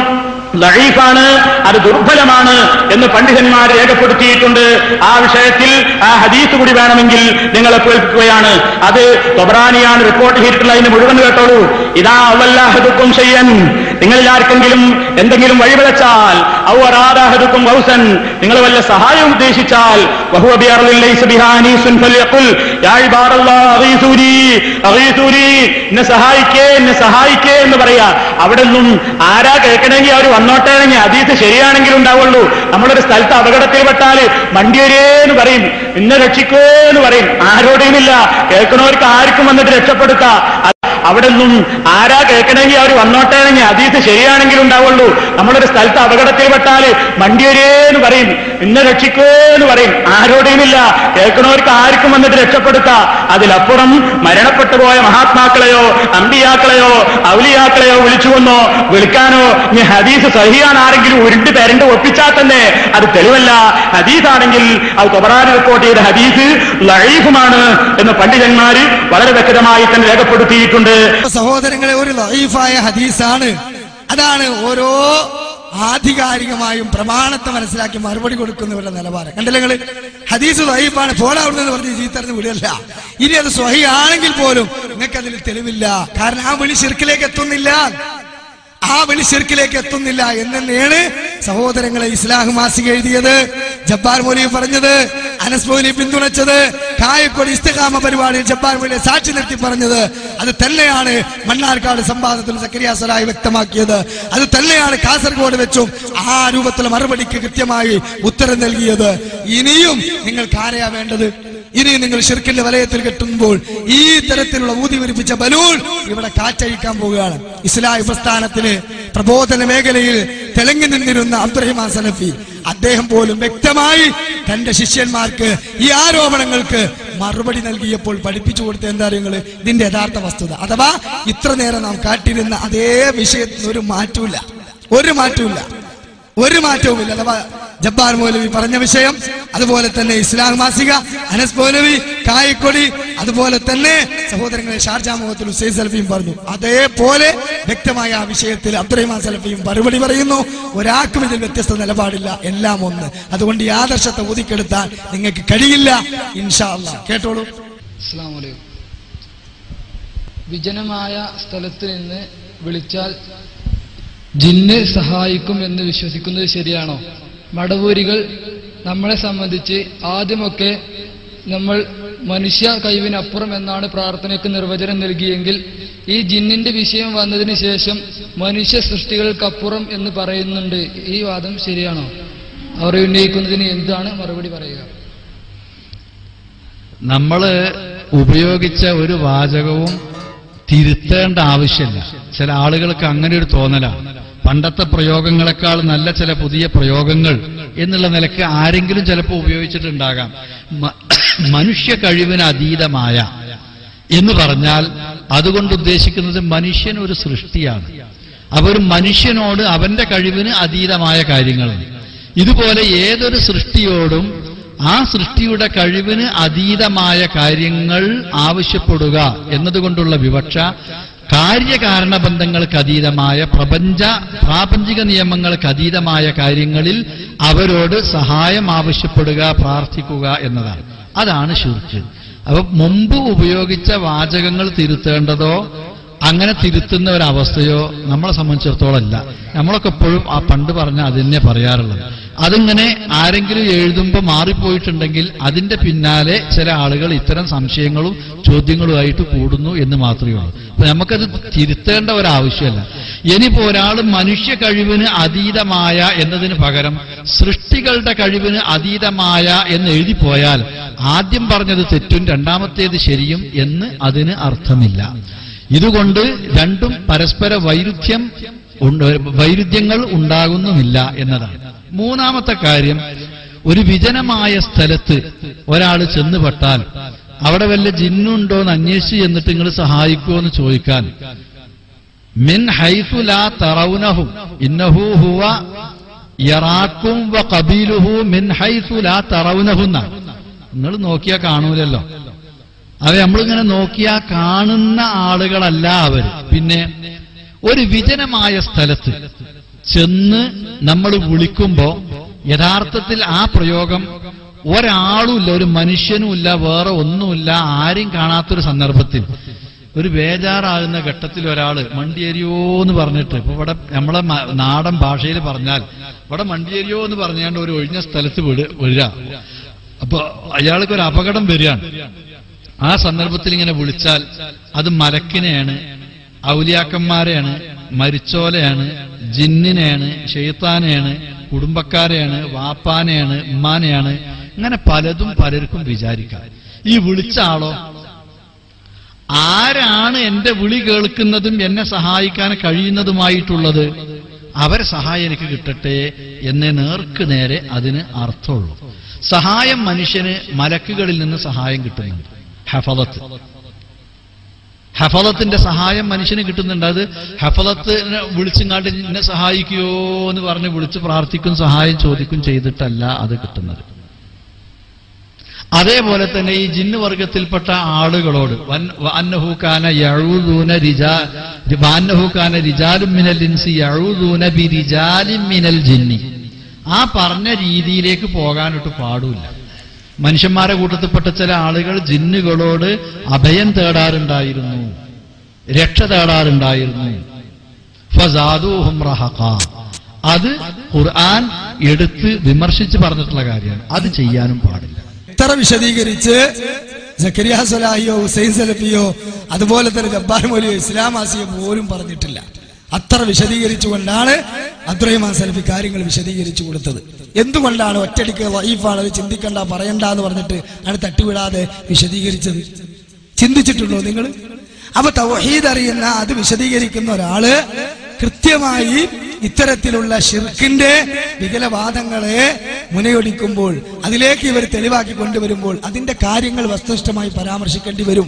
ലഴീഫാണ് അത് ദുർബലമാണ് എന്ന് പണ്ഡിതന്മാർ രേഖപ്പെടുത്തിയിട്ടുണ്ട് ആ വിഷയത്തിൽ ആ ഹദീസ് കൂടി വേണമെങ്കിൽ നിങ്ങളെ കേൾപ്പിക്കുകയാണ് അത് തൊബറാനിയാണ് റിപ്പോർട്ട് ചെയ്തിട്ടുള്ള അതിന് മുഴുവൻ കേട്ടോളൂ ഇതാ അവല്ലാഹദുക്കും ചെയ്യൻ നിങ്ങളിൽ ആർക്കെങ്കിലും എന്തെങ്കിലും വഴിപിഴച്ചാൽ ഔറാദാഹദുക്കും വൗസൻ നിങ്ങൾ വല്ല സഹായം ഉദ്ദേശിച്ചാൽ വഹുവ ബിഅർളിൻ ലൈസ ബിഹാ അനീസുൻ ഫൽയഖുൽ യാ ഇബാദല്ലാഹ് അഗീസൂരി അഗീസൂരി എന്നെ സഹായിക്കേ എന്നെ സഹായിക്കേ എന്ന് പറയാ അവിടെ നിന്നും ആരാ കേൾക്കണമെങ്കിൽ അവർ വന്നോട്ടേണെങ്കിൽ അതീത് ശരിയാണെങ്കിലും ഉണ്ടാവുള്ളൂ നമ്മളൊരു സ്ഥലത്ത് അപകടത്തിൽപ്പെട്ടാല് വണ്ടിയൊരേ എന്ന് പറയും ഇന്നെ രക്ഷിക്കോ എന്ന് പറയും ആരോടെയുമില്ല കേൾക്കണവർക്ക് ആർക്കും വന്നിട്ട് രക്ഷപ്പെടുത്താം അവിടെ നിന്നും ആരാ കേൾക്കണമെങ്കിൽ അവർ വന്നോട്ടേണെങ്കിൽ അതീത് ശരിയാണെങ്കിലും ഉണ്ടാവുള്ളൂ നമ്മളൊരു സ്ഥലത്ത് അപകടത്തിൽപ്പെട്ടാല് വണ്ടിയൊരേ എന്ന് പറയും ഇന്നെ രക്ഷിക്കോ എന്ന് പറയും ആരോടെയുമില്ല കേൾക്കണവർക്ക് ആർക്കും വന്നിട്ട് രക്ഷപ്പെടുത്താം അതിലപ്പുറം മരണപ്പെട്ടു പോയ മഹാത്മാക്കളെയോ അമ്പിയാക്കളെയോ ഔലിയാക്കളെയോ വിളിച്ചുവന്നോ വിളിക്കാനോ ഇനി ഹദീസ് സഹിയാണ് ആരെങ്കിലും ഉരുണ്ട് തരണ്ട് ഒപ്പിച്ചാൽ തന്നെ അത് തെളിവല്ല ഹദീസാണെങ്കിൽ അത് തൊബറാരി റിപ്പോർട്ട് ചെയ്ത ഹദീസ് ലൈഫുമാണ് എന്ന് പണ്ഡിതന്മാര് വളരെ വ്യക്തമായി തന്നെ രേഖപ്പെടുത്തിയിട്ടുണ്ട് സഹോദരങ്ങളെ ഒരു ലൈഫായ ഹദീസാണ് അതാണ് ഓരോ ആധികാരികമായും പ്രമാണത്തെ മനസ്സിലാക്കി മറുപടി കൊടുക്കുന്നവരുടെ നിലപാട് കണ്ടില്ല നിങ്ങള് ഹദീസ് ലൈഫാണ് പോടാവുണ്ടെന്ന് പറഞ്ഞ് ചീത്തറിഞ്ഞ് വിടുകയല്ല ഇനി അത് സ്വഹി ആണെങ്കിൽ പോലും നിങ്ങൾക്ക് അതിൽ തെളിവില്ല കാരണം ആ വിളി ശിർക്കിലേക്ക് എത്തുന്നില്ല ആ വിളി ശിർക്കിലേക്ക് എത്തുന്നില്ല എന്ന് തന്നെയാണ് സഹോദരങ്ങളെ ഇസ്ലാഹ് മാസിക എഴുതിയത് ജബ്ബാർ മൗലി പറഞ്ഞത് അനസ് മൗലി പിന്തുണച്ചത് കായക്കൊടി ഇസ്തിഖാമ പരിപാടിയിൽ ജബ്ബാർ മൗലിയെ സാക്ഷി നിർത്തി പറഞ്ഞത് അത് തന്നെയാണ് മണ്ണാർക്കാട് സംവാദത്തിൽ സക്കരിയാസലായി വ്യക്തമാക്കിയത് അത് തന്നെയാണ് കാസർഗോഡ് വെച്ചും ആ രൂപത്തിലുള്ള മറുപടിക്ക് കൃത്യമായി ഉത്തരം നൽകിയത് ഇനിയും നിങ്ങൾക്ക് ആരെയാ വേണ്ടത് ഇനി നിങ്ങൾ ഷിർക്കിന്റെ വലയത്തിൽ കെട്ടുമ്പോൾ ഈ തരത്തിലുള്ള ഊതി വിരിപ്പിച്ച ബലൂൺ ഇവിടെ കാറ്റഴിക്കാൻ പോവുകയാണ് ഇസ്ലാഹി പ്രസ്ഥാനത്തിന് പ്രബോധന മേഖലയിൽ തെളങ്ങി നിന്നിരുന്ന അബ്ദുറഹിമാൻ സലഫി അദ്ദേഹം പോലും വ്യക്തമായി തന്റെ ശിഷ്യന്മാർക്ക് ഈ ആരോപണങ്ങൾക്ക് മറുപടി നൽകിയപ്പോൾ പഠിപ്പിച്ചു കൊടുത്ത എന്താ നിങ്ങൾ ഇതിന്റെ യഥാർത്ഥ വസ്തുത അഥവാ ഇത്ര നേരം നാം കാട്ടിരുന്ന അതേ വിഷയത്തിന് ഒരു മാറ്റമില്ല ഒരു മാറ്റമില്ല ഒരു മാറ്റവുമില്ല അഥവാ ജബ്ബാർ മൗലവി പറഞ്ഞ വിഷയം അതുപോലെ തന്നെ ഇസ്ലാം മാസിക അനസ് മൗലവി കായക്കൊടി അതുപോലെ തന്നെ സഹോദരങ്ങളെ ഷാർജ മുഹത്തിൽ ഹുസൈൻ സലഫിയും പറഞ്ഞു അതേപോലെ വ്യക്തമായ ആ വിഷയത്തിൽ അബ്ദുറഹിമാൻ സലഫിയും മറുപടി പറയുന്നു ഒരാൾക്കും ഇതിൽ വ്യത്യസ്ത നിലപാടില്ല എല്ലാം ഒന്ന് അതുകൊണ്ട് ഈ ആദർശത്തെ ഒതുക്കെടുത്താൻ നിങ്ങൾക്ക് കഴിയില്ല ഇൻഷാ അല്ലാ കേട്ടോളൂ അസ്സാം വലൈക്കും വിജനമായ സ്ഥലത്ത് നിന്ന് വിളിച്ചാൽ ജിന്ന് സഹായിക്കും എന്ന് വിശ്വസിക്കുന്നത് ശരിയാണോ മടവൂരികൾ നമ്മളെ സംബന്ധിച്ച് ആദ്യമൊക്കെ നമ്മൾ മനുഷ്യ കഴിവിനപ്പുറം എന്നാണ് പ്രാർത്ഥനയ്ക്ക് നിർവചനം നൽകിയെങ്കിൽ ഈ ജിന്നിന്റെ വിഷയം വന്നതിന് ശേഷം മനുഷ്യ സൃഷ്ടികൾക്കപ്പുറം എന്ന് പറയുന്നുണ്ട് ഈ വാദം ശരിയാണോ അവർ ഉന്നയിക്കുന്നതിന് എന്താണ് മറുപടി പറയുക നമ്മൾ ഉപയോഗിച്ച ഒരു വാചകവും തിരുത്തേണ്ട ആവശ്യമില്ല ചില ആളുകൾക്ക് അങ്ങനെ ഒരു തോന്നലാണ് പണ്ടത്തെ പ്രയോഗങ്ങളെക്കാൾ നല്ല ചില പുതിയ പ്രയോഗങ്ങൾ എന്നുള്ള നിലക്ക് ആരെങ്കിലും ചിലപ്പോൾ ഉപയോഗിച്ചിട്ടുണ്ടാകാം മ- മനുഷ്യ കഴിവിന് അതീതമായ എന്ന് പറഞ്ഞാൽ അതുകൊണ്ട് ഉദ്ദേശിക്കുന്നത് മനുഷ്യൻ ഒരു സൃഷ്ടിയാണ് അപ്പൊ ഒരു മനുഷ്യനോട് അവന്റെ കഴിവിന് അതീതമായ കാര്യങ്ങളുണ്ട് ഇതുപോലെ ഏതൊരു സൃഷ്ടിയോടും ആ സൃഷ്ടിയുടെ കഴിവിന് അതീതമായ കാര്യങ്ങൾ ആവശ്യപ്പെടുക എന്നതുകൊണ്ടുള്ള വിവക്ഷ കാര്യകാരണ ബന്ധങ്ങൾക്ക് അതീതമായ പ്രപഞ്ച പ്രാപഞ്ചിക നിയമങ്ങൾക്ക് അതീതമായ കാര്യങ്ങളിൽ അവരോട് സഹായം ആവശ്യപ്പെടുക പ്രാർത്ഥിക്കുക എന്നതാണ് അതാണ് ശുർക്ക് അപ്പൊ മുമ്പ് ഉപയോഗിച്ച വാചകങ്ങൾ തിരുത്തേണ്ടതോ അങ്ങനെ തിരുത്തുന്ന ഒരവസ്ഥയോ നമ്മളെ സംബന്ധിച്ചിടത്തോളം അല്ല നമ്മളൊക്കെ എപ്പോഴും ആ പണ്ട് പറഞ്ഞ അത് തന്നെ പറയാറുള്ളത് അതിങ്ങനെ ആരെങ്കിലും എഴുതുമ്പോൾ മാറിപ്പോയിട്ടുണ്ടെങ്കിൽ അതിന്റെ പിന്നാലെ ചില ആളുകൾ ഇത്തരം സംശയങ്ങളും ചോദ്യങ്ങളുമായിട്ട് കൂടുന്നു എന്ന് മാത്രമേ ഉള്ളൂ അപ്പൊ നമുക്കത് തിരുത്തേണ്ട ഒരാവശ്യമല്ല ഇനിയിപ്പോ ഒരാൾ മനുഷ്യ കഴിവിന് അതീതമായ എന്നതിന് പകരം സൃഷ്ടികളുടെ കഴിവിന് അതീതമായ എന്ന് എഴുതിപ്പോയാൽ ആദ്യം പറഞ്ഞത് തെറ്റും രണ്ടാമത്തേത് ശരിയും എന്ന് അതിന് അർത്ഥമില്ല ഇതുകൊണ്ട് രണ്ടും പരസ്പര വൈരുദ്ധ്യം ഉണ്ട് വൈരുദ്ധ്യങ്ങൾ ഉണ്ടാകുന്നുമില്ല എന്നതാണ് മൂന്നാമത്തെ കാര്യം ഒരു വിജനമായ സ്ഥലത്ത് ഒരാൾ ചെന്നുപെട്ടാൽ അവിടെ വല്ല ജിന്നുണ്ടോ എന്ന് അന്വേഷിച്ച് ചെന്നിട്ട് നിങ്ങൾ സഹായിക്കുമോ എന്ന് ചോദിക്കാൻ മിൻ ഹൈഫു ലാ തറൗനഹു ഇന്നഹു ഹുവ യറാക്കും വ കബീലുഹു മിൻ ഹൈഫു ലാ തറൗനഹുന്ന നിങ്ങൾ നോക്കിയാ കാണൂലല്ലോ അവ നമ്മളിങ്ങനെ നോക്കിയാ കാണുന്ന ആളുകളല്ല അവര് പിന്നെ ഒരു വിജനമായ സ്ഥലത്ത് ചെന്ന് നമ്മൾ വിളിക്കുമ്പോ യഥാർത്ഥത്തിൽ ആ പ്രയോഗം ഒരാളുമില്ല ഒരു മനുഷ്യനുമില്ല വേറെ ഒന്നുമില്ല ആരും കാണാത്തൊരു സന്ദർഭത്തിൽ ഒരു ബേജാറാകുന്ന ഘട്ടത്തിൽ ഒരാള് മണ്ടിയേരിയോ എന്ന് പറഞ്ഞിട്ട് ഇപ്പൊ ഇവിടെ നമ്മളെ മ- നാടൻ ഭാഷയിൽ പറഞ്ഞാൽ ഇവിടെ മണ്ടിയേരിയോ എന്ന് പറഞ്ഞാണ്ട് ഒരു ഒഴിഞ്ഞ സ്ഥലത്ത് വിട വരിക അപ്പൊ അയാൾക്ക് ഒരു അപകടം വരികയാണ് ആ സന്ദർഭത്തിൽ ഇങ്ങനെ വിളിച്ചാൽ അത് മലക്കിനെയാണ് ഔലിയാക്കന്മാരെയാണ് മരിച്ചോലയാണ് ജിന്നിനെയാണ് ഷെയ്ത്താനെയാണ് കുടുംബക്കാരെയാണ് വാപ്പാനെയാണ് ഉമ്മാനെയാണ് ഇങ്ങനെ പലതും പലർക്കും വിചാരിക്കാം ഈ വിളിച്ച ആളോ ആരാണ് എന്റെ വിളി കേൾക്കുന്നതും എന്നെ സഹായിക്കാൻ കഴിയുന്നതുമായിട്ടുള്ളത് അവരെ സഹായം എനിക്ക് കിട്ടട്ടെ എന്നേ നേർക്ക് നേരെ അതിന് അർത്ഥമുള്ളൂ സഹായം മനുഷ്യന് മലക്കുകളിൽ നിന്ന് സഹായം കിട്ടുന്നുണ്ട് ഹഫലത്ത് ഹഫലത്തിന്റെ സഹായം മനുഷ്യന് കിട്ടുന്നുണ്ട് അത് ഹഫലത്തിനെ വിളിച്ചിങ്ങാണ്ട് എന്നെ സഹായിക്കുയോ എന്ന് പറഞ്ഞ് വിളിച്ച് പ്രാർത്ഥിക്കും സഹായം ചോദിക്കും ചെയ്തിട്ടല്ല അത് കിട്ടുന്നത് അതേപോലെ തന്നെ ഈ ജിന്ന് വർഗത്തിൽപ്പെട്ട ആളുകളോട് വൻ- വഅന്നഹുകാന യഊദൂന റിജാ വഅന്നഹുകാന റിജാലും മിനൽ ഇൻസി യഊദൂന ബിരിജാലിൻ മിനൽ ജിന്നി ആ പറഞ്ഞ രീതിയിലേക്ക് പോകാനൊട്ട് പാടില്ല മനുഷ്യന്മാരെ കൂട്ടത്തിൽപ്പെട്ട ചില ആളുകൾ ജിന്നുകളോട് അഭയം തേടാറുണ്ടായിരുന്നു രക്ഷ തേടാറുണ്ടായിരുന്നു ഫസാദൂഹും റഹഖ. അത് ഖുർആൻ എടുത്ത് വിമർശിച്ച് പറഞ്ഞിട്ടുള്ള കാര്യമാണ് അത് ചെയ്യാനും പാടില്ല ഇത്ര വിശദീകരിച്ച് സക്കരിയ സലാഹിയോ ഹുസൈൻ സലഫിയോ അതുപോലെ തന്നെ ജബ്ബാർ മൊലിയോ ഇസ്ലാം ആസിയോ പോലും പറഞ്ഞിട്ടില്ല അത്ര വിശദീകരിച്ചുകൊണ്ടാണ് അബ്ദുറഹിമാൻ സലഫി കാര്യങ്ങൾ വിശദീകരിച്ചു കൊടുത്തത് എന്തുകൊണ്ടാണ് ഒറ്റടിക്ക് വൈഫാണ് അത് ചിന്തിക്കണ്ട പറയണ്ട എന്ന് പറഞ്ഞിട്ട് അത് തട്ടിവിടാതെ വിശദീകരിച്ചത് ചിന്തിച്ചിട്ടുണ്ടോ നിങ്ങൾ അപ്പൊ തൗഹീദ് അറിയുന്ന അത് വിശദീകരിക്കുന്ന ഒരാള് കൃത്യമായി ഇത്തരത്തിലുള്ള ഷിർക്കിന്റെ വികലവാദങ്ങളെ മുനയൊടിക്കുമ്പോൾ അതിലേക്ക് ഇവർ തെളിവാക്കി കൊണ്ടുവരുമ്പോൾ അതിന്റെ കാര്യങ്ങൾ വസ്തുനിഷ്ഠമായി പരാമർശിക്കേണ്ടി വരും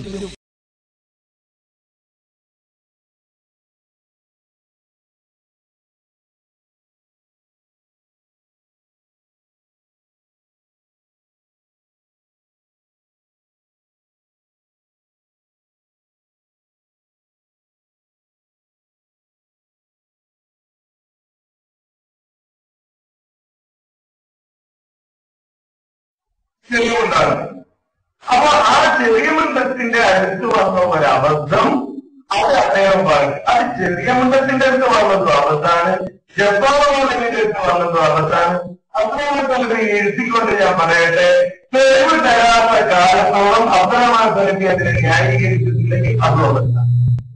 ചെറിയുണ്ടാകും അപ്പൊ ആ ചെറിയ മൃഗത്തിന്റെ അടുത്ത് വന്ന ഒരു അബദ്ധം അത് അദ്ദേഹം പറഞ്ഞു അത് ചെറിയ മൃഗത്തിന്റെ അടുത്ത് വന്നതും അബദ്ധാണ് ജപ്പാനിന്റെ അടുത്ത് വന്നതും അബദ്ധാണ് അബ്ദുറഹ്മാൻ എഴുതിക്കൊണ്ട് ഞാൻ പറയട്ടെ തെളിവ് തരാത്ത കാലത്തോളം അബ്ദുറഹ്മാൻ സലഫി അതിനെ ന്യായീകരിച്ചിട്ടില്ലെങ്കിൽ അതും അബദ്ധം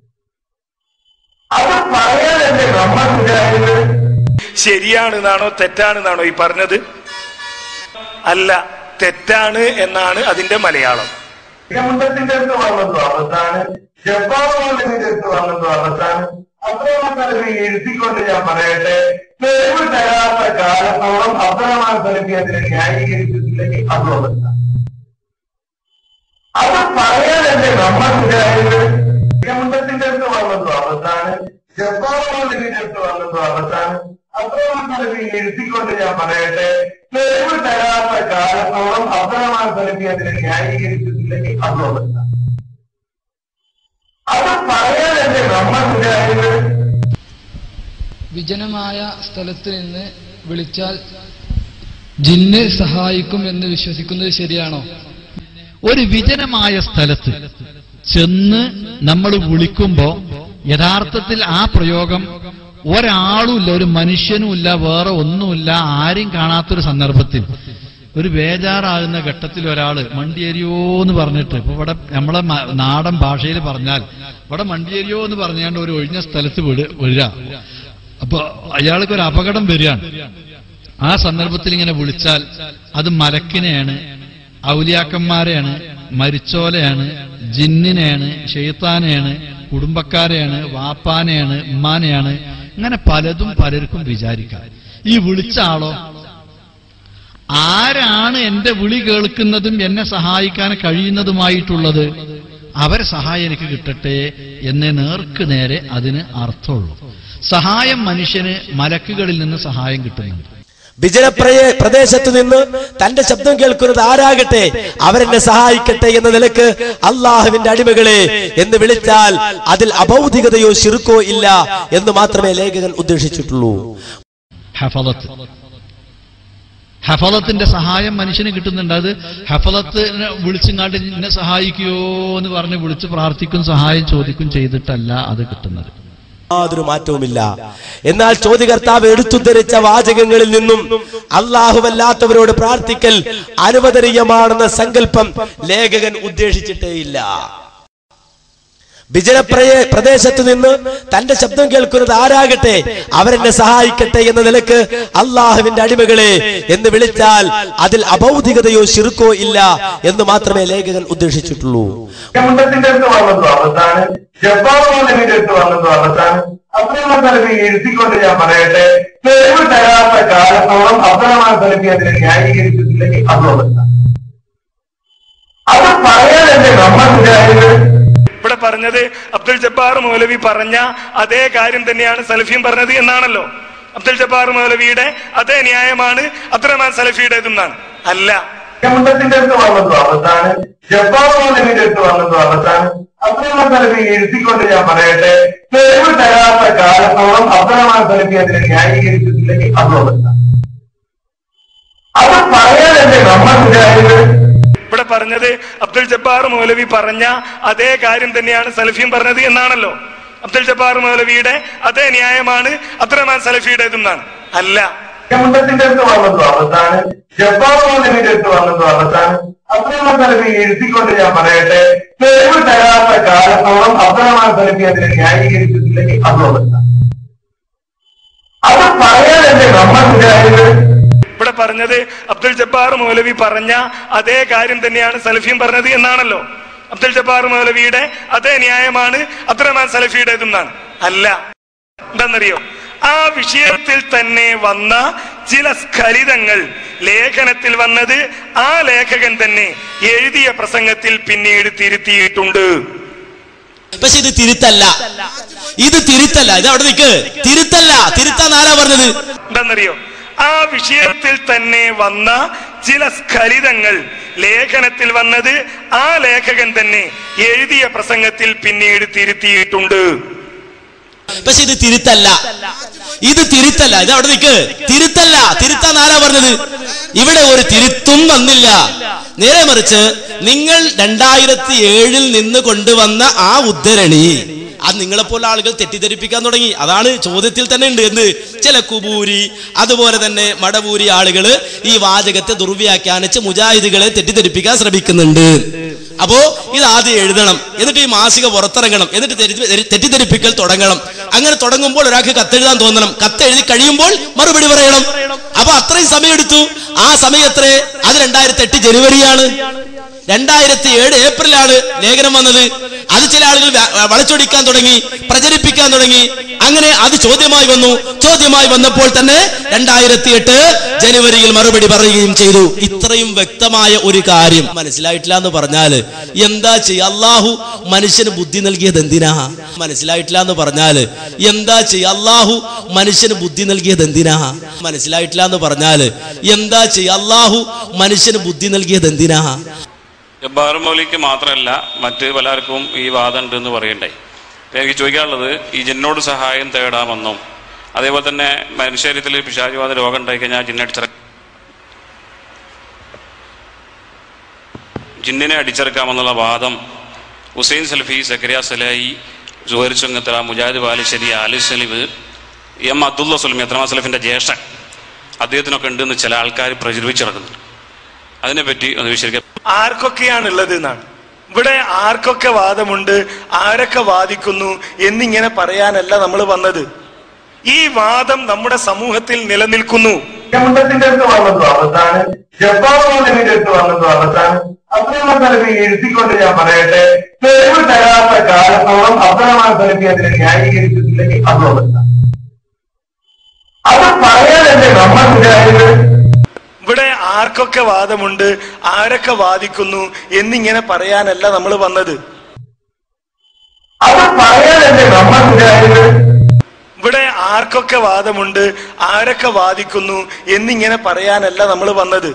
അത് പറയാൻ എന്റെ നമ്മളുണ്ടായത് ശരിയാണെന്നാണോ തെറ്റാണെന്നാണോ ഈ പറഞ്ഞത് അല്ല തെറ്റാണ് എന്നാണ് അതിന്റെ മലയാളം മുണ്ടത്തിന്റെ അടുത്ത് വന്നതും അബദ്ധാണ് ജപ്പാനിന്റെ അടുത്ത് വന്നതും അബദ്ധാണ് അബ്ദുറഹ്മാൻ എഴുതിക്കൊണ്ട് ഞാൻ പറയട്ടെ തെളിവ് തരാത്ത കാലത്തോളം അബ്ദുറഹ്മാൻ സലഫി അതിനെ ന്യായീകരിച്ചിട്ടില്ലെങ്കിൽ അതും അബദ്ധം അത് പറയാൻ എന്റെ നമ്മളുണ്ടായത് മുണ്ടത്തിന്റെ അടുത്ത് വന്നതും അബദ്ധാണ് ജപ്പാനിന്റെ അടുത്ത് വന്നതും അബദ്ധാണ് അബ്ദുറഹ്മാൻ എഴുതിക്കൊണ്ട് ഞാൻ പറയട്ടെ തെളിവ് തരാത്ത കാലത്തോളം അബ്ദുറഹ്മാൻ സലഫി അതിനെ ന്യായീകരിച്ചിട്ടില്ലെങ്കിൽ അതും അബദ്ധം അത് പറയാൻ എന്റെ നമ്മളുണ്ടായത് വിജനമായ സ്ഥലത്ത് നിന്ന് വിളിച്ചാൽ ജിന്ന് സഹായിക്കും എന്ന് വിശ്വസിക്കുന്നത് ശരിയാണോ ഒരു വിജനമായ സ്ഥലത്ത് ചെന്ന് നമ്മൾ വിളിക്കുമ്പോ യഥാർത്ഥത്തിൽ ആ പ്രയോഗം ഒരാളുമില്ല ഒരു മനുഷ്യനുമില്ല വേറെ ഒന്നുമില്ല ആരും കാണാത്തൊരു സന്ദർഭത്തിൽ ഒരു ബേജാറാകുന്ന ഘട്ടത്തിൽ ഒരാള് മണ്ടിയേരിയോ എന്ന് പറഞ്ഞിട്ട് ഇപ്പൊ ഇവിടെ നമ്മളെ മ- നാടൻ ഭാഷയിൽ പറഞ്ഞാൽ ഇവിടെ മണ്ടിയേരിയോ എന്ന് പറഞ്ഞാണ്ട് ഒരു ഒഴിഞ്ഞ സ്ഥലത്ത് വിട വരിക അപ്പൊ അയാൾക്ക് ഒരു അപകടം വരികയാണ് ആ സന്ദർഭത്തിൽ ഇങ്ങനെ വിളിച്ചാൽ അത് മലക്കിനെയാണ് ഔലിയാക്കന്മാരെയാണ് മരിച്ചോലയാണ് ജിന്നിനെയാണ് ഷെയ്ത്താനെയാണ് കുടുംബക്കാരെയാണ് വാപ്പാനെയാണ് ഉമ്മാനെയാണ് ഇങ്ങനെ പലതും പലർക്കും വിചാരിക്കാം ഈ വിളിച്ച ആളോ ആരാണ് എന്റെ വിളി കേൾക്കുന്നതും എന്നെ സഹായിക്കാൻ കഴിയുന്നതുമായിട്ടുള്ളത് അവരെ സഹായം എനിക്ക് കിട്ടട്ടെ എന്നേ നേർക്ക് നേരെ അതിന് അർത്ഥമുള്ളൂ സഹായം മനുഷ്യന് മലക്കുകളിൽ നിന്ന് സഹായം കിട്ടുന്നുണ്ട് വിജനപ്രയ പ്രദേശത്തു നിന്ന് തന്റെ ശബ്ദം കേൾക്കുന്നത് ആരാകട്ടെ അവരെന്നെ സഹായിക്കട്ടെ എന്ന നിലക്ക് അള്ളാഹുവിന്റെ അടിമകളെ എന്ന് വിളിച്ചാൽ അതിൽ അഭൗതികതയോ ശിർക്കോ ഇല്ല എന്ന് മാത്രമേ ലേഖകൻ ഉദ്ദേശിച്ചിട്ടുള്ളൂ ഹഫലത്ത് ഹഫലത്തിന്റെ സഹായം മനുഷ്യന് കിട്ടുന്നുണ്ട് അത് ഹഫലത്ത് വിളിച്ചുങ്ങാണ്ട് എന്നെ സഹായിക്കുയോ എന്ന് പറഞ്ഞ് വിളിച്ച് പ്രാർത്ഥിക്കും സഹായം ചോദിക്കും ചെയ്തിട്ടല്ല അത് കിട്ടുന്നത് യാതൊരു മാറ്റവുമില്ല എന്നാൽ ചോദ്യകർത്താവ് എടുത്തുദ്ധരിച്ച വാചകങ്ങളിൽ നിന്നും അള്ളാഹുവല്ലാത്തവരോട് പ്രാർത്ഥിക്കൽ അനുവദനീയമാണെന്ന സങ്കല്പം ലേഖകൻ ഉദ്ദേശിച്ചിട്ടേയില്ല വിജനപ്രയ പ്രദേശത്തു നിന്ന് തന്റെ ശബ്ദം കേൾക്കുന്നത് ആരാകട്ടെ അവരെന്നെ സഹായിക്കട്ടെ എന്ന നിലക്ക് അള്ളാഹുവിന്റെ അടിമകളെ എന്ന് വിളിച്ചാൽ അതിൽ അഭൗതികതയോ ശിർക്കോ ഇല്ല എന്ന് മാത്രമേ ലേഖകൻ ഉദ്ദേശിച്ചിട്ടുള്ളൂ മുണ്ടത്തിന്റെ അടുത്ത് വന്നതോ അവസാണ് ജപ്പാൻ മോഹനന്റെ അടുത്ത് വന്നതോ അവസാണ് അബ്ദുറഹ്മാൻ സലഫി എഴുതിക്കൊണ്ട് ഞാൻ പറയട്ടെ തെളിവ് തരാത്ത കാലത്തോളം അബ്ദുറഹ്മാൻ സലഫി അതിനെ ന്യായീകരിച്ചിട്ടില്ലെങ്കിൽ അതോടല്ല അത് പറയാനല്ലേ നമ്മൾ മുജാഹിദ് ഇവിടെ പറഞ്ഞത് അബ്ദുൽ ജബ്ബാർ മൗലവി പറഞ്ഞ അതേ കാര്യം തന്നെയാണ് സലഫിയും പറഞ്ഞത് എന്നാണല്ലോ അബ്ദുൽ ജബ്ബാർ മൗലവിയുടെ അതേ ന്യായമാണ് അബ്ദുറഹ്മാൻ സലഫിയുടേതെന്നാണ് അല്ല മുണ്ടത്തിന്റെ അടുത്ത് വന്നതോ അവസാണ് ജപ്പാൻ മോഹനന്റെ അടുത്ത് വന്നതോ അവസാണ് അബ്ദുറഹ്മാൻ സലഫി എഴുതിക്കൊണ്ട് ഞാൻ പറയട്ടെ തെളിവ് തരാത്ത കാലത്തോളം അബ്ദുറഹ്മാൻ സലഫി അതിനെ ന്യായീകരിച്ചിട്ടില്ലെങ്കിൽ അതോടല്ല അത് പറയാനല്ലേ നമ്മൾ മുജാഹിദ് ഇവിടെ പറഞ്ഞത് അബ്ദുൽ ജബ്ബാർ മൗലവി പറഞ്ഞ അതേ കാര്യം തന്നെയാണ് സലഫിയും പറഞ്ഞത് എന്നാണല്ലോ അബ്ദുൽ ജബ്ബാർ മൗലവിയുടെ അതേ ന്യായമാണ് അബ്ദുറഹ്മാൻ സലഫിയുടേതെന്നാണ് അല്ല മുണ്ടത്തിന്റെ അടുത്ത് വന്നതോ അവസാണ് ജപ്പാൻ മോഹനന്റെ അടുത്ത് വന്നതോ അവസാണ് അബ്ദുറഹ്മാൻ സലഫി എഴുതിക്കൊണ്ട് ഞാൻ പറയട്ടെ തെളിവ് തരാത്ത കാലത്തോളം അബ്ദുറഹ്മാൻ സലഫി അതിനെ ന്യായീകരിച്ചിട്ടില്ലെങ്കിൽ അതോടല്ല അത് പറയാനല്ലേ നമ്മൾ മുജാഹിദ് ഇവിടെ പറഞ്ഞത് അബ്ദുൽ ജബ്ബാർ മൗലവി പറഞ്ഞ അതേ കാര്യം തന്നെയാണ് സലഫിയും പറഞ്ഞത് എന്നാണല്ലോ അബ്ദുൽ ജബ്ബാർ മൗലവിയുടെ അതേ ന്യായമാണ് അബ്ദുറഹ്മാൻ സലഫിയുടേതെന്നാണ് അല്ല എന്താണെന്നറിയോ ആ വിഷയത്തിൽ തന്നെ വന്ന ചില സ്ഖലിതങ്ങൾ ലേഖനത്തിൽ വന്നത് ആ ലേഖകൻ തന്നെ എഴുതിയ പ്രസംഗത്തിൽ പിന്നീട് തിരുത്തിയിട്ടുണ്ട് പക്ഷെ ഇത് തിരുത്തല്ല ഇത് തിരുത്തല്ല ഇത് അവിടെ നിൽക്ക് തിരുത്തല്ല തിരുത്താൻ ആരാ പറഞ്ഞത് എന്താണെന്നറിയോ ആ വിഷയത്തിൽ തന്നെ വന്ന ചില സ്ഖലിതങ്ങൾ ലേഖനത്തിൽ വന്നത് ആ ലേഖകൻ തന്നെ എഴുതിയ പ്രസംഗത്തിൽ പിന്നീട് തിരുത്തിയിട്ടുണ്ട് പക്ഷെ ഇത് തിരുത്തല്ല ഇത് തിരുത്തല്ല ഇത് അവിടെ നിൽക്ക് തിരുത്തല്ല തിരുത്താൻ ആരാ പറഞ്ഞത് ഇവിടെ ഒരു തിരുത്തും വന്നില്ല നേരെ മറിച്ച് നിങ്ങൾ രണ്ടായിരത്തി ഏഴിൽ നിന്ന് കൊണ്ടുവന്ന ആ ഉദ്ധരണി അത് നിങ്ങളെപ്പോലെ ആളുകൾ തെറ്റിദ്ധരിപ്പിക്കാൻ തുടങ്ങി അതാണ് ചോദ്യത്തിൽ തന്നെ ഉണ്ട് എന്ത് ചില കുബൂരി അതുപോലെ തന്നെ മടവൂരി ആളുകൾ ഈ വാചകത്തെ ദുർവ്യാഖ്യാനിച്ച് മുജാഹിദുകളെ തെറ്റിദ്ധരിപ്പിക്കാൻ ശ്രമിക്കുന്നുണ്ട് അപ്പോ ഇത് ആദ്യം എഴുതണം എന്നിട്ട് ഈ മാസിക പുറത്തിറങ്ങണം എന്നിട്ട് തെറ്റി- തെറ്റി- തെറ്റിദ്ധരിപ്പിക്കൽ തുടങ്ങണം അങ്ങനെ തുടങ്ങുമ്പോൾ ഒരാൾക്ക് കത്തെഴുതാൻ തോന്നണം കത്തെഴുതി കഴിയുമ്പോൾ മറുപടി പറയണം അപ്പൊ അത്രയും സമയം എടുത്തു ആ സമയം എത്രേ അത് രണ്ടായിരത്തി എട്ട് ജനുവരിയാണ് രണ്ടായിരത്തി ഏഴ് ഏപ്രിലാണ് ലേഖനം വന്നത് അത് ചില ആളുകൾ വ്യ- വളച്ചൊടിക്കാൻ തുടങ്ങി പ്രചരിപ്പിക്കാൻ തുടങ്ങി അങ്ങനെ അത് ചോദ്യമായി വന്നു ചോദ്യമായി വന്നപ്പോൾ തന്നെ രണ്ടായിരത്തി എട്ട് ജനുവരിയിൽ മറുപടി പറയുകയും ചെയ്തു ഇത്രയും വ്യക്തമായ ഒരു കാര്യം മനസ്സിലായിട്ടില്ല എന്ന് പറഞ്ഞാല് എന്താ ചെയ്യുക അള്ളാഹു മനുഷ്യന് ബുദ്ധി നൽകിയത് എന്തിനാ മനസ്സിലായിട്ടില്ല എന്ന് പറഞ്ഞാല് എന്താ ചെയ്യുക അള്ളാഹു മനുഷ്യന് ബുദ്ധി നൽകിയത് എന്തിനാ മനസ്സിലായിട്ടില്ല എന്ന് പറഞ്ഞാല് എന്താ ചെയ്യുക അള്ളാഹു മനുഷ്യന് ബുദ്ധി നൽകിയത് എന്തിനാ ജബ്ബാർ മൗലിക്ക് മാത്രമല്ല മറ്റ് പലർക്കും ഈ വാദം ഉണ്ട് എന്ന് പറയണ്ടേ ഇപ്പൊ എനിക്ക് ചോദിക്കാനുള്ളത് ഈ ജിന്നോട് സഹായം തേടാമെന്നും അതേപോലെ തന്നെ മനുഷ്യരീരത്തിൽ പിശാചുവാദ രോഗം ഉണ്ടായി കഴിഞ്ഞാൽ ജിന്നടിച്ചിറ ജിന്നിനെ അടിച്ചിറക്കാമെന്നുള്ള വാദം ഹുസൈൻ സൽഫി സക്കരിയ സലായി ജുഹൈർ ചുങ്കത്തറ മുജാഹിദ് ബാലുശ്ശേരി ആലി സലിവ് എം അബ്ദുള്ള സുലമി അത്രമാ സലഫിന്റെ ജ്യേഷ്ഠൻ അദ്ദേഹത്തിനൊക്കെ ഉണ്ടെന്ന് ചില ആൾക്കാർ പ്രചരിപ്പിച്ചിറക്കുന്നുണ്ട് അതിനെപ്പറ്റി ഒന്ന് വിശദീകരിക്കാം ആർക്കൊക്കെയാണ് ഉള്ളത് എന്നാണ് ഇവിടെ ആർക്കൊക്കെ വാദമുണ്ട് ആരൊക്കെ വാദിക്കുന്നു എന്നിങ്ങനെ പറയാനല്ല നമ്മൾ വന്നത് ഈ വാദം നമ്മുടെ സമൂഹത്തിൽ നിലനിൽക്കുന്നു മുണ്ടത്തിന്റെ അടുത്ത് വന്നതോ അവസാണ് ജപ്പാൻ മോഹനന്റെ അടുത്ത് വന്നതോ അവസാണ് അബ്ദുറഹ്മാൻ സലഫി എഴുതിക്കൊണ്ട് ഞാൻ പറയട്ടെ തെളിവ് തരാത്ത കാലത്തോളം അബ്ദുറഹ്മാൻ സലഫി അതിനെ ന്യായീകരിച്ചിട്ടില്ലെങ്കിൽ അതോടല്ല അത് പറയാനല്ലേ നമ്മൾ മുജാഹിദ് ഇവിടെ ആർക്കൊക്കെ വാദമുണ്ട് ആരൊക്കെ വാദിക്കുന്നു എന്നിങ്ങനെ പറയാനല്ല നമ്മൾ വന്നത് അത് പറയാനല്ലേ നമ്മൾ മുജാഹിദ് ഇവിടെ ആർക്കൊക്കെ വാദമുണ്ട് ആരൊക്കെ വാദിക്കുന്നു എന്നിങ്ങനെ പറയാനല്ല നമ്മൾ വന്നത്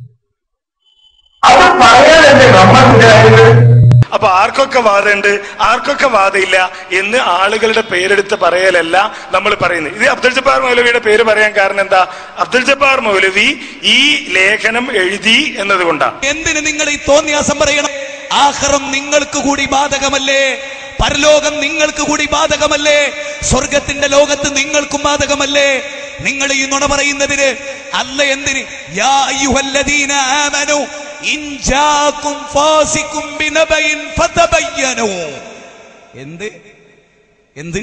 അത് പറയാനല്ലേ നമ്മൾ മുജാഹിദ് അപ്പൊ ആർക്കൊക്കെ വാദമുണ്ട് ആർക്കൊക്കെ വാദമില്ല എന്ന് ആളുകളുടെ പേരെടുത്ത് പറയലല്ല നമ്മൾ പറയുന്നത് ഇത് അബ്ദുൽ ജബ്ബാർ മൗലവിയുടെ പേര് പറയാൻ കാരണം എന്താ അബ്ദുൽ ജബ്ബാർ മൗലവി ഈ ലേഖനം എഴുതി എന്നതുകൊണ്ടാണ് എന്തിന് നിങ്ങൾ ഈ തോന്നിയാസം പറയണം ആഹ്റം നിങ്ങൾക്ക് കൂടി ബാധകമല്ലേ പരലോകം നിങ്ങൾക്ക് കൂടി ബാധകമല്ലേ സ്വർഗത്തിന്റെ ലോകത്ത് നിങ്ങൾക്കും ബാധകമല്ലേ നിങ്ങൾ ഈ നുണ പറയുന്നതിന് അല്ല എന്തിന് യാ അയ്യുഹല്ലദീന ആമനു ഇൻ ജാക്കും ഫാസിക്കും ബിനബയിൻ ഫതബയ്യനു എന്ത് എന്ത്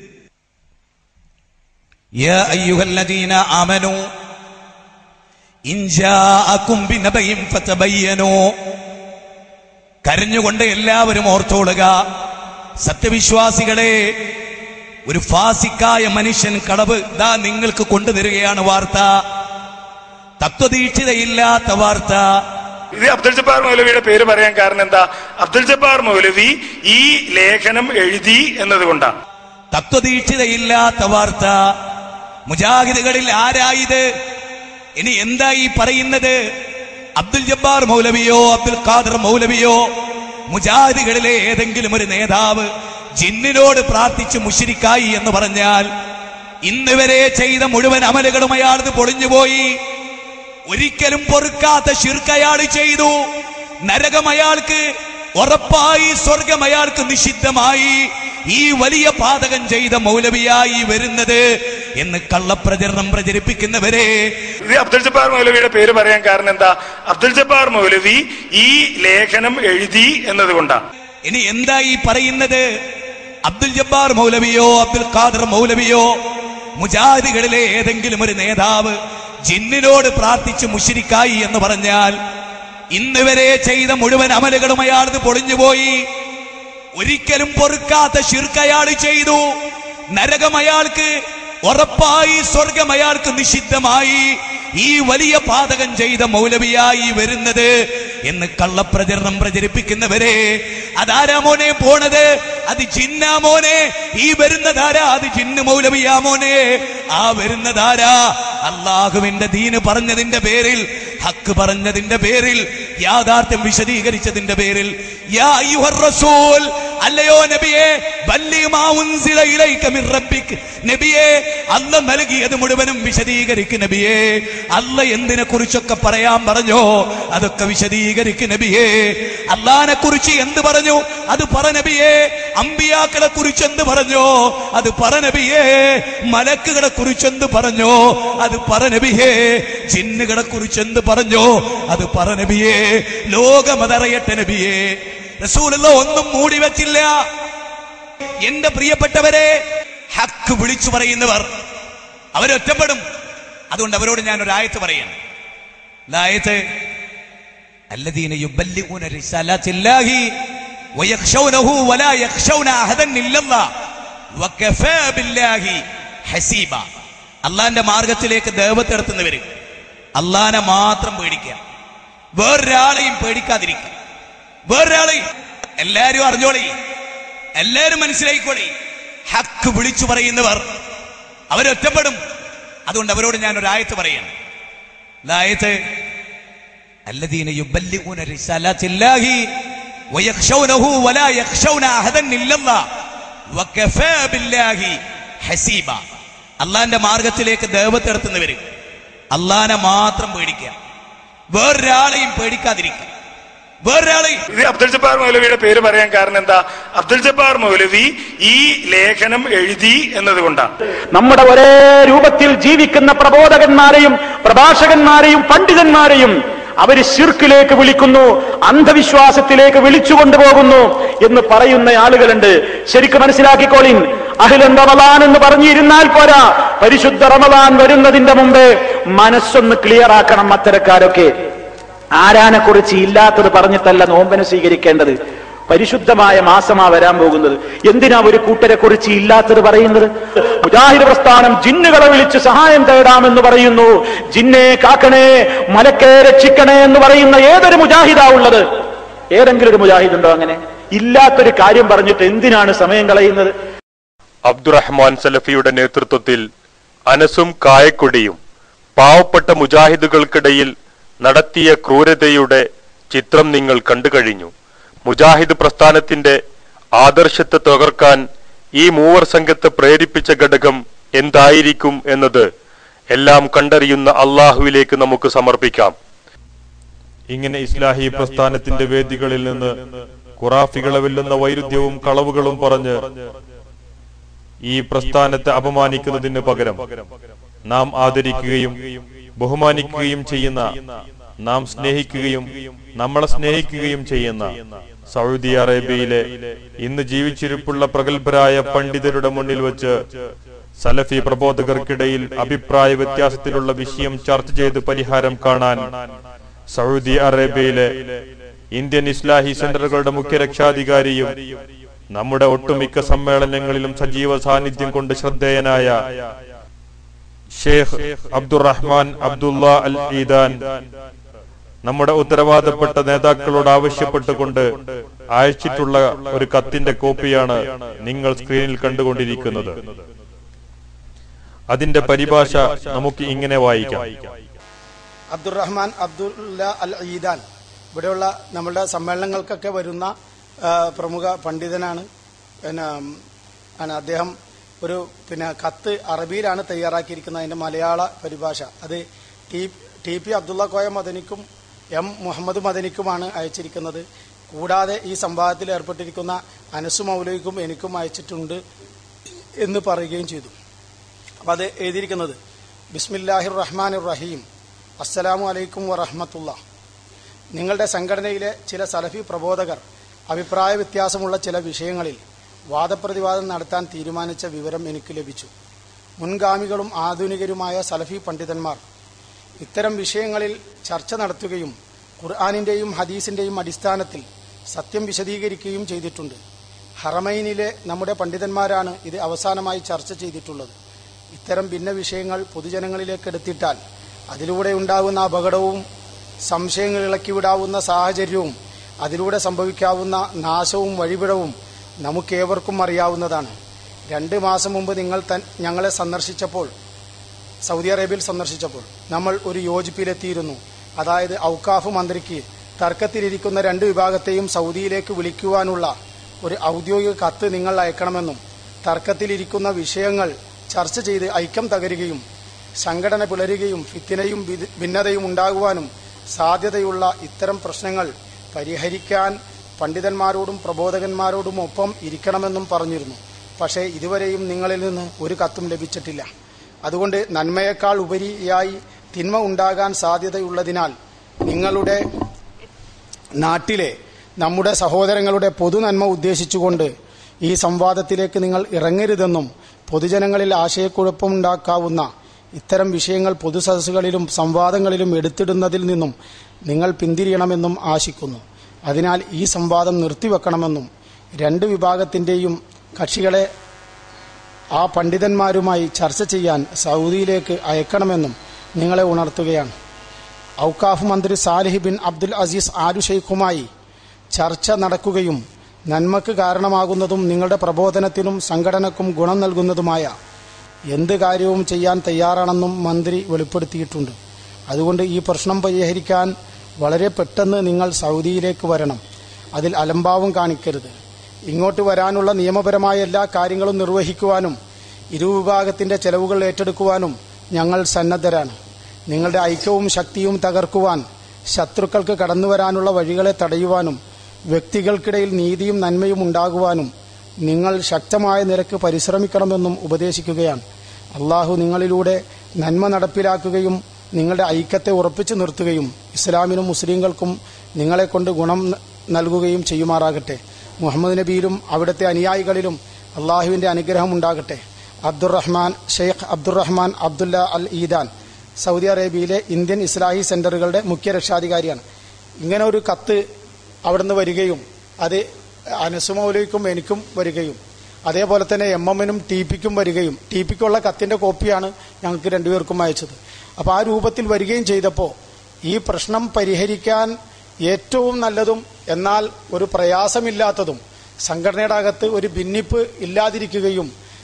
യാ അയ്യുഹല്ലദീന ആമനു ഇൻ ജാഅക്കും ബിനബയിൻ ഫതബയ്യനു കരഞ്ഞുകൊണ്ട് എല്ലാവരും ഓർത്തോളുക സത്യവിശ്വാസികളെ ഒരു ഫാസിക്കായ മനുഷ്യൻ കളവ് ദാ നിങ്ങൾക്ക് കൊണ്ടുതരികയാണ് വാർത്ത തത്വദീക്ഷിതയില്ലാത്ത വാർത്ത ഇത് അബ്ദുൽ ജബ്ബാർ മൗലവിയുടെ പേര് പറയാൻ കാരണം എന്താ അബ്ദുൽ ജബ്ബാർ മൗലവി ഈ ലേഖനം എഴുതി എന്നതുകൊണ്ടാണ് തത്വദീക്ഷിതയില്ലാത്ത വാർത്ത മുജാഹിദുകളിൽ ആരായത് ഇനി എന്താ ഈ പറയുന്നത് അബ്ദുൽ ജബ്ബാർ മൗലവിയോ അബ്ദുൽ ഖാദർ മൗലവിയോ മുജാഹിദുകളിലെ ഏതെങ്കിലും ഒരു നേതാവ് ജിന്നിനോട് പ്രാർത്ഥിച്ച് മുഷിരിക്കായി എന്ന് പറഞ്ഞാൽ ഇന്ന് വരെ ചെയ്ത മുഴുവൻ അമലുകളും അയാളത് പൊളിഞ്ഞുപോയി ഒരിക്കലും പൊറുക്കാത്ത ശിർക്ക് അയാൾ ചെയ്തു നരകം അയാൾക്ക് ഉറപ്പായി സ്വർഗം അയാൾക്ക് നിഷിദ്ധമായി ഈ വലിയ പാതകം ചെയ്ത മൗലവിയായി വരുന്നത് എന്ന് കള്ളപ്രചരണം പ്രചരിപ്പിക്കുന്നവരെ ഇത് അബ്ദുൽ ജബ്ബാർ മൗലവിയുടെ പേര് പറയാൻ കാരണം എന്താ അബ്ദുൽ ജബ്ബാർ മൗലവി ഈ ലേഖനം എഴുതി എന്നതുകൊണ്ടാണ് ഇനി എന്താ ഈ പറയുന്നത് അബ്ദുൽ ജബ്ബാർ മൗലവിയോ അബ്ദുൽ ഖാദർ മൗലവിയോ മുജാഹിദുകളിലെ ഏതെങ്കിലും ഒരു നേതാവ് ജിന്നിനോട് പ്രാർത്ഥിച്ച് മുഷിരിക്കായി എന്ന് പറഞ്ഞാൽ ഇന്ന് വരെ ചെയ്ത മുഴുവൻ അമലുകളും അയാളത് പൊളിഞ്ഞുപോയി ഒരിക്കലും പൊറുക്കാത്ത ശിർക്ക് അയാൾ ചെയ്തു നരകം അയാൾക്ക് ഉറപ്പായി സ്വർഗം അയാൾക്ക് നിഷിദ്ധമായി ഈ വലിയ പാതകം ചെയ്ത മൗലവിയായി വരുന്നത് എന്ന് കള്ളപ്രചരണം പ്രചരിപ്പിക്കുന്നവരെ അതാരാ മോനെ പോണത് അത് ജിന്നാ മോനെ ഈ വരുന്നതാരാ അത് ജിന്ന് മൗലവിയാ മോനെ ആ വരുന്നതാരാ അള്ളാഹുവിന്റെ ദീന് പറഞ്ഞതിന്റെ പേരിൽ ഹക്ക് പറഞ്ഞതിന്റെ പേരിൽ യാഥാർത്ഥ്യം വിശദീകരിച്ചതിന്റെ പേരിൽ യാ അയ്യുഹർ റസൂൽ അല്ലയോ നബിയെ ബല്ലിമാ ഉൻസില ഇലൈക മിർ റബ്ബിക് നബിയെ അല്ല നൽകിയത് മുഴുവനും വിശദീകരിക്കും നബിയെ അല്ല എന്തിനെ കുറിച്ചൊക്കെ പറയാൻ പറഞ്ഞോ അതൊക്കെ വിശദീകരിക്കും നബിയെ അള്ളാനെ കുറിച്ച് എന്ത് പറഞ്ഞു അത് പറ നബിയെ അമ്പിയാക്കളെ കുറിച്ച് എന്ത് പറഞ്ഞോ അത് പറ നബിയെ മലക്കുകളെ കുറിച്ച് എന്ത് പറഞ്ഞോ അത് പറ നബിയെ ജിന്നുകളെ കുറിച്ച് എന്ത് പറഞ്ഞോ അത് പറ നബിയെ ലോകമതറിയട്ടെ നബിയെ റസൂലുള്ള ഒന്നും മൂടി വെച്ചില്ല എന്റെ പ്രിയപ്പെട്ടവരെ ഹക്ക് വിളിച്ചു പറയുന്നവർ അവരൊറ്റപ്പെടും അതുകൊണ്ട് അവരോട് ഞാൻ ഒരു ആയത്ത് പറയണം ആയത്ത് الذين يبلغون رسالات الله ويخشونه ولا يخشون أحدا إلا الله وكفى بالله حسيبا അള്ളാന്റെ മാർഗത്തിലേക്ക് ദേവത്തെടുത്തുന്നവര് അള്ളാനെ മാത്രം പേടിക്കുക വേറൊരാളെയും പേടിക്കാതിരിക്കുക വേറൊരാളെയും എല്ലാരും അറിഞ്ഞോളി എല്ലാരും മനസ്സിലായിക്കോളി ഹക്ക് വിളിച്ചു പറയുന്നവർ അവരൊറ്റപ്പെടും അതുകൊണ്ട് അവരോട് ഞാൻ ഒരു ആയത്ത് പറയണം ആയത്ത് الذين يبلغون رسالات الله ويخشونه ولا يخشون أحدا إلا الله وكفى بالله حسيبا അള്ളാന്റെ മാർഗത്തിലേക്ക് ദേവത്തെടുത്തുന്നവര് അള്ളാനെ മാത്രം പേടിക്കുക വേറൊരാളെയും പേടിക്കാതിരിക്കുക വേറൊരാളെയും ഇത് അബ്ദുൽ ജബ്ബാർ മൗലവിയുടെ പേര് പറയാൻ കാരണം എന്താ അബ്ദുൽ ജബ്ബാർ മൗലവി ഈ ലേഖനം എഴുതി എന്നതുകൊണ്ടാണ് നമ്മുടെ ഒരേ രൂപത്തിൽ ജീവിക്കുന്ന പ്രബോധകന്മാരെയും പ്രഭാഷകന്മാരെയും പണ്ഡിതന്മാരെയും അവര് ശിർക്കിലേക്ക് വിളിക്കുന്നു അന്ധവിശ്വാസത്തിലേക്ക് വിളിച്ചു കൊണ്ടുപോകുന്നു എന്ന് പറയുന്ന ആളുകളുണ്ട് ശരിക്കും മനസ്സിലാക്കിക്കോളിൻ അഹിലൻ റമദാൻ എന്ന് പറഞ്ഞിരുന്നാൽ പോരാ പരിശുദ്ധ റമദാൻ വരുന്നതിന്റെ മുമ്പേ മനസ്സൊന്ന് ക്ലിയർ ആക്കണം അത്തരക്കാരൊക്കെ ആരാനെ കുറിച്ച് ഇല്ലാത്തത് പറഞ്ഞിട്ടല്ല നോമ്പന് സ്വീകരിക്കേണ്ടത് പരിശുദ്ധമായ മാസമാ വരാൻ പോകുന്നത് എന്തിനാ ഒരു കൂട്ടരെ കുറിച്ച് ഇല്ലാത്തത് പറയുന്നത് മുജാഹിദ് പ്രസ്ഥാനം ജിന്നുകളെ വിളിച്ച് സഹായം തേടാമെന്ന് പറയുന്നു ജിന്നെ കാക്കണേ മലക്കെ രക്ഷിക്കണേ എന്ന് പറയുന്ന ഏതൊരു മുജാഹിദാ ഉള്ളത് ഏതെങ്കിലും ഒരു മുജാഹിദ് ഉണ്ടോ അങ്ങനെ ഇല്ലാത്തൊരു കാര്യം പറഞ്ഞിട്ട് എന്തിനാണ് സമയം കളയുന്നത് അബ്ദുറഹ്മാൻ സലഫിയുടെ നേതൃത്വത്തിൽ അനസും കായക്കൊടിയും പാവപ്പെട്ട മുജാഹിദുകൾക്കിടയിൽ നടത്തിയ ക്രൂരതയുടെ ചിത്രം നിങ്ങൾ കണ്ടു കഴിഞ്ഞു മുജാഹിദ് പ്രസ്ഥാനത്തിന്റെ ആദർശത്തെ തകർക്കാൻ ഈ മൂവർ സംഘത്തെ പ്രേരിപ്പിച്ച ഘടകം എന്തായിരിക്കും എന്നത് എല്ലാം കണ്ടറിയുന്ന അള്ളാഹുവിലേക്ക് നമുക്ക് സമർപ്പിക്കാം ഇങ്ങനെ ഇസ്ലാഹി പ്രസ്ഥാനത്തിന്റെ വേദികളിൽ നിന്ന് ഖുറാഫികളെ വെല്ലുന്ന വൈരുദ്ധ്യവും കളവുകളും പറഞ്ഞ് ഈ പ്രസ്ഥാനത്തെ അപമാനിക്കുന്നതിന് പകരം നാം ആദരിക്കുകയും ബഹുമാനിക്കുകയും ചെയ്യുന്ന നാം സ്നേഹിക്കുകയും നമ്മളെ സ്നേഹിക്കുകയും ചെയ്യുന്ന സൗദി അറേബ്യയിലെ ഇന്ന് ജീവിച്ചിരിപ്പുള്ള പ്രഗത്ഭരായ പണ്ഡിതരുടെ മുന്നിൽ വെച്ച് സലഫി പ്രബോധകർക്കിടയിൽ അഭിപ്രായ വ്യത്യാസത്തിലുള്ള വിഷയം ചർച്ച ചെയ്ത് പരിഹാരം കാണാൻ സൗദി അറേബ്യയിലെ ഇന്ത്യൻ ഇസ്ലാഹി സെന്ററുകളുടെ മുഖ്യ രക്ഷാധികാരിയും നമ്മുടെ ഒട്ടുമിക്ക സമ്മേളനങ്ങളിലും സജീവ സാന്നിധ്യം കൊണ്ട് ശ്രദ്ധേയനായ ഷേഖ് അബ്ദുറഹ്മാൻ അബ്ദുള്ള അൽ ഈദാൻ നമ്മുടെ ഉത്തരവാദപ്പെട്ട നേതാക്കളോട് ആവശ്യപ്പെട്ടുകൊണ്ട് അയച്ചിട്ടുള്ള ഒരു കത്തിന്റെ കോപ്പിയാണ് നിങ്ങൾ സ്ക്രീനിൽ കണ്ടുകൊണ്ടിരിക്കുന്നത് അതിന്റെ പരിഭാഷ നമുക്ക് ഇങ്ങനെ വായിക്കാം അബ്ദുറഹ്മാൻ അബ്ദുല്ല അൽ ഈദാൻ ഇവിടെയുള്ള നമ്മളുടെ സമ്മേളനങ്ങൾക്കൊക്കെ വരുന്ന ആ, പ്രമുഖ പണ്ഡിതനാണ് പിന്നെ ഉം, ആണ് അദ്ദേഹം ഒരു പിന്നെ കത്ത് അറബിയിലാണ് തയ്യാറാക്കിയിരിക്കുന്നത് അതിന്റെ മലയാള പരിഭാഷ അത് T T P Abdulla Koya മദനിക്കും എം മുഹമ്മദ് മദനിക്കുമാണ് അയച്ചിരിക്കുന്നത് കൂടാതെ ഈ സംവാദത്തിൽ ഏർപ്പെട്ടിരിക്കുന്ന അനസു മൗലവിക്കും എനിക്കും അയച്ചിട്ടുണ്ട് എന്ന് പറയുകയും ചെയ്തു അപ്പം അത് എഴുതിയിരിക്കുന്നത് ബിസ്മില്ലാഹിർ റഹ്മാൻ റഹീം അസ്സലാമു അലൈക്കും വറഹമത്തുള്ള നിങ്ങളുടെ സംഘടനയിലെ ചില സലഫി പ്രബോധകർ അഭിപ്രായ വ്യത്യാസമുള്ള ചില വിഷയങ്ങളിൽ വാദപ്രതിവാദം നടത്താൻ തീരുമാനിച്ച വിവരം എനിക്ക് ലഭിച്ചു മുൻഗാമികളും ആധുനികരുമായ സലഫി പണ്ഡിതന്മാർ ഇത്തരം വിഷയങ്ങളിൽ ചർച്ച നടത്തുകയും ഖുർആാനിൻ്റെയും ഹദീസിൻ്റെയും അടിസ്ഥാനത്തിൽ സത്യം വിശദീകരിക്കുകയും ചെയ്തിട്ടുണ്ട് ഹറമൈനിലെ നമ്മുടെ പണ്ഡിതന്മാരാണ് ഇത് അവസാനമായി ചർച്ച ചെയ്തിട്ടുള്ളത് ഇത്തരം ഭിന്ന വിഷയങ്ങൾ പൊതുജനങ്ങളിലേക്ക് എടുത്തിട്ടാൽ അതിലൂടെ ഉണ്ടാകുന്ന അപകടവും സംശയങ്ങൾ ഇളക്കിവിടാവുന്ന സാഹചര്യവും അതിലൂടെ സംഭവിക്കാവുന്ന നാശവും വഴിവിടവും നമുക്കേവർക്കും അറിയാവുന്നതാണ് രണ്ട് മാസം മുമ്പ് നിങ്ങൾ തൻ ഞങ്ങളെ സന്ദർശിച്ചപ്പോൾ സൗദി അറേബ്യയിൽ സന്ദർശിച്ചപ്പോൾ നമ്മൾ ഒരു യോജിപ്പിലെത്തിയിരുന്നു അതായത് ഔക്കാഫ് മന്ത്രിക്ക് തർക്കത്തിലിരിക്കുന്ന രണ്ട് വിഭാഗത്തെയും സൗദിയിലേക്ക് വിളിക്കുവാനുള്ള ഒരു ഔദ്യോഗിക കത്ത് നിങ്ങൾ അയക്കണമെന്നും തർക്കത്തിലിരിക്കുന്ന വിഷയങ്ങൾ ചർച്ച ചെയ്ത് ഐക്യം തകരുകയും സംഘടന പിളരുകയും ഫിത്തിനയും ഭിന്ന- ഭിന്നതയും ഉണ്ടാകുവാനും സാധ്യതയുള്ള ഇത്തരം പ്രശ്നങ്ങൾ പരിഹരിക്കാൻ പണ്ഡിതന്മാരോടും പ്രബോധകന്മാരോടും ഒപ്പം ഇരിക്കണമെന്നും പറഞ്ഞിരുന്നു പക്ഷേ ഇതുവരെയും നിങ്ങളിൽ നിന്ന് ഒരു കത്തും ലഭിച്ചിട്ടില്ല അതുകൊണ്ട് നന്മയേക്കാൾ ഉപരിയായി തിന്മ ഉണ്ടാകാൻ സാധ്യതയുള്ളതിനാൽ നിങ്ങളുടെ നാട്ടിലെ നമ്മുടെ സഹോദരങ്ങളുടെ പൊതുനന്മ ഉദ്ദേശിച്ചുകൊണ്ട് ഈ സംവാദത്തിലേക്ക് നിങ്ങൾ ഇറങ്ങരുതെന്നും പൊതുജനങ്ങളിൽ ആശയക്കുഴപ്പമുണ്ടാക്കാവുന്ന ഇത്തരം വിഷയങ്ങൾ പൊതുസദസ്സുകളിലും സംവാദങ്ങളിലും എടുത്തിടുന്നതിൽ നിന്നും നിങ്ങൾ പിന്തിരിയണമെന്നും ആശിക്കുന്നു അതിനാൽ ഈ സംവാദം നിർത്തിവെക്കണമെന്നും രണ്ട് വിഭാഗത്തിൻ്റെയും കക്ഷികളെ ആ പണ്ഡിതന്മാരുമായി ചർച്ച ചെയ്യാൻ സൗദിയിലേക്ക് അയക്കണമെന്നും നിങ്ങളെ ഉണർത്തുകയാണ് ഔക്കാഫ് മന്ത്രി സാലിഹ് ബിൻ അബ്ദുൽ അസീസ് ആരു ഷെയ്ഖുമായി ചർച്ച നടക്കുകയും നന്മക്ക് കാരണമാകുന്നതും നിങ്ങളുടെ പ്രബോധനത്തിനും സംഘടനക്കും ഗുണം നൽകുന്നതുമായ എന്ത് കാര്യവും ചെയ്യാൻ തയ്യാറാണെന്നും മന്ത്രി വെളിപ്പെടുത്തിയിട്ടുണ്ട് അതുകൊണ്ട് ഈ പ്രശ്നം പരിഹരിക്കാൻ വളരെ പെട്ടെന്ന് നിങ്ങൾ സൗദിയിലേക്ക് വരണം അതിൽ അലംഭാവം കാണിക്കരുത് ഇങ്ങോട്ട് വരാനുള്ള നിയമപരമായ എല്ലാ കാര്യങ്ങളും നിർവഹിക്കുവാനും ഇരുവിഭാഗത്തിന്റെ ചെലവുകൾ ഏറ്റെടുക്കുവാനും ഞങ്ങൾ സന്നദ്ധരാണ് നിങ്ങളുടെ ഐക്യവും ശക്തിയും തകർക്കുവാൻ ശത്രുക്കൾക്ക് കടന്നുവരാനുള്ള വഴികളെ തടയുവാനും വ്യക്തികൾക്കിടയിൽ നീതിയും നന്മയും ഉണ്ടാകുവാനും നിങ്ങൾ ശക്തമായ നിരക്ക് പരിശ്രമിക്കണമെന്നും ഉപദേശിക്കുകയാണ് അള്ളാഹു നിങ്ങളിലൂടെ നന്മ നടപ്പിലാക്കുകയും നിങ്ങളുടെ ഐക്യത്തെ ഉറപ്പിച്ചു നിർത്തുകയും ഇസ്ലാമിനും മുസ്ലിങ്ങൾക്കും നിങ്ങളെക്കൊണ്ട് ഗുണം ന- നൽകുകയും ചെയ്യുമാറാകട്ടെ മുഹമ്മദ് നബിയിലും അവിടുത്തെ അനുയായികളിലും അള്ളാഹുവിൻ്റെ അനുഗ്രഹം ഉണ്ടാകട്ടെ അബ്ദുറഹ്മാൻ ഷെയ്ഖ് അബ്ദുറഹ്മാൻ അബ്ദുല്ല അൽ ഈദാൻ സൗദി അറേബ്യയിലെ ഇന്ത്യൻ ഇസ്ലാഹി സെന്ററുകളുടെ മുഖ്യ രക്ഷാധികാരിയാണ് ഇങ്ങനെ ഒരു കത്ത് അവിടുന്ന് വരികയും അത് അനസുമൗലയ്ക്കും എനിക്കും വരികയും അതേപോലെ തന്നെ എം എമ്മിനും ടി പിക്കും വരികയും ടി പിക്കുള്ള കത്തിന്റെ കോപ്പിയാണ് ഞങ്ങൾക്ക് രണ്ടുപേർക്കും അയച്ചത് അപ്പോൾ ആ രൂപത്തിൽ വരികയും ചെയ്തപ്പോൾ ഈ പ്രശ്നം പരിഹരിക്കാൻ ഏറ്റവും നല്ലതും എന്നാൽ ഒരു പ്രയാസമില്ലാത്തതും സംഘടനയുടെ അകത്ത് ഒരു ഭിന്നിപ്പ് ഇല്ലാതിരിക്കുകയും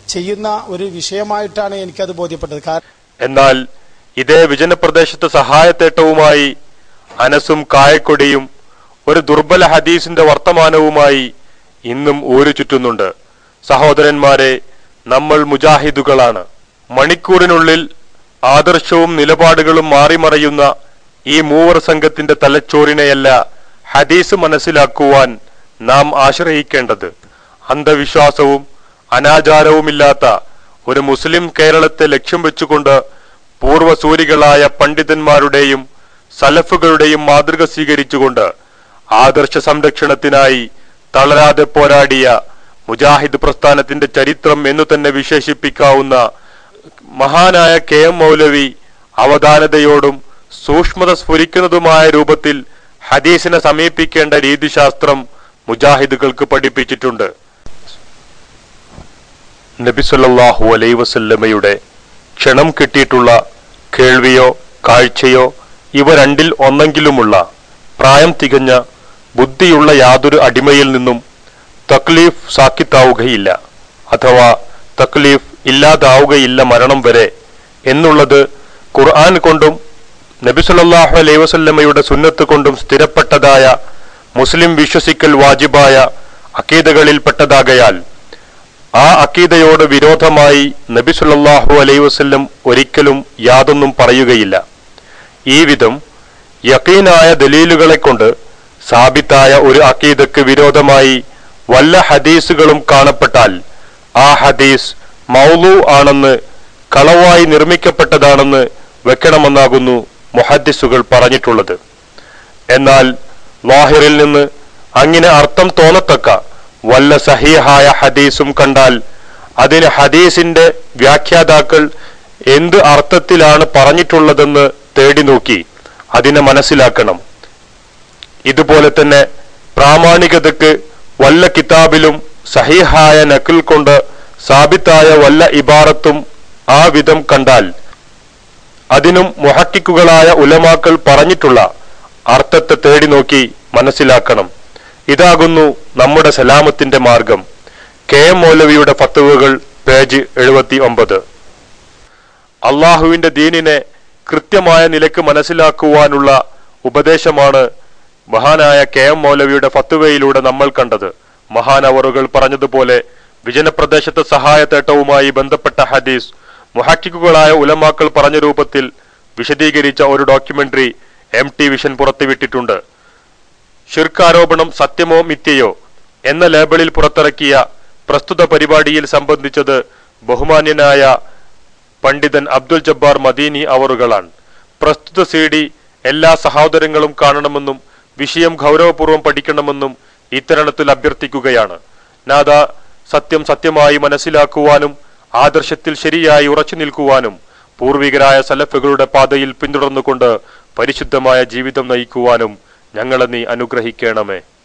ചെയ്യുന്ന ഒരു വിഷയമായിട്ടാണ് എനിക്കത് ബോധ്യപ്പെട്ടത് കാരണം എന്നാൽ ഇതേ വിജനപ്രദേശത്ത് സഹായത്തേട്ടവുമായി അനസും കായക്കൊടിയും ഒരു ദുർബല ഹദീസിന്റെ വർത്തമാനവുമായി ഇന്നും ഊരു ചുറ്റുന്നുണ്ട് സഹോദരന്മാരെ നമ്മൾ മുജാഹിദുകളാണ് മണിക്കൂറിനുള്ളിൽ ആദർശവും നിലപാടുകളും മാറിമറയുന്ന ഈ മൂവർ സംഘത്തിന്റെ തലച്ചോറിനെയല്ല ഹദീസ് മനസ്സിലാക്കുവാൻ നാം ആശ്രയിക്കേണ്ടത് അന്ധവിശ്വാസവും അനാചാരവുമില്ലാത്ത ഒരു മുസ്ലിം കേരളത്തെ ലക്ഷ്യം വെച്ചുകൊണ്ട് പൂർവസൂരികളായ പണ്ഡിതന്മാരുടെയും സലഫുകളുടെയും മാതൃക സ്വീകരിച്ചുകൊണ്ട് ആദർശ സംരക്ഷണത്തിനായി തളരാതെ പോരാടിയ മുജാഹിദ് പ്രസ്ഥാനത്തിന്റെ ചരിത്രം എന്നു തന്നെ വിശേഷിപ്പിക്കാവുന്ന മഹാനായ കെ എം മൗലവി അവധാനതയോടും സൂക്ഷ്മത സ്ഫുരിക്കുന്നതുമായ രൂപത്തിൽ ഹദീസിനെ സമീപിക്കേണ്ട രീതിശാസ്ത്രം മുജാഹിദുകൾക്ക് പഠിപ്പിച്ചിട്ടുണ്ട് നബിസല്ലാഹു അലൈ വസല്ലമയുടെ ക്ഷണം കിട്ടിയിട്ടുള്ള കേൾവിയോ കാഴ്ചയോ ഇവ രണ്ടിൽ ഒന്നെങ്കിലുമുള്ള പ്രായം തികഞ്ഞ ബുദ്ധിയുള്ള യാതൊരു അടിമയിൽ നിന്നും തക്ലീഫ് സാക്കിത്താവുകയില്ല അഥവാ തക്ലീഫ് ഇല്ലാതാവുകയില്ല മരണം വരെ എന്നുള്ളത് ഖുർആൻ കൊണ്ടും നബിസുലല്ലാഹു അലൈ വസല്ലമയുടെ സുന്നത്ത് കൊണ്ടും സ്ഥിരപ്പെട്ടതായ മുസ്ലിം വിശ്വസിക്കൽ വാജിബായ അക്കീതകളിൽപ്പെട്ടതാകയാൽ ആ അക്കീതയോട് വിരോധമായി നബി സുല്ലല്ലാഹു അലൈഹി വസല്ലം ഒരിക്കലും യാതൊന്നും പറയുകയില്ല ഈ വിധം യക്കീനായ ദലീലുകളെ കൊണ്ട് സാബിത്തായ ഒരു അക്കീദക്ക് വിരോധമായി വല്ല ഹദീസുകളും കാണപ്പെട്ടാൽ ആ ഹദീസ് മൗലു ആണെന്ന് കളവായി നിർമ്മിക്കപ്പെട്ടതാണെന്ന് വെക്കണമെന്നാകുന്നു മുഹദ്ദിസുകൾ പറഞ്ഞിട്ടുള്ളത് എന്നാൽ ലാഹിറിൽ നിന്ന് അങ്ങനെ അർത്ഥം തോന്നത്തക്ക വല്ല സഹീഹായ ഹദീസും കണ്ടാൽ അതിന് ഹദീസിന്റെ വ്യാഖ്യാതാക്കൾ എന്ത് അർത്ഥത്തിലാണ് പറഞ്ഞിട്ടുള്ളതെന്ന് തേടി നോക്കി അതിനെ മനസ്സിലാക്കണം ഇതുപോലെ തന്നെ പ്രാമാണികതയ്ക്ക് വല്ല കിതാബിലും സഹീഹായ നക്കിൽ കൊണ്ട് സാബിത്തായ വല്ല ഇബാറത്തും ആ വിധം കണ്ടാൽ അതിനും മുഹക്കിക്കുകളായ ഉലമാക്കൾ പറഞ്ഞിട്ടുള്ള അർത്ഥത്തെ തേടി നോക്കി മനസ്സിലാക്കണം ഇതാകുന്നു നമ്മുടെ സലാമത്തിന്റെ മാർഗം കെ എം മൗലവിയുടെ ഫത്തുവകൾ പേജ് എഴുപത്തി ഒമ്പത് അള്ളാഹുവിന്റെ ദീനിനെ കൃത്യമായ നിലക്ക് മനസ്സിലാക്കുവാനുള്ള ഉപദേശമാണ് മഹാനായ കെ എം മൗലവിയുടെ ഫത്തുവയിലൂടെ നമ്മൾ കണ്ടത് മഹാനവറുകൾ പറഞ്ഞതുപോലെ വിജനപ്രദേശത്തെ സഹായത്തേട്ടവുമായി ബന്ധപ്പെട്ട ഹദീസ് മുഹക്കിക്കുകളായ ഉലമാക്കൾ പറഞ്ഞ രൂപത്തിൽ വിശദീകരിച്ച ഒരു ഡോക്യുമെന്ററി എം ടി വിഷൻ പുറത്തുവിട്ടിട്ടുണ്ട് ഷിർക്കാരോപണം സത്യമോ മിഥ്യയോ എന്ന ലേബിളിൽ പുറത്തിറക്കിയ പ്രസ്തുത പരിപാടിയിൽ സംബന്ധിച്ചത് ബഹുമാന്യനായ പണ്ഡിതൻ അബ്ദുൽ ജബ്ബാർ മദീനി അവറുകളാണ് പ്രസ്തുത സി ഡി എല്ലാ സഹോദരങ്ങളും കാണണമെന്നും വിഷയം ഗൗരവപൂർവ്വം പഠിക്കണമെന്നും ഇത്തരണത്തിൽ അഭ്യർത്ഥിക്കുകയാണ് നാദ സത്യം സത്യമായി മനസ്സിലാക്കുവാനും ആദർശത്തിൽ ശരിയായി ഉറച്ചു നിൽക്കുവാനും പൂർവികരായ സലഫുകളുടെ പാതയിൽ പിന്തുടർന്നുകൊണ്ട് പരിശുദ്ധമായ ജീവിതം നയിക്കുവാനും ഞങ്ങളെ നീ അനുഗ്രഹിക്കണമേ